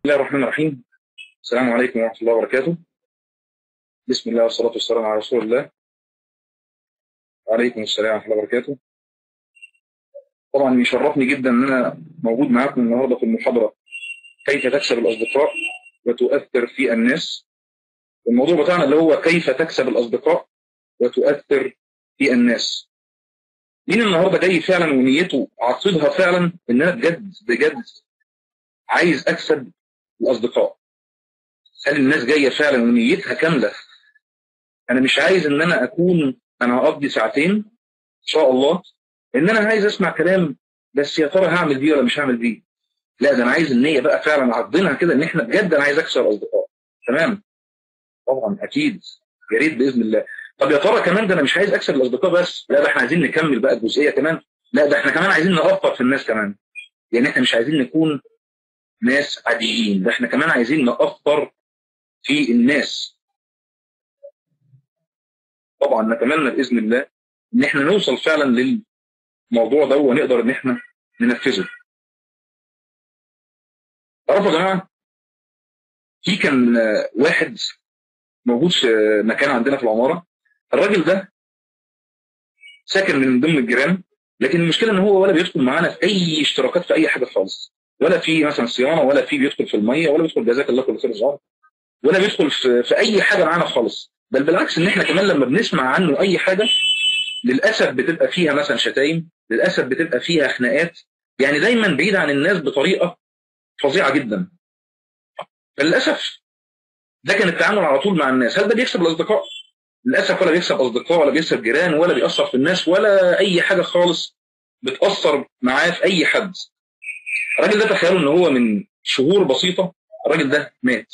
الله الرحمن الرحيم السلام عليكم ورحمة الله وبركاته بسم الله والصلاة والسلام على رسول الله وعليكم السلام ورحمة الله وبركاته طبعا يشرفني جدا ان انا موجود معاكم النهارده في المحاضرة كيف تكسب الاصدقاء وتؤثر في الناس الموضوع بتاعنا اللي هو كيف تكسب الاصدقاء وتؤثر في الناس مين النهارده جاي فعلا ونيته عاقدها فعلا ان انا بجد بجد عايز اكسب الاصدقاء هل الناس جايه فعلا ونيتها كامله انا مش عايز ان انا اكون انا هقضي ساعتين ان شاء الله ان انا عايز اسمع كلام بس يا ترى هعمل بيه ولا مش هعمل بيه لا ده انا عايز النيه بقى فعلا عضنها كده ان احنا بجد انا عايز اكسب الاصدقاء تمام طبعا اكيد يا ريت باذن الله طب يا ترى كمان ده انا مش عايز اكسب الاصدقاء بس لا ده احنا عايزين نكمل بقى الجزئيه كمان لا ده احنا كمان عايزين نأثر في الناس كمان يعني احنا مش عايزين نكون ناس عاديين ده احنا كمان عايزين نأثر في الناس طبعا نتمنى باذن الله ان احنا نوصل فعلا للموضوع ده ونقدر ان احنا ننفذه تعرفوا يا جماعه في كان واحد موجود في مكان عندنا في العماره الراجل ده ساكن من ضمن الجيران لكن المشكله ان هو ولا بيدخل معانا في اي اشتراكات في اي حاجه خالص ولا في مثلا صيانه ولا في بيدخل في الميه ولا بيدخل جزاك الله كل خير الزهر ولا بيدخل في, في اي حاجه معانا خالص بل بالعكس ان احنا كمان لما بنسمع عنه اي حاجه للاسف بتبقى فيها مثلا شتايم للاسف بتبقى فيها خناقات يعني دايما بعيد عن الناس بطريقه فظيعه جدا فللاسف ده كان التعامل على طول مع الناس هل ده بيكسب الاصدقاء للاسف ولا بيكسب اصدقاء ولا بيكسب جيران ولا بيأثر في الناس ولا اي حاجه خالص بتأثر معاه في اي حد الراجل ده تخيلوا ان هو من شهور بسيطه الراجل ده مات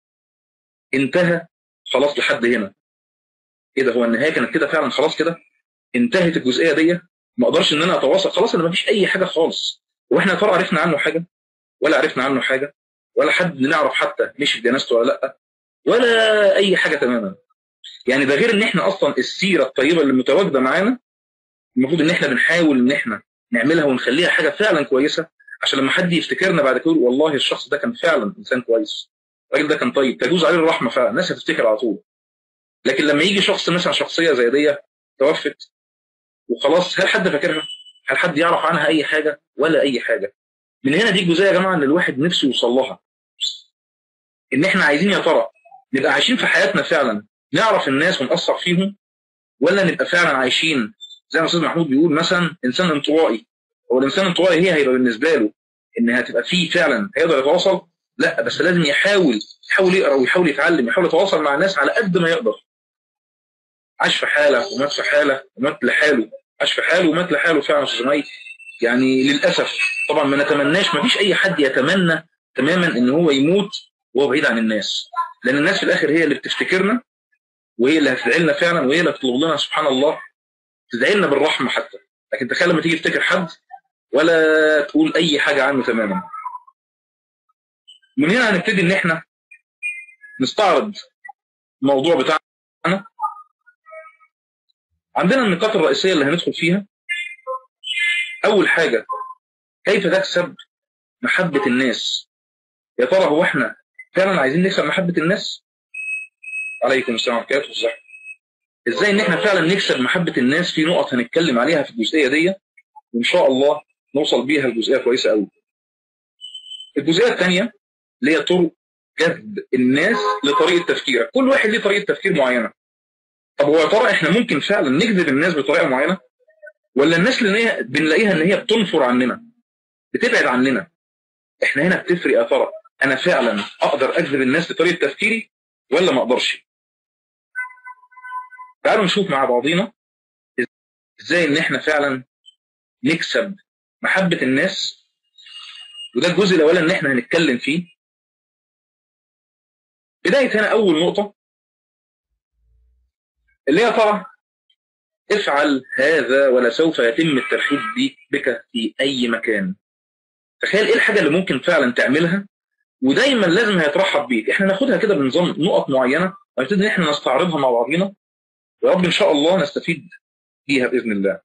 انتهى خلاص لحد هنا ايه ده هو النهايه كانت كده فعلا خلاص كده انتهت الجزئيه دي ما اقدرش ان انا اتواصل خلاص انا ما فيش اي حاجه خالص واحنا ترى عرفنا عنه حاجه ولا عرفنا عنه حاجه ولا حد نعرف حتى مشي في جنازته ولا لا ولا اي حاجه تماما يعني ده غير ان احنا اصلا السيره الطيبه اللي متواجده معانا المفروض ان احنا بنحاول ان احنا نعملها ونخليها حاجه فعلا كويسه عشان لما حد يفتكرنا بعد كده والله الشخص ده كان فعلا انسان كويس الراجل ده كان طيب تجوز عليه الرحمه فعلا الناس هتفتكر على طول لكن لما يجي شخص مثلا شخصيه زي دي توفت وخلاص هل حد فاكرها؟ هل حد يعرف عنها اي حاجه ولا اي حاجه؟ من هنا دي الجزئيه يا جماعه ان الواحد نفسه يوصل لها ان احنا عايزين يا ترى نبقى عايشين في حياتنا فعلا نعرف الناس ونأثر فيهم ولا نبقى فعلا عايشين زي ما استاذ محمود بيقول مثلا انسان انطوائي هو الانسان الانطوائي هي هيبقى بالنسبه له ان هتبقى فيه فعلا هيقدر يتواصل لا بس لازم يحاول يحاول يقرا ويحاول يتعلم يحاول يتواصل مع الناس على قد ما يقدر عاش في حاله ومات في حاله ومات لحاله عاش في حاله ومات لحاله فعلا استاذ مي يعني للاسف طبعا ما نتمناش ما فيش اي حد يتمنى تماما ان هو يموت وهو بعيد عن الناس لان الناس في الاخر هي اللي بتفتكرنا وهي اللي هتدعي لنا فعلا وهي اللي هتطلب لنا سبحان الله تدعي لنا بالرحمه حتى لكن تخيل لما تيجي تفتكر حد ولا تقول اي حاجه عنه تماما من هنا هنبتدي ان احنا نستعرض الموضوع بتاعنا عندنا النقاط الرئيسيه اللي هندخل فيها اول حاجه كيف تكسب محبه الناس يا ترى هو احنا فعلا عايزين نكسب محبه الناس عليكم السلام ورحمه الله وبركاته ازاي ان احنا فعلا نكسب محبه الناس في نقط هنتكلم عليها في الجزئيه دي وان شاء الله نوصل بيها لجزئيه كويسه قوي الجزئيه الثانيه اللي هي طرق جذب الناس لطريقه تفكيرك كل واحد ليه طريقه تفكير معينه طب هو يا ترى احنا ممكن فعلا نجذب الناس بطريقه معينه ولا الناس اللي بنلاقيها ان هي بتنفر عننا بتبعد عننا احنا هنا بتفرق يا ترى انا فعلا اقدر اجذب الناس بطريقه تفكيري ولا ما اقدرش تعالوا نشوف مع بعضينا ازاي ان احنا فعلا نكسب محبة الناس وده الجزء الاولاني ان احنا هنتكلم فيه بداية هنا اول نقطة اللي هي ترى افعل هذا ولا سوف يتم الترحيب بك في اي مكان تخيل ايه الحاجة اللي ممكن فعلا تعملها ودايما لازم هيترحب بيك احنا ناخدها كده بنظام نقط معينة ونبتدي ان احنا نستعرضها مع بعضينا ويا رب ان شاء الله نستفيد بيها باذن الله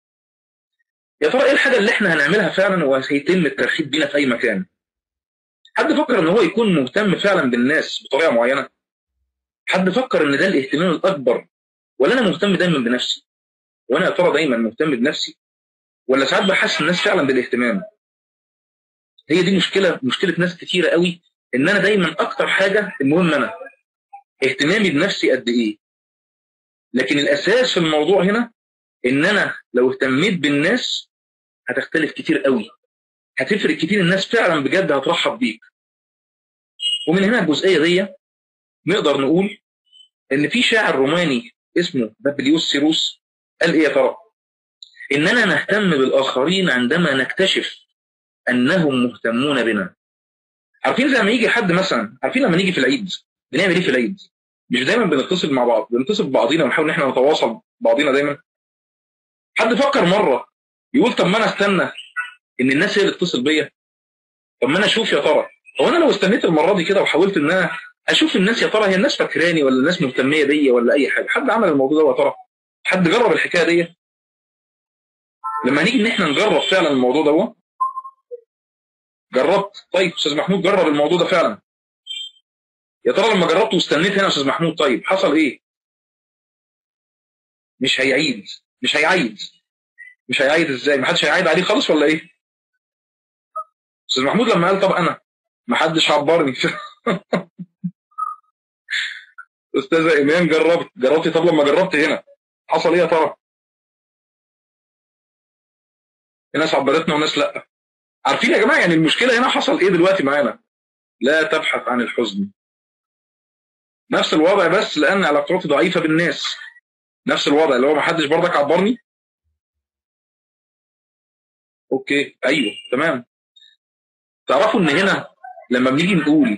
يا ترى ايه الحاجه اللي احنا هنعملها فعلا وهيتم الترحيب بينا في اي مكان حد فكر ان هو يكون مهتم فعلا بالناس بطريقه معينه حد فكر ان ده الاهتمام الاكبر ولا انا مهتم دايما بنفسي وانا يا ترى دايما مهتم بنفسي ولا ساعات بحس الناس فعلا بالاهتمام هي دي مشكله مشكله ناس كتيره قوي ان انا دايما اكتر حاجه المهم انا اهتمامي بنفسي قد ايه لكن الاساس في الموضوع هنا ان انا لو اهتميت بالناس هتختلف كتير قوي هتفرق كتير الناس فعلا بجد هترحب بيك ومن هنا الجزئيه دي نقدر نقول ان في شاعر روماني اسمه بابليوس سيروس قال ايه يا ترى اننا نهتم بالاخرين عندما نكتشف انهم مهتمون بنا عارفين زي ما يجي حد مثلا عارفين لما نيجي في العيد بنعمل ايه في العيد مش دايما بنتصل مع بعض بنتصل ببعضينا ونحاول ان احنا نتواصل بعضينا دايما حد فكر مره يقول طب ما انا استنى ان الناس هي اللي تتصل بيا طب ما انا اشوف يا ترى هو انا لو استنيت المره دي كده وحاولت ان انا اشوف الناس يا ترى هي الناس فاكراني ولا الناس مهتميه بيا ولا اي حاجه حد عمل الموضوع ده يا ترى حد جرب الحكايه دي لما نيجي ان احنا نجرب فعلا الموضوع ده جربت طيب استاذ محمود جرب الموضوع ده فعلا يا ترى لما جربت واستنيت هنا يا استاذ محمود طيب حصل ايه مش هيعيد مش هيعيد مش هيعيد ازاي ما حدش هيعيد عليه خالص ولا ايه استاذ محمود لما قال طب انا ما حدش عبرني استاذه ايمان جربت جربتي طب لما جربت هنا حصل ايه يا ترى في ناس عبرتنا وناس لا عارفين يا جماعه يعني المشكله هنا حصل ايه دلوقتي معانا لا تبحث عن الحزن نفس الوضع بس لان علاقاتي ضعيفه بالناس نفس الوضع اللي هو ما حدش برضك عبرني اوكي ايوه تمام تعرفوا ان هنا لما بنيجي نقول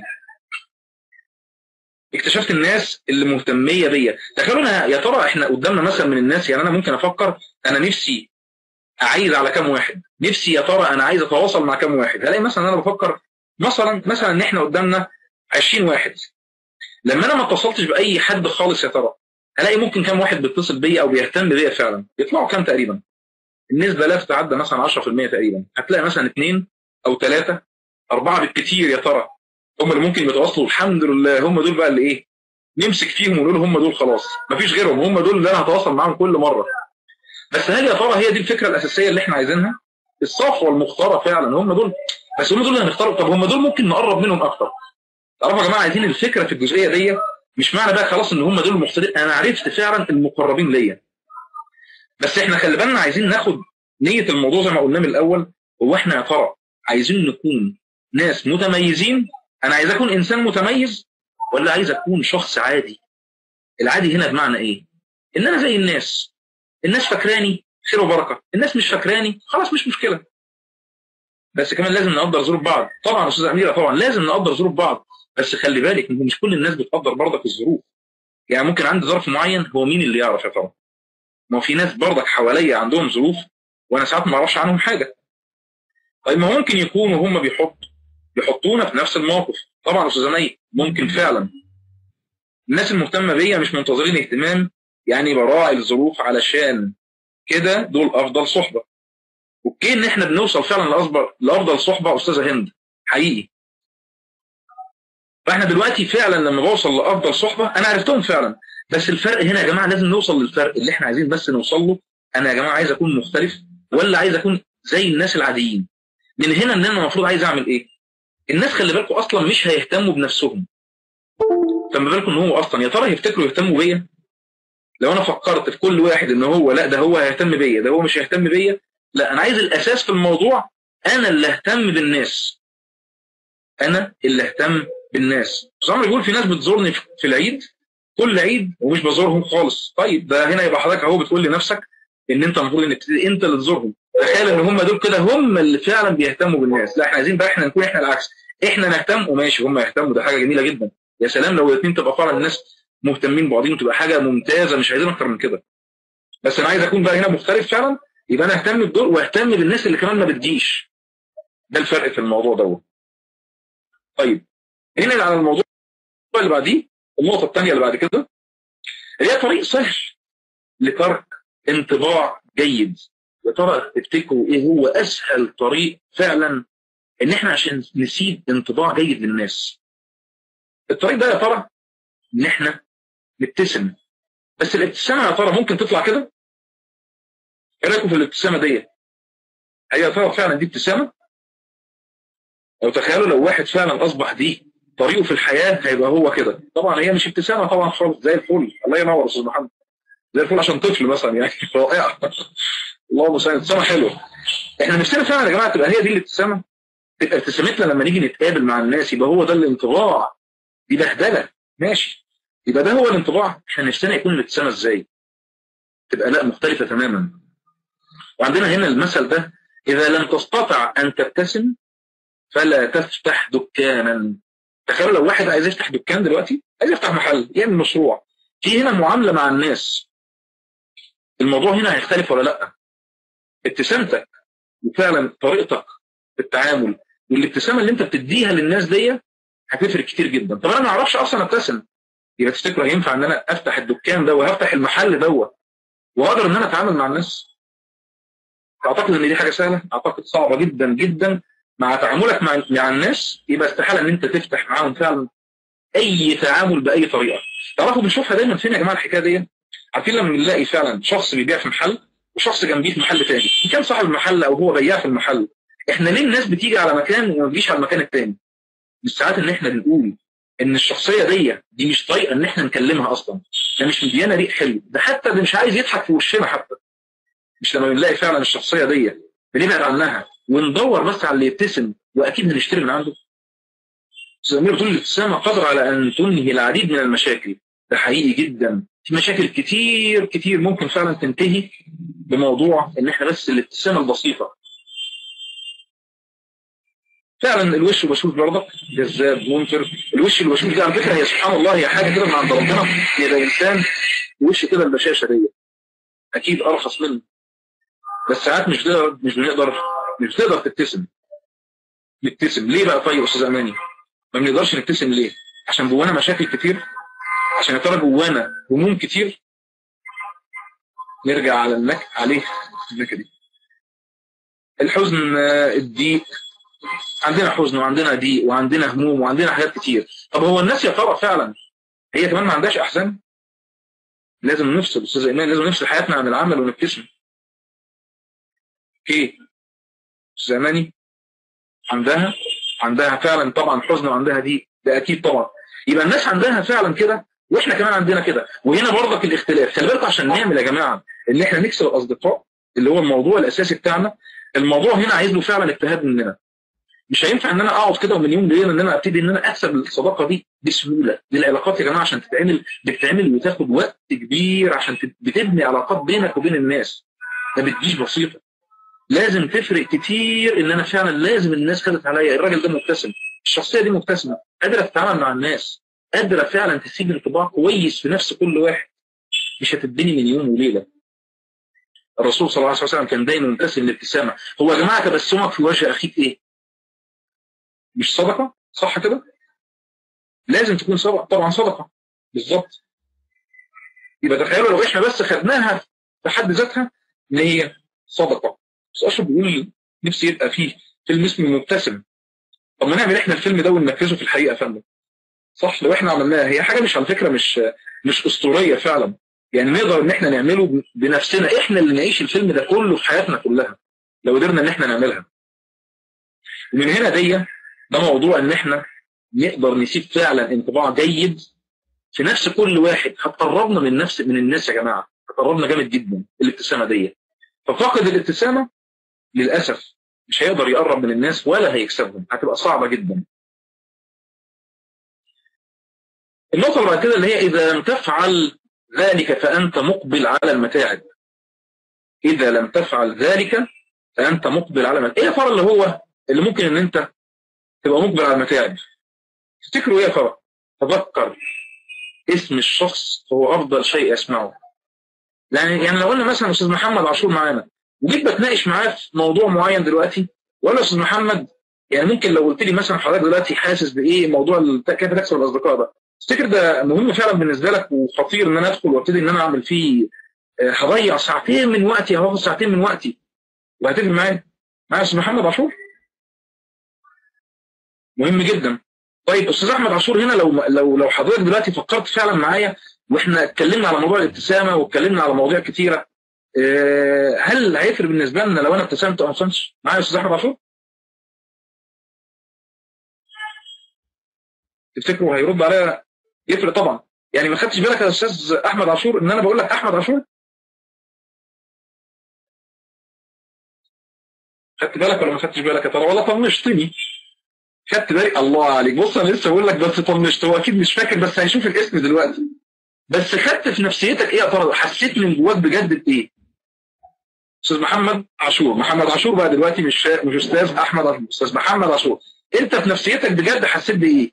اكتشفت الناس اللي مهتميه بيا تخيلوا يا ترى احنا قدامنا مثلا من الناس يعني انا ممكن افكر انا نفسي اعيد على كام واحد نفسي يا ترى انا عايز اتواصل مع كام واحد هلاقي مثلا انا بفكر مثلا مثلا ان احنا قدامنا 20 واحد لما انا ما اتصلتش باي حد خالص يا ترى هلاقي ممكن كام واحد بيتصل بيا او بيهتم بيا فعلا يطلعوا كام تقريبا النسبه لا تتعدى مثلا 10% تقريبا هتلاقي مثلا اثنين او ثلاثه اربعه بالكثير يا ترى هم اللي ممكن يتواصلوا الحمد لله هم دول بقى اللي ايه نمسك فيهم ونقول هم دول خلاص مفيش غيرهم هم دول اللي انا هتواصل معاهم كل مره بس هل يا ترى هي دي الفكره الاساسيه اللي احنا عايزينها الصفوه المختاره فعلا هم دول بس هم دول اللي هنختاروا طب هم دول ممكن نقرب منهم اكتر تعرفوا يا جماعه عايزين الفكره في الجزئيه دي مش معنى بقى خلاص ان هم دول المختارين انا عرفت فعلا المقربين ليا بس احنا خلي بالنا عايزين ناخد نيه الموضوع زي ما قلنا من الاول هو احنا يا ترى عايزين نكون ناس متميزين انا عايز اكون انسان متميز ولا عايز اكون شخص عادي العادي هنا بمعنى ايه ان انا زي الناس الناس فاكراني خير وبركه الناس مش فاكراني خلاص مش مشكله بس كمان لازم نقدر ظروف بعض طبعا استاذ اميره طبعا لازم نقدر ظروف بعض بس خلي بالك ان مش كل الناس بتقدر برضك الظروف يعني ممكن عندي ظرف معين هو مين اللي يعرف يا ترى ما في ناس برضك حواليا عندهم ظروف وانا ساعات ما اعرفش عنهم حاجه طيب ما ممكن يكونوا هم بيحطوا يحطونا في نفس الموقف طبعا استاذ مي ممكن فعلا الناس المهتمه بيا مش منتظرين اهتمام يعني براعي الظروف علشان كده دول افضل صحبه اوكي ان احنا بنوصل فعلا لاصبر لافضل صحبه استاذه هند حقيقي فاحنا دلوقتي فعلا لما بوصل لافضل صحبه انا عرفتهم فعلا بس الفرق هنا يا جماعه لازم نوصل للفرق اللي احنا عايزين بس نوصل له انا يا جماعه عايز اكون مختلف ولا عايز اكون زي الناس العاديين من هنا ان انا المفروض عايز اعمل ايه الناس خلي بالكم اصلا مش هيهتموا بنفسهم فما بالكم ان هو اصلا يا ترى يفتكروا يهتموا بيا لو انا فكرت في كل واحد ان هو لا ده هو هيهتم بيا ده هو مش هيهتم بيا لا انا عايز الاساس في الموضوع انا اللي اهتم بالناس انا اللي اهتم بالناس زي ما بيقول في ناس بتزورني في العيد كل عيد ومش بزورهم خالص طيب ده هنا يبقى حضرتك اهو بتقول لنفسك ان انت المفروض انك انت اللي تزورهم تخيل ان هم دول كده هم اللي فعلا بيهتموا بالناس لا احنا عايزين بقى احنا نكون احنا العكس احنا نهتم وماشي هم يهتموا ده حاجه جميله جدا يا سلام لو الاثنين تبقى فعلا الناس مهتمين ببعضهم وتبقى حاجه ممتازه مش عايزين اكتر من كده بس انا عايز اكون بقى هنا مختلف فعلا يبقى انا اهتم بدول واهتم بالناس اللي كمان ما بتجيش ده الفرق في الموضوع دوت طيب هنا على الموضوع اللي بعديه النقطه الثانيه اللي بعد كده هي طريق سهل لترك انطباع جيد يا ترى تفتكروا ايه هو اسهل طريق فعلا ان احنا عشان نسيب انطباع جيد للناس الطريق ده يا ترى ان احنا نبتسم بس الابتسامه يا ترى ممكن تطلع كده ايه رايكم في الابتسامه ديت هي يا ترى فعلا دي ابتسامه لو تخيلوا لو واحد فعلا اصبح دي طريقه في الحياه هيبقى هو كده طبعا هي مش ابتسامه طبعا خالص زي الفل الله ينور استاذ محمد زي الفل عشان طفل مثلا يعني رائع الله المستعان ابتسامه حلوه احنا نفسنا فعلا يا جماعه تبقى هي دي الابتسامه تبقى ابتسامتنا لما نيجي نتقابل مع الناس يبقى هو ده الانطباع دي بهدله ماشي يبقى ده هو الانطباع احنا نفسنا يكون الابتسامه ازاي تبقى لا مختلفه تماما وعندنا هنا المثل ده اذا لم تستطع ان تبتسم فلا تفتح دكانا تخيلوا لو واحد عايز يفتح دكان دلوقتي عايز يفتح محل يعمل مشروع في هنا معامله مع الناس الموضوع هنا هيختلف ولا لا ابتسامتك وفعلا طريقتك في التعامل والابتسامه اللي انت بتديها للناس دي هتفرق كتير جدا طب انا ما اعرفش اصلا ابتسم يبقى تفتكروا ينفع ان انا افتح الدكان ده وهفتح المحل دوت واقدر ان انا اتعامل مع الناس اعتقد ان دي حاجه سهله اعتقد صعبه جدا جدا مع تعاملك مع مع الناس يبقى استحاله ان انت تفتح معاهم فعلا اي تعامل باي طريقه تعرفوا بنشوفها دايما فين يا جماعه الحكايه دي عارفين لما بنلاقي فعلا شخص بيبيع في محل وشخص جنبيه في محل تاني ان كان صاحب المحل او هو بياع في المحل احنا ليه الناس بتيجي على مكان وما بتجيش على المكان التاني مش ساعات ان احنا بنقول ان الشخصيه دي دي مش طايقه ان احنا نكلمها اصلا ده مش مديانا ريق حلو ده حتى ده مش عايز يضحك في وشنا حتى مش لما بنلاقي فعلا الشخصيه دي بنبعد عنها وندور بس على اللي يبتسم واكيد هنشتري من عنده سمير بتقول الابتسامه قادره على ان تنهي العديد من المشاكل ده حقيقي جدا في مشاكل كتير كتير ممكن فعلا تنتهي بموضوع ان احنا بس الابتسامه البسيطه فعلا الوش البشوش برضك جذاب منفر الوش البشوش ده على فكره هي سبحان الله هي حاجه كده من عند ربنا يبقى انسان وش كده البشاشه دي اكيد ارخص منه بس ساعات مش بنقدر مش بنقدر مش بتقدر تبتسم نبتسم ليه بقى طيب يا استاذ اماني ما بنقدرش نبتسم ليه عشان جوانا مشاكل كتير عشان يا ترى جوانا هموم كتير نرجع على النك عليه النكهه دي الحزن الضيق عندنا حزن وعندنا ضيق وعندنا هموم وعندنا حاجات كتير طب هو الناس يا ترى فعلا هي كمان ما عندهاش احزان لازم نفصل استاذ ايمان لازم نفصل حياتنا عن العمل ونبتسم اوكي استاذ اماني عندها عندها فعلا طبعا حزن وعندها ضيق ده اكيد طبعا يبقى الناس عندها فعلا كده واحنا كمان عندنا كده وهنا برضك الاختلاف خلي بالكم عشان نعمل يا جماعه ان احنا نكسب الاصدقاء اللي هو الموضوع الاساسي بتاعنا الموضوع هنا عايز له فعلا اجتهاد مننا مش هينفع ان انا اقعد كده من يوم ليله ان انا ابتدي ان انا اكسب الصداقه دي بسهوله دي العلاقات يا جماعه عشان تتعمل بتتعمل وتاخد وقت كبير عشان بتبني علاقات بينك وبين الناس ما بتجيش بسيطه لازم تفرق كتير ان انا فعلا لازم الناس خدت عليا الراجل ده مبتسم الشخصيه دي مبتسمه قادره تتعامل مع الناس قادره فعلا تسيب انطباع كويس في نفس كل واحد مش هتتبني من يوم وليله الرسول صلى الله عليه وسلم كان دايما مبتسم الابتسامه هو يا جماعه تبسمك في وجه اخيك ايه مش صدقه صح كده لازم تكون صدقه طبعا صدقه بالظبط يبقى تخيلوا لو احنا بس خدناها في حد ذاتها ان هي صدقه بس اشرف بيقول نفسي يبقى فيه فيلم اسمه مبتسم طب ما نعمل احنا الفيلم ده وننفذه في الحقيقه يا فندم صح لو احنا عملناها هي حاجه مش على فكره مش مش اسطوريه فعلا يعني نقدر ان احنا نعمله بنفسنا احنا اللي نعيش الفيلم ده كله في حياتنا كلها لو قدرنا ان احنا نعملها ومن هنا دي ده موضوع ان احنا نقدر نسيب فعلا انطباع جيد في نفس كل واحد هتقربنا من نفس من الناس يا جماعه هتقربنا جامد جدا الابتسامه دي ففاقد الابتسامه للاسف مش هيقدر يقرب من الناس ولا هيكسبهم هتبقى صعبه جدا النقطه اللي بعد كده اللي هي اذا لم تفعل ذلك فانت مقبل على المتاعب اذا لم تفعل ذلك فانت مقبل على المتاعب ايه يا ترى اللي هو اللي ممكن ان انت تبقى مقبل على المتاعب تفتكروا ايه يا ترى تذكر اسم الشخص هو افضل شيء اسمعه يعني يعني لو قلنا مثلا استاذ محمد عاشور معانا وجيت بتناقش معاه في موضوع معين دلوقتي ولا استاذ محمد يعني ممكن لو قلت لي مثلا حضرتك دلوقتي حاسس بايه موضوع كيف تكسب الاصدقاء ده تفتكر ده مهم فعلا بالنسبه لك وخطير ان انا ادخل وابتدي ان انا اعمل فيه هضيع ساعتين من وقتي هاخد ساعتين من وقتي وهتفق معايا معايا استاذ محمد عاشور مهم جدا طيب استاذ احمد عاشور هنا لو لو لو حضرتك دلوقتي فكرت فعلا معايا واحنا اتكلمنا على موضوع الابتسامه واتكلمنا على مواضيع كتيره آه، هل هيفرق بالنسبه لنا لو انا ابتسمت او ما ابتسمتش معايا يا استاذ احمد عاشور؟ تفتكروا هيرد عليا يفرق طبعا يعني ما خدتش بالك يا استاذ احمد عاشور ان انا بقول لك احمد عاشور خدت بالك ولا ما خدتش بالك يا ترى ولا طنشتني خدت بالك الله عليك بص انا لسه بقول لك بس طنشت هو اكيد مش فاكر بس هيشوف الاسم دلوقتي بس خدت في نفسيتك ايه يا ترى حسيت من جواك بجد بايه استاذ محمد عاشور محمد عاشور بقى دلوقتي مش شا... مش استاذ احمد عاشور استاذ محمد عاشور انت في نفسيتك بجد حسيت بايه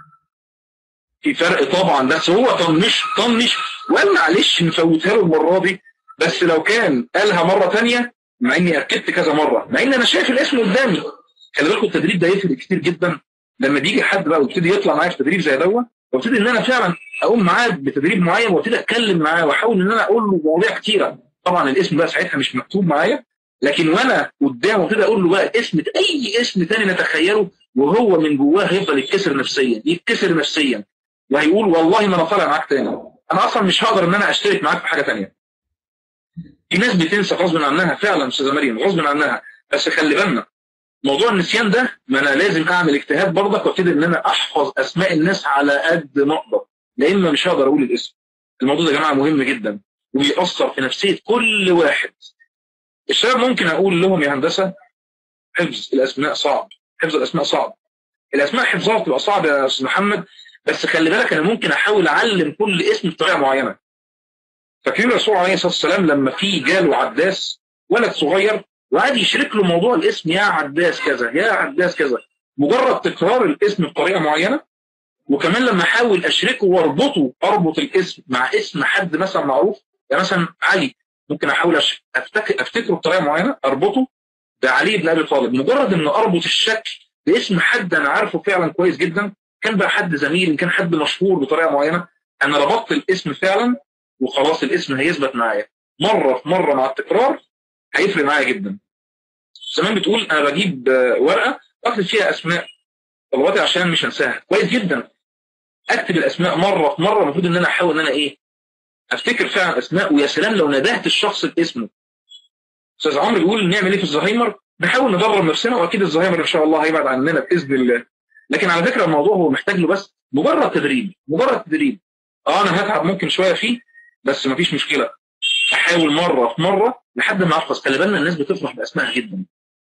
في فرق طبعا بس هو طنش طنش وقال معلش نفوتها له المره دي بس لو كان قالها مره ثانيه مع اني اكدت كذا مره مع ان انا شايف الاسم قدامي خلي بالكم التدريب ده يفرق كتير جدا لما بيجي حد بقى ويبتدي يطلع معايا في تدريب زي دوت وابتدي ان انا فعلا اقوم معاه بتدريب معين وابتدي اتكلم معاه واحاول ان انا اقول له مواضيع كتيره طبعا الاسم بقى ساعتها مش مكتوب معايا لكن وانا قدامه وابتدي اقول له بقى اسم اي اسم تاني نتخيله وهو من جواه هيفضل يتكسر نفسيا يتكسر نفسيا وهيقول والله ما انا طالع معاك تاني انا اصلا مش هقدر ان انا اشترك معاك في حاجه تانيه في ناس بتنسى غصب عنها فعلا استاذه مريم غصب عنها بس خلي بالنا موضوع النسيان ده ما انا لازم اعمل اجتهاد برضك وابتدي ان انا احفظ اسماء الناس على قد ما اقدر لان مش هقدر اقول الاسم الموضوع ده يا جماعه مهم جدا وبيأثر في نفسيه كل واحد الشباب ممكن اقول لهم يا هندسه حفظ الاسماء صعب حفظ الاسماء صعب الاسماء حفظها بتبقى صعبه يا استاذ محمد بس خلي بالك انا ممكن احاول اعلم كل اسم بطريقه معينه فاكرين الرسول عليه الصلاه والسلام لما في جاله عداس ولد صغير وقعد يشرك له موضوع الاسم يا عداس كذا يا عداس كذا مجرد تكرار الاسم بطريقه معينه وكمان لما احاول اشركه واربطه اربط الاسم مع اسم حد مثلا معروف يعني مثلا علي ممكن احاول افتكر افتكره بطريقه معينه اربطه بعلي بن ابي طالب مجرد ان اربط الشكل باسم حد انا عارفه فعلا كويس جدا كان بقى حد زميل ان كان حد مشهور بطريقه معينه انا ربطت الاسم فعلا وخلاص الاسم هيثبت معايا مره في مره مع التكرار هيفرق معايا جدا زمان بتقول انا بجيب ورقه اكتب فيها اسماء طلباتي عشان مش انساها كويس جدا اكتب الاسماء مره في مره المفروض ان انا احاول ان انا ايه افتكر فعلا اسماء ويا سلام لو ندهت الشخص باسمه استاذ عمرو بيقول نعمل ايه في الزهايمر نحاول ندرب نفسنا واكيد الزهايمر ان شاء الله هيبعد عننا باذن الله لكن على فكره الموضوع هو محتاج له بس مجرد تدريب مجرد تدريب اه انا هتعب ممكن شويه فيه بس مفيش مشكله احاول مره في مره لحد ما احفظ خلي بالنا الناس بتفرح باسمائها جدا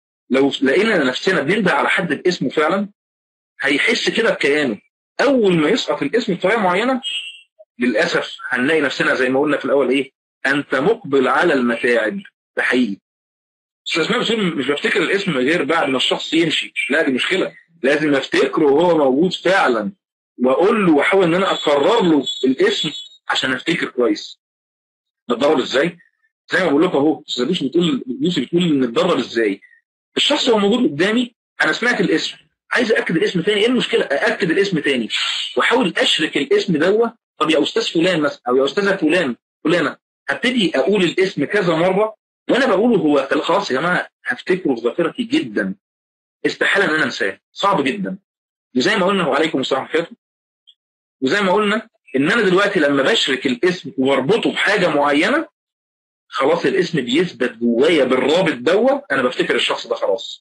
لو لقينا نفسنا بننده على حد باسمه فعلا هيحس كده بكيانه اول ما يسقط الاسم بطريقه معينه للاسف هنلاقي نفسنا زي ما قلنا في الاول ايه انت مقبل على المتاعب ده حقيقي استاذ اسماء بتقول مش بفتكر الاسم غير بعد ما الشخص يمشي لا دي مشكله لازم افتكره وهو موجود فعلا واقول له واحاول ان انا اكرر له الاسم عشان افتكر كويس نتدرب ازاي زي ما بقول لكم اهو استاذ يوسف بتقول يوسف بتقول نتدرب ازاي الشخص هو موجود قدامي انا سمعت الاسم عايز اكد الاسم تاني ايه المشكله اكد الاسم تاني واحاول اشرك الاسم دوت طب يا استاذ فلان مثلا او يا استاذه فلان فلانه هبتدي اقول الاسم كذا مره وانا بقوله هو خلاص يا جماعه هفتكره في ذاكرتي جدا استحاله ان انا انساه صعب جدا وزي ما قلنا وعليكم السلام ورحمه الله وزي ما قلنا ان انا دلوقتي لما بشرك الاسم واربطه بحاجه معينه خلاص الاسم بيثبت جوايا بالرابط دوت انا بفتكر الشخص ده خلاص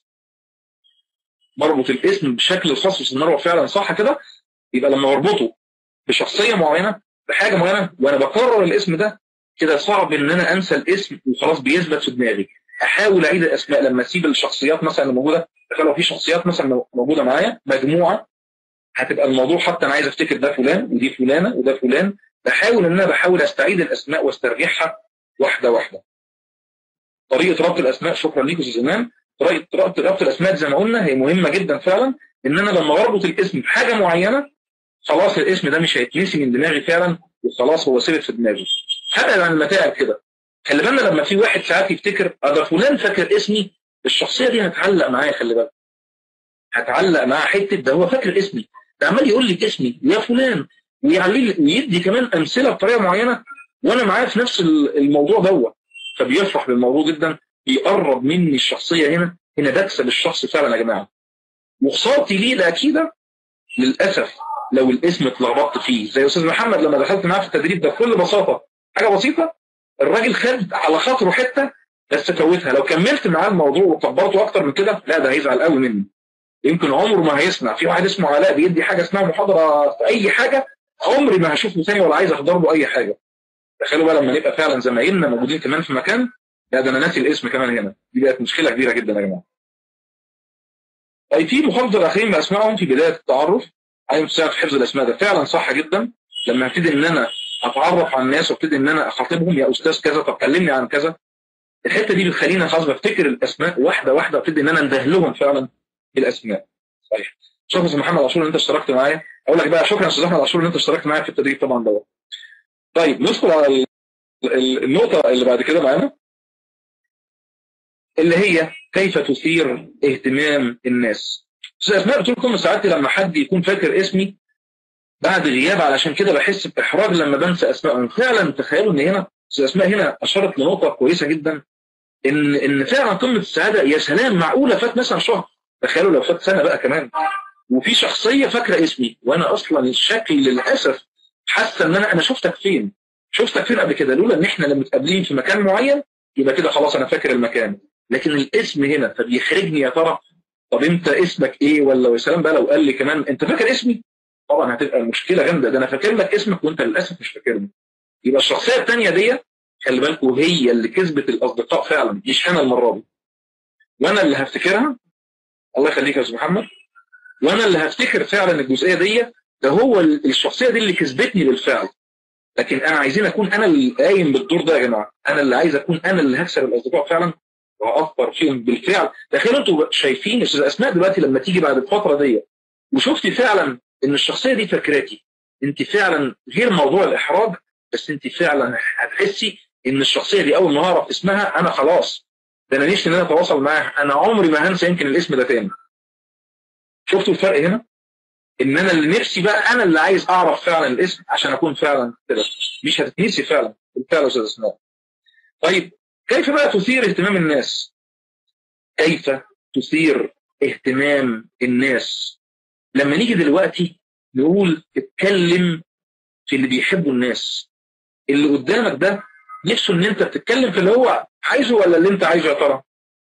بربط الاسم بشكل خاص ان هو فعلا صح كده يبقى لما بربطه بشخصيه معينه بحاجه معينه وانا بكرر الاسم ده كده صعب ان انا انسى الاسم وخلاص بيثبت في دماغي احاول اعيد الاسماء لما اسيب الشخصيات مثلا اللي موجوده لو في شخصيات مثلا موجوده معايا مجموعه هتبقى الموضوع حتى انا عايز افتكر ده فلان ودي فلانه وده فلان بحاول ان انا بحاول استعيد الاسماء واسترجعها واحده واحده. طريقه ربط الاسماء شكرا ليكم استاذ امام طريقه ربط ربط الاسماء زي ما قلنا هي مهمه جدا فعلا ان انا لما بربط الاسم بحاجه معينه خلاص الاسم ده مش هيتنسي من دماغي فعلا وخلاص هو ثبت في دماغي. هبعد عن المتاعب كده. خلي بالنا لما في واحد ساعات يفتكر ده فلان فاكر اسمي الشخصيه دي هتعلق معايا خلي بالك. هتعلق معاه حته ده هو فاكر اسمي ده عمال يقول لي اسمي يا فلان ويعلي ويدي كمان امثله بطريقه معينه وانا معاه في نفس الموضوع دوت فبيفرح بالموضوع جدا بيقرب مني الشخصيه هنا هنا بكسب الشخص فعلا يا جماعه وخسارتي ليه الاكيده للاسف لو الاسم اتلخبطت فيه زي استاذ محمد لما دخلت معاه في التدريب ده بكل بساطه حاجه بسيطه الراجل خد على خاطره حته بس فوتها لو كملت معاه الموضوع وكبرته اكتر من كده لا ده هيزعل قوي مني يمكن عمره ما هيسمع في واحد اسمه علاء بيدي حاجه اسمها محاضره في اي حاجه عمري ما هشوفه ثاني ولا عايز احضر له اي حاجه تخيلوا بقى لما نبقى فعلا زمايلنا موجودين كمان في مكان لا ده انا ناسي الاسم كمان هنا دي بقت مشكله كبيره جدا يا جماعه طيب في محافظه الاخرين باسمائهم في بدايه التعرف عليهم السلام في حفظ الاسماء ده فعلا صح جدا لما ابتدي ان انا اتعرف على الناس وابتدي ان انا اخاطبهم يا استاذ كذا طب كلمني عن كذا الحته دي بتخليني خلاص بفتكر الاسماء واحده واحده وابتدي ان انا انده لهم فعلا بالاسماء صحيح شكرا استاذ محمد عاشور ان انت اشتركت معايا اقول لك بقى شكرا استاذ احمد عاشور ان انت اشتركت معايا في التدريب طبعا دوت طيب ندخل على النقطه اللي بعد كده معانا اللي هي كيف تثير اهتمام الناس استاذ اسماء بتقول لكم ساعات لما حد يكون فاكر اسمي بعد غياب علشان كده بحس باحراج لما بنسى اسمائهم فعلا تخيلوا ان هنا استاذ اسماء هنا اشارت لنقطه كويسه جدا ان ان فعلا قمه السعاده يا سلام معقوله فات مثلا شهر تخيلوا لو فات سنه بقى كمان وفي شخصيه فاكره اسمي وانا اصلا الشكل للاسف حاسه ان انا انا شفتك فين شفتك فين قبل كده لولا ان احنا لما متقابلين في مكان معين يبقى كده خلاص انا فاكر المكان لكن الاسم هنا فبيحرجني يا ترى طب انت اسمك ايه ولا يا سلام بقى لو قال لي كمان انت فاكر اسمي طبعا هتبقى المشكله جامده ده انا فاكر لك اسمك وانت للاسف مش فاكرني يبقى الشخصيه الثانيه دي خلي بالكوا هي اللي كسبت الاصدقاء فعلا مش انا المره دي وانا اللي هفتكرها الله يخليك يا استاذ محمد وانا اللي هفتكر فعلا الجزئيه دي ده هو الشخصيه دي اللي كسبتني بالفعل لكن انا عايزين اكون انا اللي قايم بالدور ده يا جماعه انا اللي عايز اكون انا اللي هكسب الاصدقاء فعلا واكبر فيهم بالفعل تخيلوا انتوا شايفين استاذ اسماء دلوقتي لما تيجي بعد الفتره دي وشفتي فعلا ان الشخصيه دي فاكراكي انت فعلا غير موضوع الاحراج بس انت فعلا هتحسي ان الشخصيه دي اول ما اعرف اسمها انا خلاص ده انا نفسي ان انا اتواصل معاها انا عمري ما هنسى يمكن الاسم ده تاني شفتوا الفرق هنا ان انا اللي نفسي بقى انا اللي عايز اعرف فعلا الاسم عشان اكون فعلا كده مش هتتنسي فعلا بالفعل يا استاذ اسماء طيب كيف بقى تثير اهتمام الناس كيف تثير اهتمام الناس لما نيجي دلوقتي نقول اتكلم في اللي بيحبوا الناس اللي قدامك ده نفسه ان انت بتتكلم في اللي هو عايزه ولا اللي انت عايزه يا ترى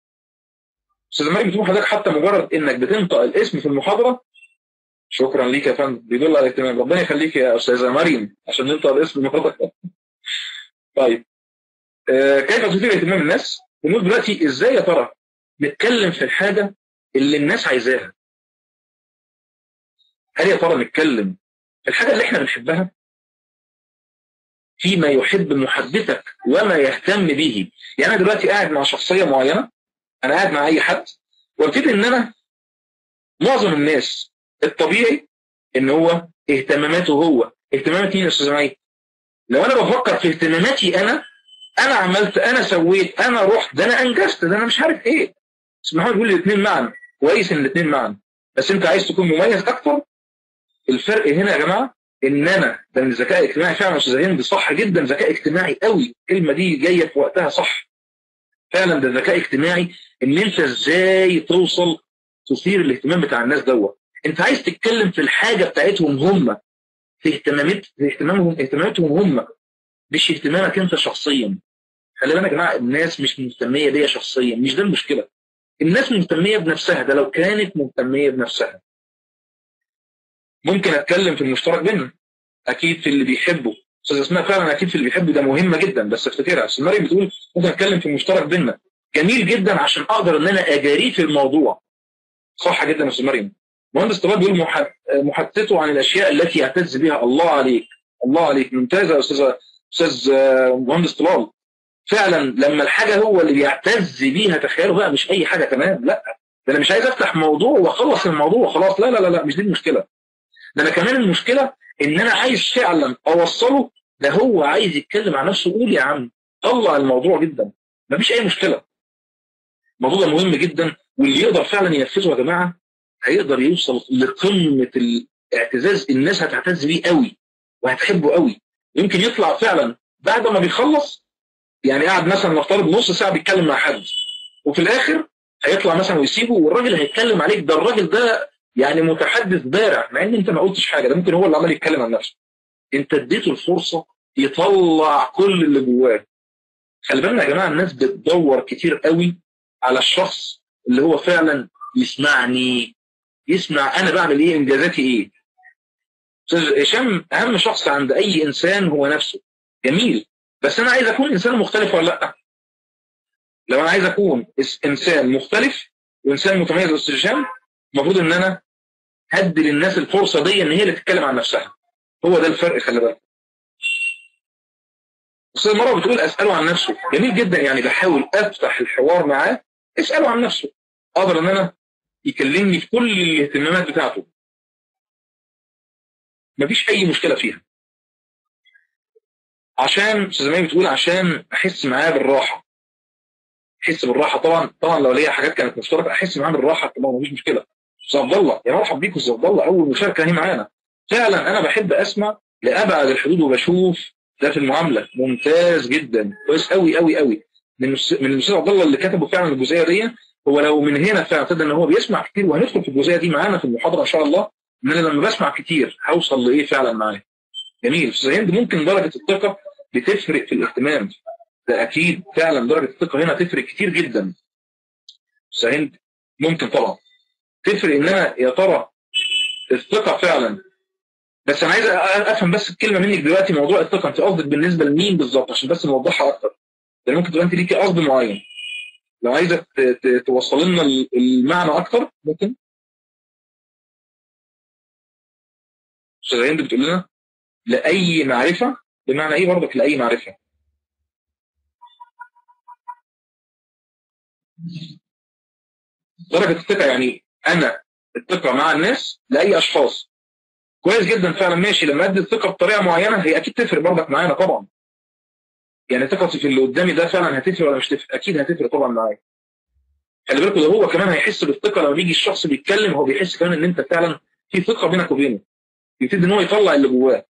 استاذ مريم بتقول حضرتك حتى مجرد انك بتنطق الاسم في المحاضره شكرا ليك يا فندم بيدل على الاهتمام ربنا يخليك يا استاذه مريم عشان ننطق الاسم المحاضره طيب آه كيف تثير اهتمام الناس ونقول دلوقتي ازاي يا ترى نتكلم في الحاجه اللي الناس عايزاها هل يا ترى نتكلم في الحاجه اللي احنا بنحبها فيما يحب محدثك وما يهتم به يعني انا دلوقتي قاعد مع شخصيه معينه انا قاعد مع اي حد وابتدي ان انا معظم الناس الطبيعي ان هو اهتماماته هو اهتمامات مين يا استاذ معي لو انا بفكر في اهتماماتي انا انا عملت انا سويت انا رحت ده انا انجزت ده انا مش عارف ايه اسمحوا لي الاثنين معا كويس ان الاثنين معا بس انت عايز تكون مميز اكتر الفرق هنا يا جماعه ان انا ده من الذكاء الاجتماعي فعلا يا استاذ هند صح جدا ذكاء اجتماعي قوي الكلمه دي جايه في وقتها صح فعلا ده ذكاء اجتماعي ان انت ازاي توصل تثير الاهتمام بتاع الناس دوت انت عايز تتكلم في الحاجه بتاعتهم هم في اهتمامات في اهتمامهم اهتماماتهم هم مش اهتمامك انت شخصيا خلي بالك يا جماعه الناس مش مهتميه بيا شخصيا مش ده المشكله الناس مهتميه بنفسها ده لو كانت مهتميه بنفسها ممكن اتكلم في المشترك بيننا اكيد في اللي بيحبه استاذ اسماء فعلا اكيد في اللي بيحبه ده مهمه جدا بس افتكرها استاذ مريم بتقول ممكن اتكلم في المشترك بيننا جميل جدا عشان اقدر ان انا اجاريه في الموضوع صح جدا يا استاذ مريم مهندس طلاب بيقول محادثته عن الاشياء التي يعتز بها الله عليك الله عليك ممتازه يا استاذ استاذ مهندس طلال فعلا لما الحاجه هو اللي بيعتز بيها تخيلوا بقى مش اي حاجه كمان لا ده انا مش عايز افتح موضوع واخلص الموضوع خلاص لا لا لا لا مش دي المشكله ده انا كمان المشكله ان انا عايز فعلا اوصله ده هو عايز يتكلم عن نفسه قول يا عم طلع الموضوع جدا مفيش اي مشكله الموضوع ده مهم جدا واللي يقدر فعلا ينفذه يا جماعه هيقدر يوصل لقمه الاعتزاز الناس هتعتز بيه قوي وهتحبه قوي يمكن يطلع فعلا بعد ما بيخلص يعني قاعد مثلا نفترض نص ساعه بيتكلم مع حد وفي الاخر هيطلع مثلا ويسيبه والراجل هيتكلم عليك ده الراجل ده يعني متحدث بارع مع ان انت ما قلتش حاجه ده ممكن هو اللي عمال يتكلم عن نفسه انت اديته الفرصه يطلع كل اللي جواه خلي بالنا يا جماعه الناس بتدور كتير قوي على الشخص اللي هو فعلا يسمعني يسمع انا بعمل ايه انجازاتي ايه استاذ هشام اهم شخص عند اي انسان هو نفسه جميل بس انا عايز اكون انسان مختلف ولا لا لو انا عايز اكون انسان مختلف وانسان متميز استاذ هشام المفروض ان انا هدي للناس الفرصه دي ان هي اللي تتكلم عن نفسها هو ده الفرق خلي بالك استاذ مره بتقول اساله عن نفسه جميل جدا يعني بحاول افتح الحوار معاه اساله عن نفسه اقدر ان انا يكلمني في كل الاهتمامات بتاعته مفيش اي مشكله فيها عشان استاذ مي بتقول عشان احس معاه بالراحه احس بالراحه طبعا طبعا لو ليا حاجات كانت مشتركه احس معاه بالراحه طبعا مفيش مشكله استاذ عبد الله يا مرحب بيك استاذ عبد الله اول مشاركه اهي معانا فعلا انا بحب اسمع لابعد الحدود وبشوف ده في المعامله ممتاز جدا كويس قوي قوي قوي من من الاستاذ عبد الله اللي كتبوا فعلا الجزئيه دي هو لو من هنا فعلا ابتدى ان هو بيسمع كتير وهندخل في الجزئيه دي معانا في المحاضره ان شاء الله ان انا لما بسمع كتير هوصل لايه فعلا معاه جميل استاذ هند ممكن درجه الثقه بتفرق في الاهتمام ده اكيد فعلا درجه الثقه هنا تفرق كتير جدا استاذ هند ممكن طبعا تفرق ان انا يا ترى الثقه فعلا بس انا عايز افهم بس الكلمه منك دلوقتي موضوع الثقه انت قصدك بالنسبه لمين بالظبط عشان بس نوضحها اكتر لان ممكن تبقى انت ليكي قصد معين لو عايزه توصل لنا المعنى اكتر ممكن استاذ هند بتقول لنا لاي معرفه بمعنى ايه برضك لاي معرفه درجه الثقه يعني انا الثقه مع الناس لاي اشخاص كويس جدا فعلا ماشي لما ادي الثقه بطريقه معينه هي اكيد تفرق برضك معانا طبعا يعني ثقتي في اللي قدامي ده فعلا هتفرق ولا مش تفرق اكيد هتفرق طبعا معايا خلي بالكوا ده هو كمان هيحس بالثقه لما بيجي الشخص بيتكلم هو بيحس كمان ان انت فعلا في ثقه بينك وبينه يبتدي ان هو يطلع اللي جواه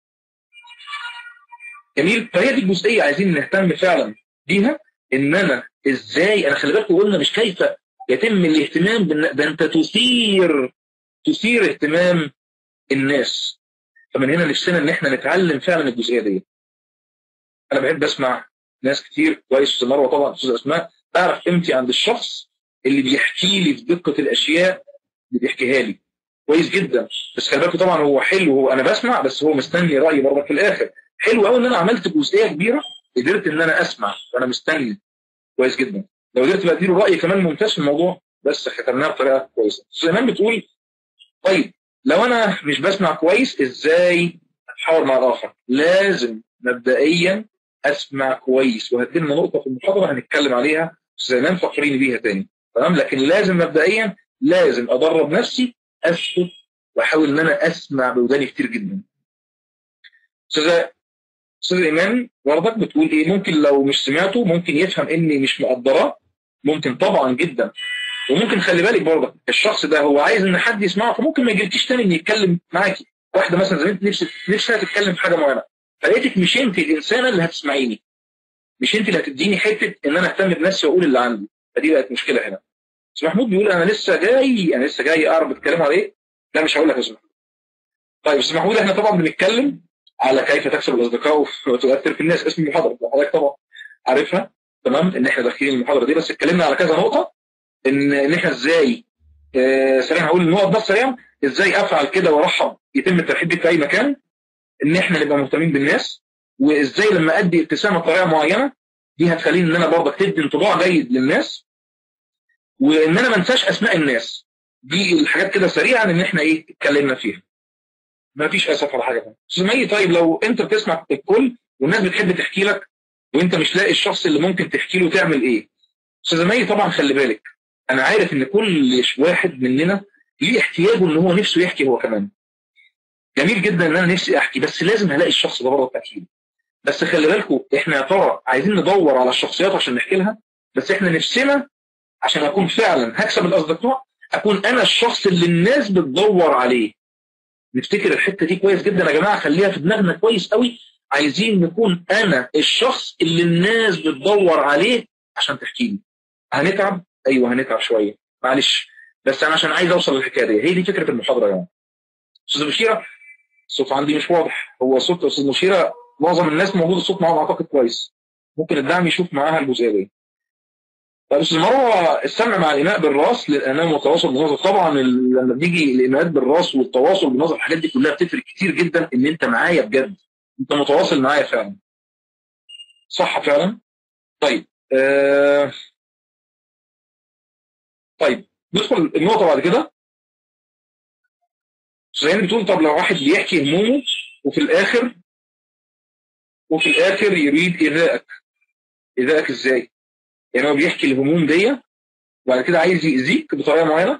جميل فهي دي الجزئيه عايزين نهتم فعلا بيها ان انا ازاي انا خلي بالكوا قلنا مش كيف يتم الاهتمام ده انت تثير تثير اهتمام الناس فمن هنا نفسنا ان احنا نتعلم فعلا الجزئيه دي انا بحب اسمع ناس كتير كويس استاذ مروه طبعا استاذ اسماء اعرف قيمتي عند الشخص اللي بيحكي لي في دقه الاشياء اللي بيحكيها لي كويس جدا بس خلي بالكوا طبعا هو حلو هو انا بسمع بس هو مستني رايي برضه في الاخر حلو قوي ان انا عملت جزئيه كبيره قدرت ان انا اسمع وانا مستني كويس جدا لو قدرت بقى اديله راي كمان ممتاز في الموضوع بس ختمناها بطريقه كويسه سليمان بتقول طيب لو انا مش بسمع كويس ازاي اتحاور مع الاخر لازم مبدئيا اسمع كويس وهدينا نقطه في المحاضره هنتكلم عليها سليمان فاكرين بيها تاني تمام لكن لازم مبدئيا لازم ادرب نفسي اسكت واحاول ان انا اسمع بوداني كتير جدا استاذ استاذ ايمان برضك بتقول ايه ممكن لو مش سمعته ممكن يفهم اني مش مقدراه ممكن طبعا جدا وممكن خلي بالك برضه الشخص ده هو عايز ان حد يسمعه فممكن ما يجيلكيش تاني ان يتكلم معاكي واحده مثلا زميلتك نفسك نفسها تتكلم في حاجه معينه فلقيتك مش انت الانسانه اللي هتسمعيني مش انت اللي هتديني حته ان انا اهتم بنفسي واقول اللي عندي فدي بقت مشكله هنا بس محمود بيقول انا لسه جاي انا لسه جاي اعرف بتكلموا على ايه لا مش هقول لك يا اسمع طيب بس محمود احنا طبعا بنتكلم على كيف تكسب الاصدقاء وتؤثر في الناس اسم المحاضره حضرتك طبعا عارفها تمام ان احنا داخلين المحاضره دي بس اتكلمنا على كذا نقطه ان ان احنا ازاي آه سريعا هقول النقط بس سريعا ازاي افعل كده وارحب يتم الترحيب بي في اي مكان ان احنا نبقى مهتمين بالناس وازاي لما ادي ابتسامه بطريقه معينه دي هتخليني ان انا برضك تدي انطباع جيد للناس وان انا ما انساش اسماء الناس دي الحاجات كده سريعا ان احنا ايه اتكلمنا فيها ما فيش اسف ولا حاجه ثانيه استاذ طيب لو انت بتسمع الكل والناس بتحب تحكي لك وانت مش لاقي الشخص اللي ممكن تحكي له تعمل ايه استاذ مي طبعا خلي بالك انا عارف ان كل واحد مننا ليه احتياجه ان هو نفسه يحكي هو كمان جميل جدا ان انا نفسي احكي بس لازم هلاقي الشخص ده برضه اكيد بس خلي بالكم احنا يا ترى عايزين ندور على الشخصيات عشان نحكي لها بس احنا نفسنا عشان اكون فعلا هكسب الاصدقاء اكون انا الشخص اللي الناس بتدور عليه نفتكر الحته دي كويس جدا يا جماعه خليها في دماغنا كويس قوي عايزين نكون انا الشخص اللي الناس بتدور عليه عشان تحكي لي هنتعب ايوه هنتعب شويه معلش بس انا عشان عايز اوصل للحكايه دي هي دي فكره المحاضره يعني استاذ مشيره الصوت عندي مش واضح هو صوت استاذ مشيره معظم الناس موجود الصوت معاهم اعتقد كويس ممكن الدعم يشوف معاها الجزئيه دي طيب استاذ مروه السمع مع الاناء بالراس للانام والتواصل بالنظر طبعا لما بنيجي الاناءات بالراس والتواصل بالنظر الحاجات دي كلها بتفرق كتير جدا ان انت معايا بجد انت متواصل معايا فعلا صح فعلا طيب آه طيب ندخل النقطه بعد كده زين بتقول طب لو واحد بيحكي همومه وفي الاخر وفي الاخر يريد ايذائك ايذائك ازاي؟ يعني هو بيحكي الهموم دي وبعد كده عايز يأذيك بطريقه معينه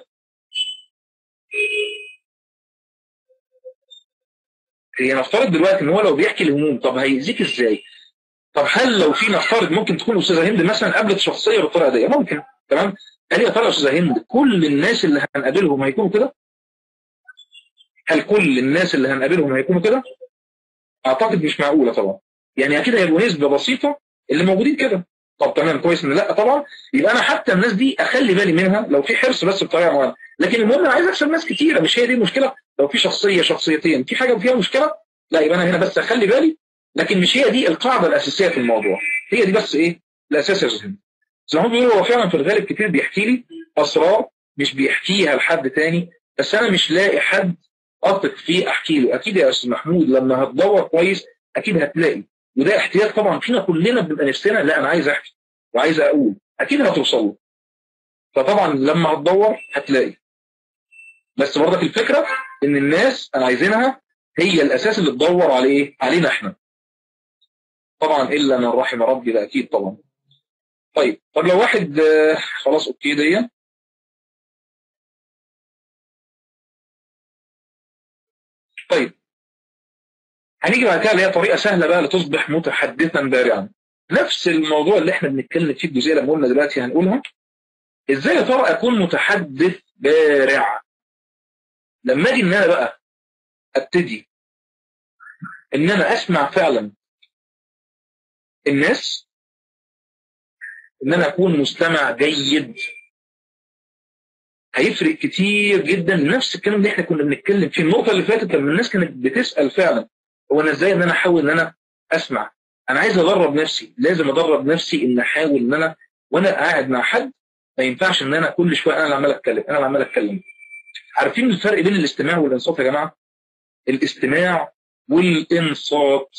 هي نفترض دلوقتي ان هو لو بيحكي الهموم طب هيأذيك ازاي؟ طب هل لو في نفترض ممكن تكون استاذه هند مثلا قابلت شخصيه بالطريقه دي ممكن تمام هل يا ترى يا استاذه هند كل الناس اللي هنقابلهم هيكونوا كده؟ هل كل الناس اللي هنقابلهم هيكونوا كده؟ اعتقد مش معقوله طبعا يعني اكيد هيبقوا نسبه بسيطه اللي موجودين كده طب تمام كويس ان لا طبعا يبقى انا حتى الناس دي اخلي بالي منها لو في حرص بس بطريقه معينه لكن المهم انا عايز اكسب ناس كتيره مش هي دي المشكله لو في شخصيه شخصيتين في حاجه فيها مشكله لا يبقى انا هنا بس اخلي بالي لكن مش هي دي القاعده الاساسيه في الموضوع هي دي بس ايه الاساس يا زهير زي ما بيقولوا هو فعلا في الغالب كتير بيحكي لي اسرار مش بيحكيها لحد تاني بس انا مش لاقي حد اثق فيه احكي له اكيد يا استاذ محمود لما هتدور كويس اكيد هتلاقي وده احتياج طبعا فينا كلنا بنبقى نفسنا لا انا عايز احكي وعايز اقول اكيد هتوصل له فطبعا لما هتدور هتلاقي بس برضك الفكره ان الناس انا عايزينها هي الاساس اللي تدور عليه علينا احنا طبعا الا من رحم ربي ده اكيد طبعا طيب طب لو واحد خلاص اوكي دي طيب هنيجي بعد كده اللي هي طريقه سهله بقى لتصبح متحدثا بارعا نفس الموضوع اللي احنا بنتكلم فيه الجزئيه اللي قلنا دلوقتي هنقولها ازاي يا ترى اكون متحدث بارع لما اجي ان انا بقى ابتدي ان انا اسمع فعلا الناس ان انا اكون مستمع جيد هيفرق كتير جدا نفس الكلام اللي احنا كنا بنتكلم فيه النقطه اللي فاتت لما الناس كانت بتسال فعلا هو انا ازاي ان انا احاول ان انا اسمع انا عايز ادرب نفسي لازم ادرب نفسي ان احاول ان انا وانا قاعد مع حد ما ينفعش ان انا كل شويه انا اللي عمال اتكلم انا اللي عمال اتكلم عارفين الفرق بين الاستماع والانصات يا جماعه الاستماع والانصات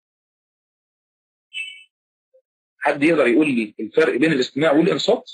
حد يقدر يقول لي الفرق بين الاستماع والانصات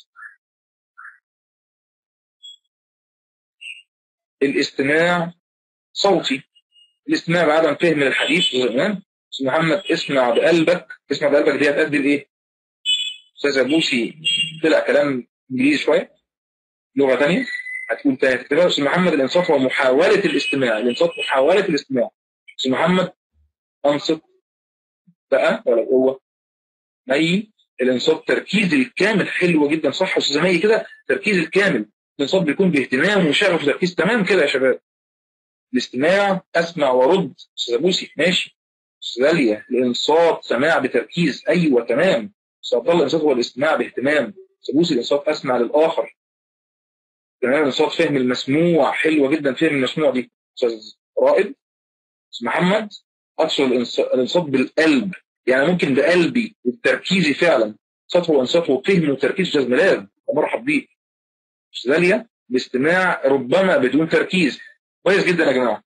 الاستماع صوتي الاستماع بعدم فهم الحديث تمام محمد اسمع بقلبك اسمع بقلبك دي هتأدي لايه استاذ بوسي طلع كلام انجليزي شويه لغه ثانيه هتقول تاني تكتبها استاذ محمد الانصات هو محاوله الاستماع الانصات محاوله الاستماع استاذ محمد انصت بقى ولا هو مي الانصات تركيز الكامل حلو جدا صح استاذ مي كده تركيز الكامل الانصات بيكون باهتمام وشغف وتركيز تمام كده يا شباب الاستماع اسمع ورد استاذ بوسي ماشي استاذ الانصات سماع بتركيز ايوه تمام استاذ عبد الله الانصات هو الاستماع باهتمام استاذ بوسي الانصات اسمع للاخر تمام الانصات فهم المسموع حلوه جدا فهم المسموع دي استاذ رائد استاذ محمد اقصد الانصات بالقلب يعني ممكن بقلبي وبتركيزي فعلا انصات هو انصات وفهم وتركيز استاذ ميلاد مرحب بيك استاذ الاستماع ربما بدون تركيز كويس جدا يا جماعه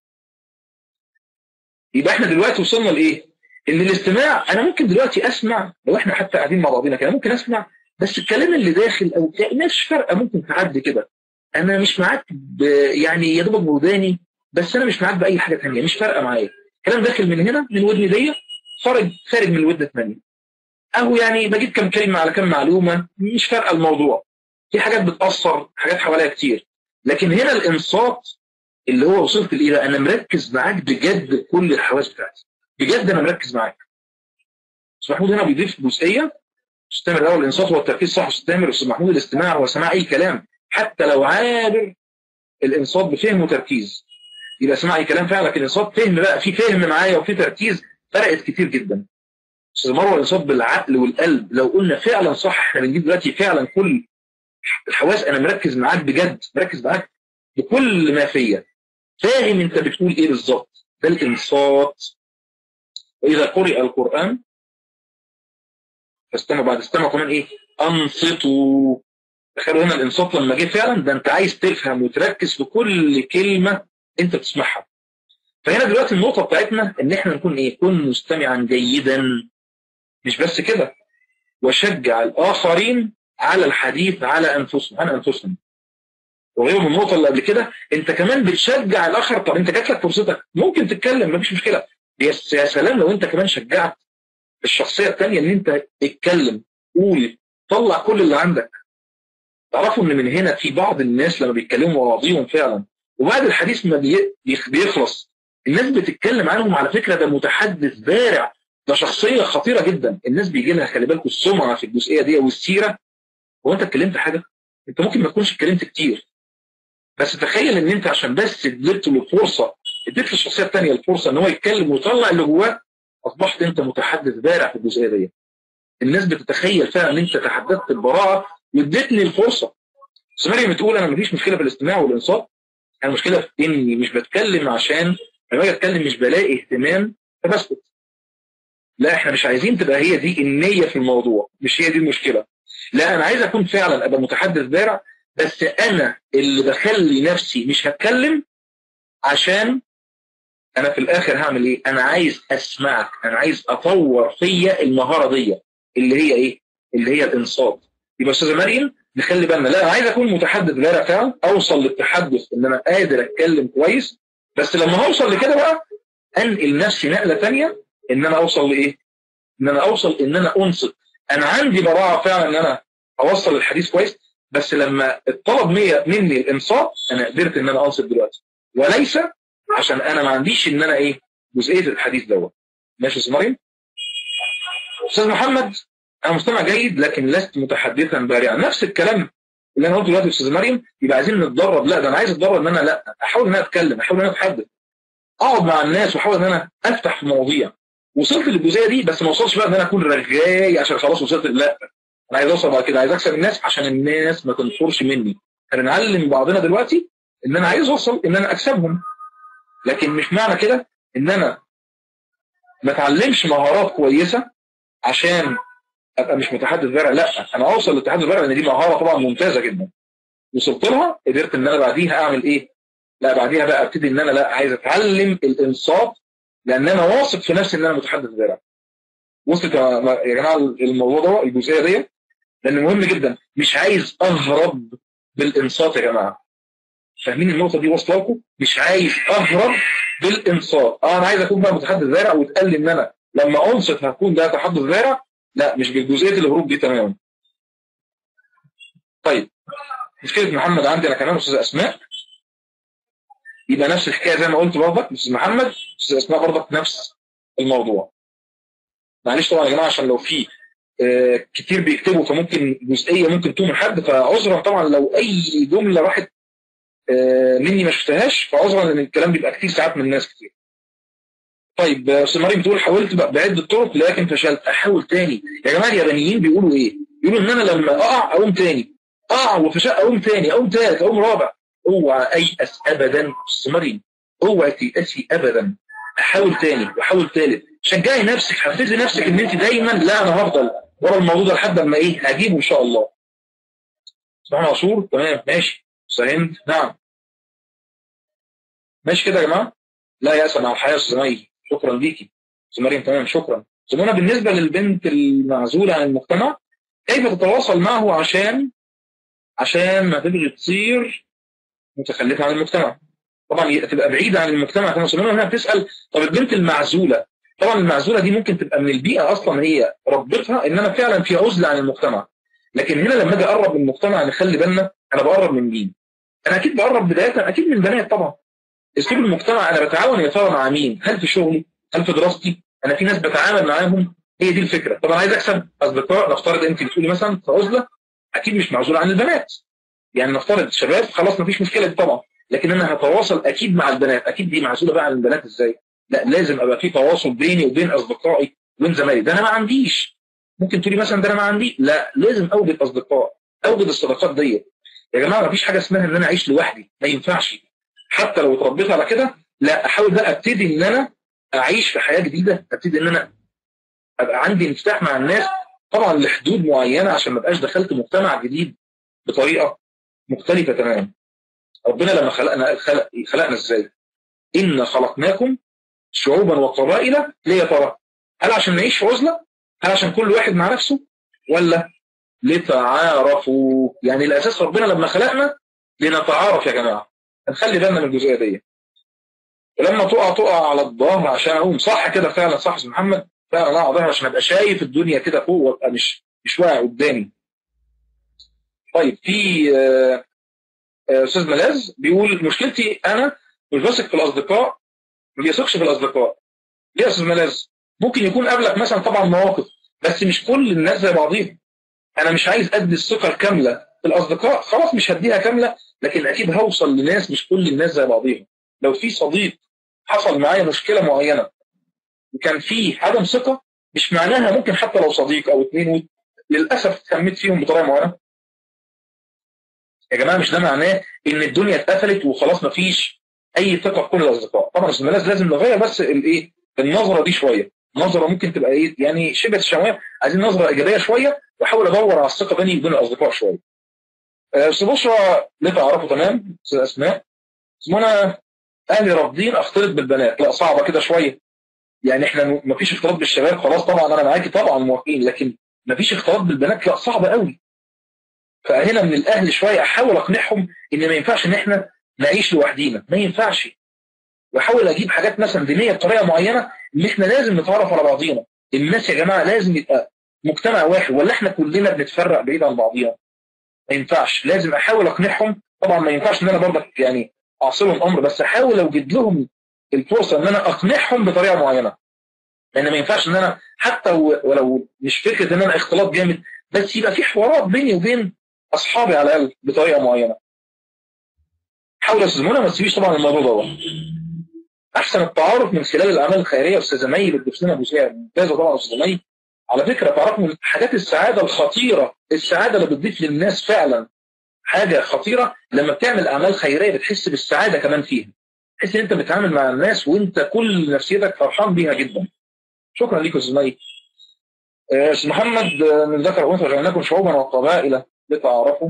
يبقى احنا دلوقتي وصلنا لايه ان الاستماع انا ممكن دلوقتي اسمع لو احنا حتى قاعدين مع بعضنا كده ممكن اسمع بس الكلام اللي داخل او مش فارقه ممكن تعدي كده انا مش معاك يعني يا دوبك بوداني بس انا مش معاك باي حاجه ثانيه مش فارقه معايا كلام داخل من هنا من ودني دي خارج خارج من الودن الثانيه اهو يعني بجيب كم كلمه على كم معلومه مش فارقه الموضوع في حاجات بتاثر حاجات حواليا كتير لكن هنا الانصات اللي هو وصلت لايه انا مركز معاك بجد كل الحواس بتاعتي بجد انا مركز معاك استاذ محمود هنا بيضيف جزئيه استمر الاول الانصات هو التركيز صح استمر استاذ محمود الاستماع هو سماع اي كلام حتى لو عابر الانصات بفهم وتركيز يبقى سماع اي كلام فعلا لكن الانصات فهم بقى في فهم معايا وفي تركيز فرقت كتير جدا استاذ مروه الانصات بالعقل والقلب لو قلنا فعلا صح احنا بنجيب دلوقتي فعلا كل الحواس انا مركز معاك بجد مركز معاك بكل ما فيا فاهم انت بتقول ايه بالظبط ده الانصات واذا قرئ القران فاستمعوا بعد استمعوا كمان ايه انصتوا تخيلوا هنا الانصات لما جه فعلا ده انت عايز تفهم وتركز في كل كلمه انت بتسمعها فهنا دلوقتي النقطه بتاعتنا ان احنا نكون ايه كن مستمعا جيدا مش بس كده وشجع الاخرين على الحديث على انفسهم عن انفسهم وغير من النقطه اللي قبل كده انت كمان بتشجع الاخر طب انت جات لك فرصتك ممكن تتكلم مفيش مشكله بس يا سلام لو انت كمان شجعت الشخصيه الثانيه ان انت اتكلم قول طلع كل اللي عندك تعرفوا ان من هنا في بعض الناس لما بيتكلموا مواضيعهم فعلا وبعد الحديث ما بيخلص الناس بتتكلم عنهم على فكره ده متحدث بارع ده شخصيه خطيره جدا الناس بيجي لها خلي بالكم السمعه في الجزئيه دي والسيره هو انت اتكلمت حاجه انت ممكن ما تكونش اتكلمت كتير بس تخيل ان انت عشان بس اديت له فرصه اديت للشخصيه الثانيه الفرصه ان هو يتكلم ويطلع اللي جواه اصبحت انت متحدث بارع في الجزئيه دي الناس بتتخيل فعلا ان انت تحدثت ببراعه واديتني الفرصه بس مريم بتقول انا مفيش مشكله في الاستماع والانصات انا المشكله في اني مش بتكلم عشان لما اجي اتكلم مش بلاقي اهتمام فبسكت لا احنا مش عايزين تبقى هي دي النيه في الموضوع مش هي دي المشكله لا انا عايز اكون فعلا ابقى متحدث بارع بس انا اللي بخلي نفسي مش هتكلم عشان انا في الاخر هعمل ايه انا عايز اسمعك انا عايز اطور فيا المهاره دي اللي هي ايه اللي هي الانصات يبقى استاذه مريم نخلي بالنا لا انا عايز اكون متحدث بارع فعلا اوصل للتحدث ان انا قادر اتكلم كويس بس لما هوصل لكده بقى انقل نفسي نقله ثانيه ان انا اوصل لايه ان انا اوصل ان انا انصت انا عندي براعه فعلا ان انا اوصل الحديث كويس بس لما اتطلب مني الانصات انا قدرت ان انا انصت دلوقتي وليس عشان انا ما عنديش ان انا ايه جزئيه الحديث دوت ماشي يا مريم استاذ محمد انا مستمع جيد لكن لست متحدثا بارعا نفس الكلام اللي انا قلته دلوقتي يا استاذ مريم يبقى عايزين نتدرب لا ده انا عايز اتدرب ان انا لا احاول ان انا اتكلم احاول ان انا اتحدث اقعد مع الناس واحاول ان انا افتح في مواضيع وصلت للجزئيه دي بس ما وصلش بقى ان انا اكون رغاي عشان خلاص وصلت لا انا عايز اوصل بعد كده عايز اكسب الناس عشان الناس ما تنفرش مني احنا نعلم بعضنا دلوقتي ان انا عايز اوصل ان انا اكسبهم لكن مش معنى كده ان انا ما اتعلمش مهارات كويسه عشان ابقى مش متحدث بارع لا انا اوصل للتحدث بارع لان دي مهاره طبعا ممتازه جدا وصلت لها قدرت ان انا بعديها اعمل ايه لا بعديها بقى ابتدي ان انا لا عايز اتعلم الانصات لان انا واثق في نفسي ان انا متحدث بارع وصلت يا جماعه الموضوع ده الجزئيه دي لان مهم جدا مش عايز اهرب بالانصات يا جماعه فاهمين النقطه دي واصله لكم مش عايز اهرب بالانصات اه انا عايز اكون بقى متحدث بارع وتقال لي ان انا لما انصت هكون ده تحدث بارع لا مش بالجزئيه الهروب دي تماما طيب مشكله محمد عندي انا كمان استاذ اسماء يبقى نفس الحكايه زي ما قلت برضك استاذ محمد استاذ اسماء برضك نفس الموضوع معلش طبعا يا جماعه عشان لو في آه كتير بيكتبوا فممكن جزئيه ممكن تكون من حد فعذرا طبعا لو اي جمله راحت آه مني ما شفتهاش فعذرا لان الكلام بيبقى كتير ساعات من الناس كتير طيب استاذ مريم بتقول حاولت بعده طرق لكن فشلت احاول تاني يا جماعه اليابانيين بيقولوا ايه؟ بيقولوا ان انا لما اقع اقوم تاني اقع وفشل اقوم تاني اقوم تالت اقوم رابع اوعى ايأس ابدا استاذ مريم اوعى تيأسي ابدا احاول تاني واحاول تالت شجعي نفسك حفزي نفسك ان انت دايما لا انا هفضل ورا الموضوع ده لحد ما ايه هجيبه ان شاء الله اسمعنا عاشور تمام ماشي سهمت نعم ماشي كده يا جماعه لا يأس مع الحياه استاذ شكرا ليكي استاذ مريم تمام شكرا استاذ بالنسبه للبنت المعزوله عن المجتمع كيف تتواصل معه عشان عشان ما تبغي تصير متخلفه عن المجتمع طبعا تبقى بعيده عن المجتمع كما سمعنا هنا بتسال طب البنت المعزوله طبعا المعزوله دي ممكن تبقى من البيئه اصلا هي ربتها ان انا فعلا في عزله عن المجتمع لكن هنا لما اجي اقرب من المجتمع نخلي بالنا انا بقرب من مين؟ انا اكيد بقرب بدايه اكيد من البنات طبعا اسلوب المجتمع انا بتعاون يا ترى مع مين؟ هل في شغلي؟ هل في دراستي؟ انا في ناس بتعامل معاهم هي دي الفكره طبعا عايز اكسب اصدقاء نفترض انت بتقولي مثلا في عزله اكيد مش معزوله عن البنات يعني نفترض شباب خلاص مفيش مشكله دي طبعا لكن انا هتواصل اكيد مع البنات اكيد دي معزوله بقى عن البنات ازاي لا لازم ابقى في تواصل بيني وبين اصدقائي وبين زمايلي ده انا ما عنديش ممكن تقولي مثلا ده انا ما عندي لا لازم اوجد اصدقاء اوجد الصداقات ديت يا جماعه ما فيش حاجه اسمها ان انا اعيش لوحدي ما ينفعش حتى لو اتربيت على كده لا احاول بقى ابتدي ان انا اعيش في حياه جديده ابتدي ان انا ابقى عندي انفتاح مع الناس طبعا لحدود معينه عشان ما ابقاش دخلت مجتمع جديد بطريقه مختلفه تماما ربنا لما خلقنا خلق خلقنا ازاي ان خلقناكم شعوبا وقبائل ليه ترى هل عشان نعيش في عزله هل عشان كل واحد مع نفسه ولا لتعارفوا يعني الاساس ربنا لما خلقنا لنتعارف يا جماعه نخلي بالنا من الجزئيه دي ولما تقع تقع على الظهر عشان اقوم صح كده فعلا صح يا محمد فعلا انا على ظهري عشان ابقى شايف الدنيا كده فوق وابقى مش مش واقع قدامي طيب في استاذ ملاذ بيقول مشكلتي انا مش بثق في الاصدقاء ما بيثقش في الاصدقاء ليه يا استاذ ملاذ ممكن يكون قابلك مثلا طبعا مواقف بس مش كل الناس زي بعضيهم انا مش عايز ادي الثقه الكامله في الاصدقاء خلاص مش هديها كامله لكن اكيد هوصل لناس مش كل الناس زي بعضيهم لو في صديق حصل معايا مشكله معينه وكان في عدم ثقه مش معناها ممكن حتى لو صديق او اثنين للاسف تسميت فيهم بطريقه معينه يا جماعه مش ده معناه ان الدنيا اتقفلت وخلاص مفيش اي ثقه في كل الاصدقاء طبعا الناس لازم نغير بس الايه النظره دي شويه نظره ممكن تبقى ايه يعني شبه الشمويه عايزين نظره ايجابيه شويه واحاول ادور على الثقه بيني وبين الاصدقاء شويه استاذ بشرى ليه تعرفوا تمام استاذ اسماء اسمنا اهلي رافضين اختلط بالبنات لا صعبه كده شويه يعني احنا مفيش اختلاط بالشباب خلاص طبعا انا معاكي طبعا موافقين لكن مفيش اختلاط بالبنات لا صعب قوي فهنا من الاهل شويه احاول اقنعهم ان ما ينفعش ان احنا نعيش لوحدينا ما ينفعش واحاول اجيب حاجات مثلا دينيه بطريقه معينه ان احنا لازم نتعرف على بعضينا الناس يا جماعه لازم يبقى مجتمع واحد ولا احنا كلنا بنتفرق بعيد عن بعضينا ما ينفعش لازم احاول اقنعهم طبعا ما ينفعش ان انا برضك يعني اعصلهم امر بس احاول اوجد لهم الفرصه ان انا اقنعهم بطريقه معينه لان ما ينفعش ان انا حتى ولو مش فكره ان انا اختلاط جامد بس يبقى في حوارات بيني وبين اصحابي على الاقل بطريقه معينه حاول استاذ ما تسيبيش طبعا الموضوع ده احسن التعارف من خلال الاعمال الخيريه استاذه مي بتضيف لنا جزئيه ممتازه طبعا استاذه مي على فكره تعرفوا من حاجات السعاده الخطيره السعاده اللي بتضيف للناس فعلا حاجه خطيره لما بتعمل اعمال خيريه بتحس بالسعاده كمان فيها تحس ان انت بتتعامل مع الناس وانت كل نفسيتك فرحان بيها جدا شكرا ليكم استاذ مي استاذ محمد من ذكر انثى وجعلناكم شعوبا وقبائل لتعارفوا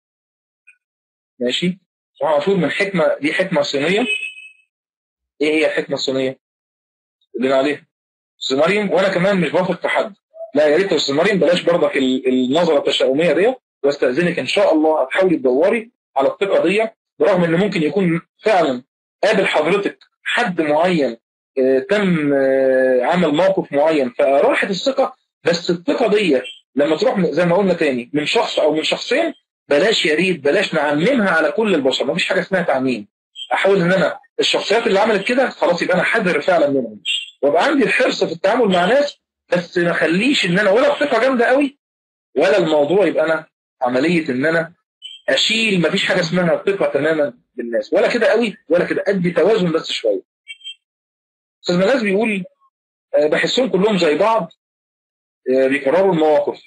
ماشي وعاشور من حكمه دي حكمه صينيه ايه هي الحكمه الصينيه اللي عليها استاذ مريم وانا كمان مش بثق في حد لا يا ريت يا استاذ مريم بلاش برضك النظره التشاؤميه دي واستاذنك ان شاء الله هتحاولي تدوري على الثقه دي برغم ان ممكن يكون فعلا قابل حضرتك حد معين آه تم آه عمل موقف معين فراحت الثقه بس الثقه دي لما تروح زي ما قلنا تاني من شخص او من شخصين بلاش يا ريت بلاش نعممها على كل البشر مفيش حاجه اسمها تعميم احاول ان انا الشخصيات اللي عملت كده خلاص يبقى انا حذر فعلا منهم وابقى عندي الحرص في التعامل مع ناس بس ما اخليش ان انا ولا الثقه جامده قوي ولا الموضوع يبقى انا عمليه ان انا اشيل ما فيش حاجه اسمها ثقه تماما بالناس ولا كده قوي ولا كده ادي توازن بس شويه استاذ مناس بيقول بحسهم كلهم زي بعض بيكرروا المواقف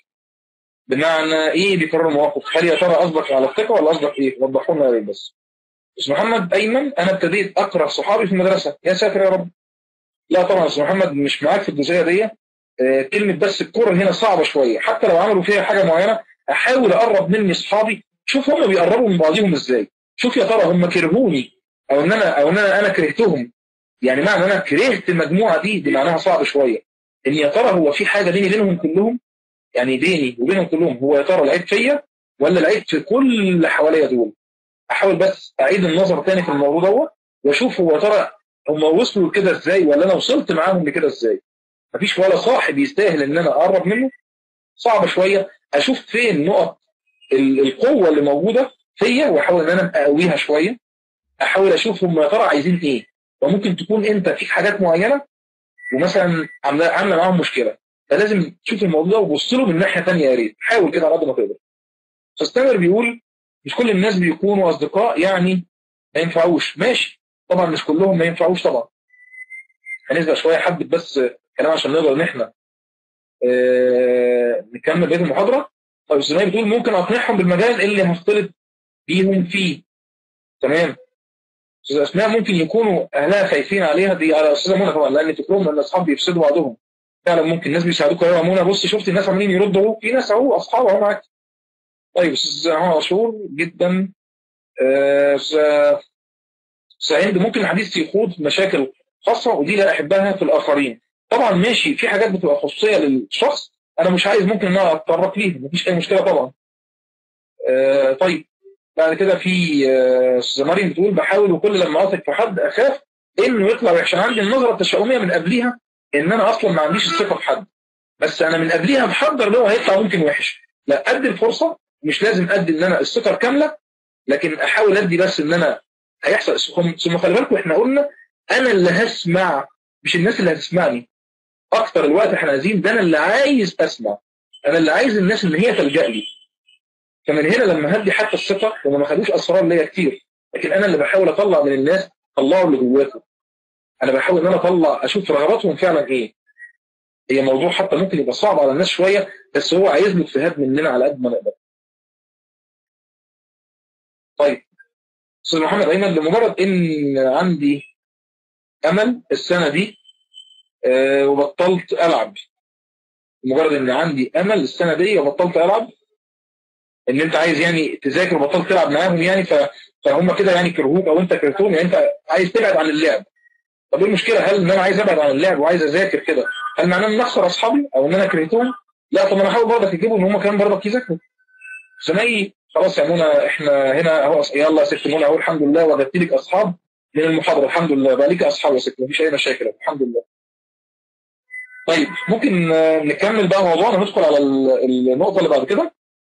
بمعنى ايه بيكرروا المواقف هل يا ترى قصدك على الثقه ولا قصدك ايه وضحوا لنا يا ريت بس استاذ محمد ايمن انا ابتديت اقرا صحابي في المدرسه يا ساتر يا رب لا طبعا استاذ محمد مش معاك في الجزئيه دي آه كلمه بس الكره هنا صعبه شويه حتى لو عملوا فيها حاجه معينه احاول اقرب مني اصحابي شوف هم بيقربوا من بعضهم ازاي شوف يا ترى هم كرهوني او ان انا او ان انا انا كرهتهم يعني معنى انا كرهت المجموعه دي دي معناها صعب شويه ان يا ترى هو في حاجه بيني وبينهم كلهم يعني بيني وبينهم كلهم هو يا ترى العيب فيا ولا العيب في كل اللي حواليا دول احاول بس اعيد النظر تاني في الموضوع دوت واشوف هو ترى هم وصلوا لكده ازاي ولا انا وصلت معاهم لكده ازاي مفيش ولا صاحب يستاهل ان انا اقرب منه صعب شويه اشوف فين نقط القوه اللي موجوده فيا واحاول ان انا اقويها شويه احاول اشوف هم يا ترى عايزين ايه وممكن تكون انت فيك حاجات معينه ومثلا عامله عامله معاهم مشكله فلازم تشوف الموضوع ده وبص له من ناحيه ثانيه يا ريت حاول كده على قد ما تقدر فاستمر بيقول مش كل الناس بيكونوا اصدقاء يعني ما ينفعوش ماشي طبعا مش كلهم ما ينفعوش طبعا هنسبق شويه حبه بس كلام عشان نقدر ان احنا اه نكمل بقيه المحاضره طيب استاذ بتقول ممكن اقنعهم بالمجال اللي هختلط بيهم فيه تمام استاذ اسماء ممكن يكونوا اهلها خايفين عليها دي على استاذه منى طبعا لان فكرهم ان الاصحاب بيفسدوا بعضهم فعلا ممكن الناس بيساعدوك يا منى بص شفت الناس عاملين يردوا اهو في ناس اهو اصحاب اهو معاك طيب استاذ عاشور جدا استاذ سعيد ممكن الحديث يخوض مشاكل خاصه ودي لا احبها في الاخرين طبعا ماشي في حاجات بتبقى خصوصيه للشخص انا مش عايز ممكن ان انا اتطرق ليها مفيش اي مشكله طبعا آه طيب بعد كده في استاذه آه مريم بتقول بحاول وكل لما اثق في حد اخاف انه يطلع وحش انا عندي النظره التشاؤميه من قبليها ان انا اصلا ما عنديش الثقه في حد بس انا من قبليها محضر ان هو هيطلع ممكن وحش لا ادي الفرصه مش لازم ادي ان انا الثقه الكامله لكن احاول ادي بس ان انا هيحصل ثم خلي بالكم احنا قلنا انا اللي هسمع مش الناس اللي هتسمعني اكتر الوقت احنا عايزين ده انا اللي عايز اسمع انا اللي عايز الناس ان هي تلجا لي فمن هنا لما هدي حتى الثقه هم ما خدوش اسرار ليا كتير لكن انا اللي بحاول اطلع من الناس طلعوا اللي جواكم انا بحاول ان انا اطلع اشوف رغباتهم فعلا ايه هي موضوع حتى ممكن يبقى صعب على الناس شويه بس هو عايز له اجتهاد مننا على قد ما نقدر طيب استاذ محمد ايمن لمجرد ان عندي امل السنه دي أه وبطلت العب مجرد ان عندي امل السنه دي وبطلت العب ان انت عايز يعني تذاكر وبطلت تلعب معاهم يعني فهم كده يعني كرهوك او انت كرهتهم يعني انت عايز تبعد عن اللعب طب ايه المشكله هل ان انا عايز ابعد عن اللعب وعايز اذاكر كده هل معناه ان انا اخسر اصحابي او ان انا كرهتهم لا طب انا احاول برضك اجيبهم ان هم كمان برضك يذاكروا زمايلي خلاص يا منى احنا هنا اهو يلا يا ست منى اهو الحمد لله وجدت لك اصحاب من المحاضره الحمد لله بقى ليك اصحاب يا ست مفيش اي مشاكل الحمد لله طيب ممكن نكمل بقى موضوعنا ندخل على النقطه اللي بعد كده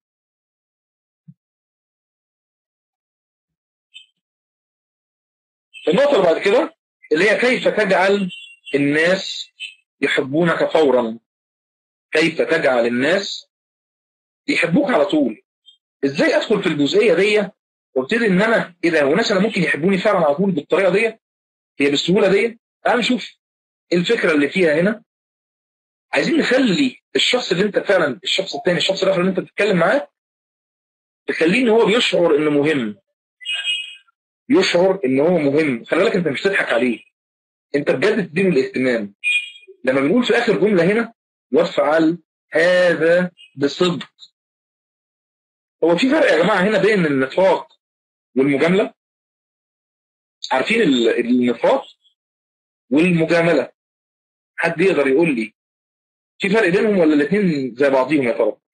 النقطه اللي بعد كده اللي هي كيف تجعل الناس يحبونك فورا كيف تجعل الناس يحبوك على طول ازاي ادخل في الجزئيه دي وابتدي ان انا ايه ده وناس انا ممكن يحبوني فعلا على طول بالطريقه دي هي بالسهوله دي تعال نشوف الفكره اللي فيها هنا عايزين نخلي الشخص اللي انت فعلا الشخص الثاني الشخص الاخر اللي انت بتتكلم معاه تخليه ان هو بيشعر انه مهم يشعر ان هو مهم خلي بالك انت مش تضحك عليه انت بجد تديله الاهتمام لما بنقول في اخر جمله هنا وافعل هذا بصدق هو في فرق يا جماعه هنا بين النفاق والمجامله عارفين النفاق والمجامله حد يقدر يقول لي في فرق بينهم ولا الاثنين زي بعضيهم يا ترى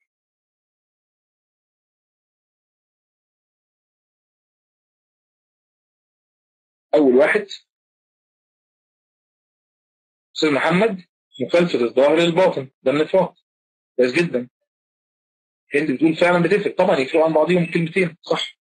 اول واحد استاذ محمد مخالفه الظاهر للباطن ده النفاق كويس جدا انت بتقول فعلا بتفرق طبعا يفرقوا عن بعضهم كلمتين صح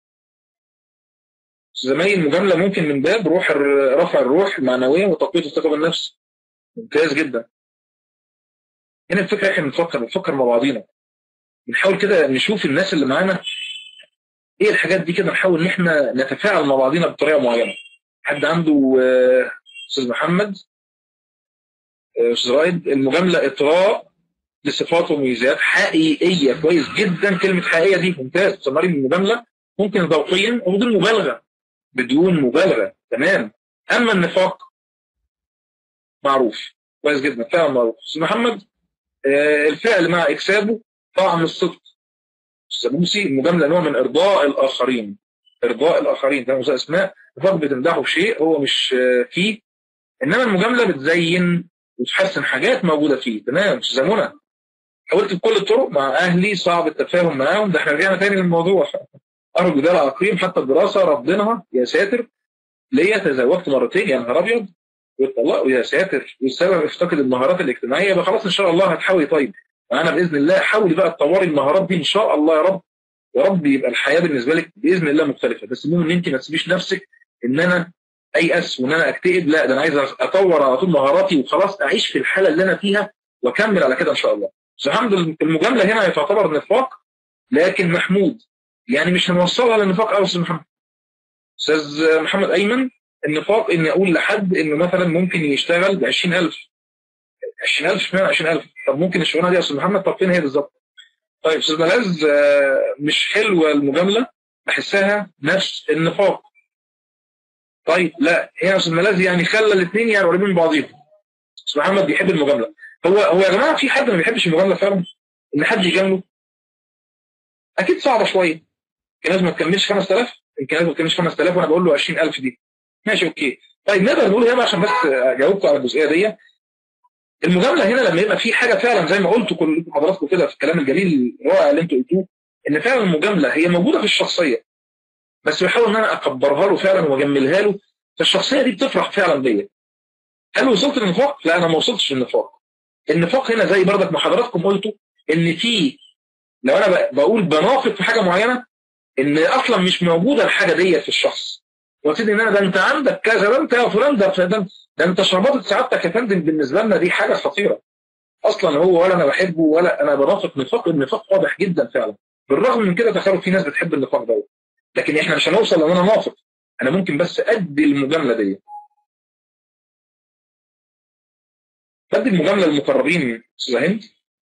زمايل المجامله ممكن من باب روح رفع الروح المعنويه وتقويه الثقه بالنفس ممتاز جدا هنا الفكره احنا بنفكر بنفكر مع بعضينا بنحاول كده نشوف الناس اللي معانا ايه الحاجات دي كده نحاول ان احنا نتفاعل مع بعضينا بطريقه معينه حد عنده استاذ محمد استاذ رائد المجامله اطراء لصفات وميزات حقيقيه كويس جدا كلمه حقيقيه دي ممتاز تمارين المجامله ممكن ذوقيا وبدون مبالغه بدون مبالغه تمام اما النفاق معروف كويس جدا فعلا معروف استاذ محمد آه الفعل مع اكسابه طعم الصدق السبوسي المجامله نوع من ارضاء الاخرين ارضاء الاخرين ده استاذ اسماء النفاق بتمدحه بشيء هو مش آه فيه انما المجامله بتزين وتحسن حاجات موجوده فيه تمام استاذ منى حاولت بكل الطرق مع اهلي صعب التفاهم معاهم ده احنا رجعنا تاني للموضوع ارجو ده العقيم حتى الدراسه رافضينها يا ساتر ليا تزوجت مرتين يا نهار ابيض واتطلقوا يا ساتر والسبب افتقد المهارات الاجتماعيه يبقى خلاص ان شاء الله هتحاولي طيب انا باذن الله حاولي بقى تطوري المهارات دي ان شاء الله يا رب يا رب يبقى الحياه بالنسبه لك باذن الله مختلفه بس المهم ان انت ما تسيبيش نفسك ان انا ايأس وان انا اكتئب لا ده انا عايز اطور على طول مهاراتي وخلاص اعيش في الحاله اللي انا فيها واكمل على كده ان شاء الله الحمد المجامله هنا تعتبر نفاق لكن محمود يعني مش هنوصلها للنفاق قوي استاذ محمد استاذ محمد ايمن النفاق اني اقول لحد انه مثلا ممكن يشتغل ب 20000 20000 اشمعنى 20000 طب ممكن الشغلانه دي يا استاذ محمد طب فين هي بالظبط طيب استاذ ملاذ آه، مش حلوه المجامله بحسها نفس النفاق طيب لا هي استاذ ملاذ يعني خلى الاثنين يعني قريبين من بعضيهم استاذ محمد بيحب المجامله هو هو يا جماعه في حد ما بيحبش المجامله فعلا ان حد يجامله اكيد صعبه شويه يمكن لازم ما تكملش 5000 يمكن لازم ما تكملش 5000 وانا بقول له 20000 دي ماشي اوكي طيب نقدر نقول هنا عشان بس اجاوبكم على الجزئيه دي المجامله هنا لما يبقى في حاجه فعلا زي ما قلتوا كل حضراتكم كده في الكلام الجميل الرائع اللي انتوا قلتوه ان فعلا المجامله هي موجوده في الشخصيه بس بحاول ان انا اكبرها له فعلا واجملها له فالشخصيه دي بتفرح فعلا بيا هل وصلت للنفاق؟ لا انا ما وصلتش للنفاق النفاق هنا زي بردك ما حضراتكم قلتوا ان في لو انا بقول بنافق في حاجه معينه ان اصلا مش موجوده الحاجه ديت في الشخص وابتدي ان انا ده انت عندك كذا ده انت يا فلان ده ده, ده انت شربات سعادتك يا فندم بالنسبه لنا دي حاجه خطيره اصلا هو ولا انا بحبه ولا انا بنافق نفاق النفاق واضح جدا فعلا بالرغم من كده تخيلوا في ناس بتحب النفاق دوت لكن احنا مش هنوصل ان انا نافق انا ممكن بس ادي المجامله دي بدي المجامله للمقربين استاذ هند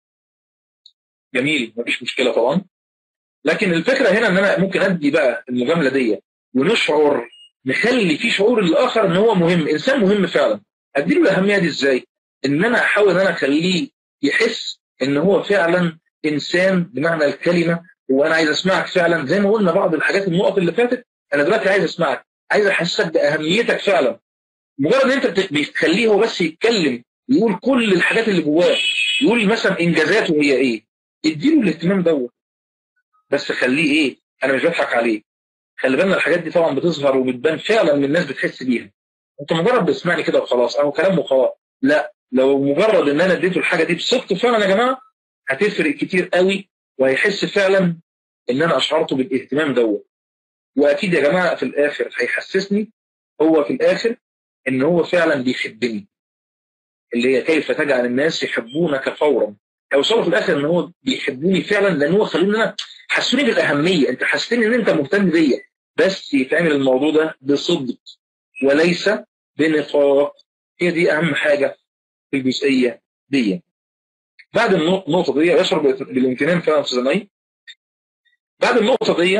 جميل مفيش مشكله طبعا لكن الفكره هنا ان انا ممكن ادي بقى المجامله دي ونشعر نخلي في شعور الاخر ان هو مهم انسان مهم فعلا اديله الاهميه دي ازاي ان انا احاول ان انا اخليه يحس ان هو فعلا انسان بمعنى الكلمه وانا عايز اسمعك فعلا زي ما قلنا بعض الحاجات النقط اللي فاتت انا دلوقتي عايز اسمعك عايز احسسك باهميتك فعلا مجرد ان انت بتخليه هو بس يتكلم يقول كل الحاجات اللي جواه يقول مثلا انجازاته هي ايه اديله الاهتمام دوت بس خليه ايه انا مش بضحك عليه خلي بالنا الحاجات دي طبعا بتظهر وبتبان فعلا من الناس بتحس بيها انت مجرد بتسمعني كده وخلاص او كلام وخلاص لا لو مجرد ان انا اديته الحاجه دي بصدق فعلا يا جماعه هتفرق كتير قوي وهيحس فعلا ان انا اشعرته بالاهتمام دوت واكيد يا جماعه في الاخر هيحسسني هو في الاخر ان هو فعلا بيحبني اللي هي كيف تجعل الناس يحبونك فورا هيوصلوا في الاخر ان هو بيحبوني فعلا لان هو خلوني انا حسوني بالاهميه انت حسيتني ان انت مهتم بيا بس يتعمل الموضوع ده بصدق وليس بنفاق هي دي اهم حاجه في الجزئيه دي بعد النقطه دي يشعر بالامتنان فعلا في زمايل بعد النقطه دي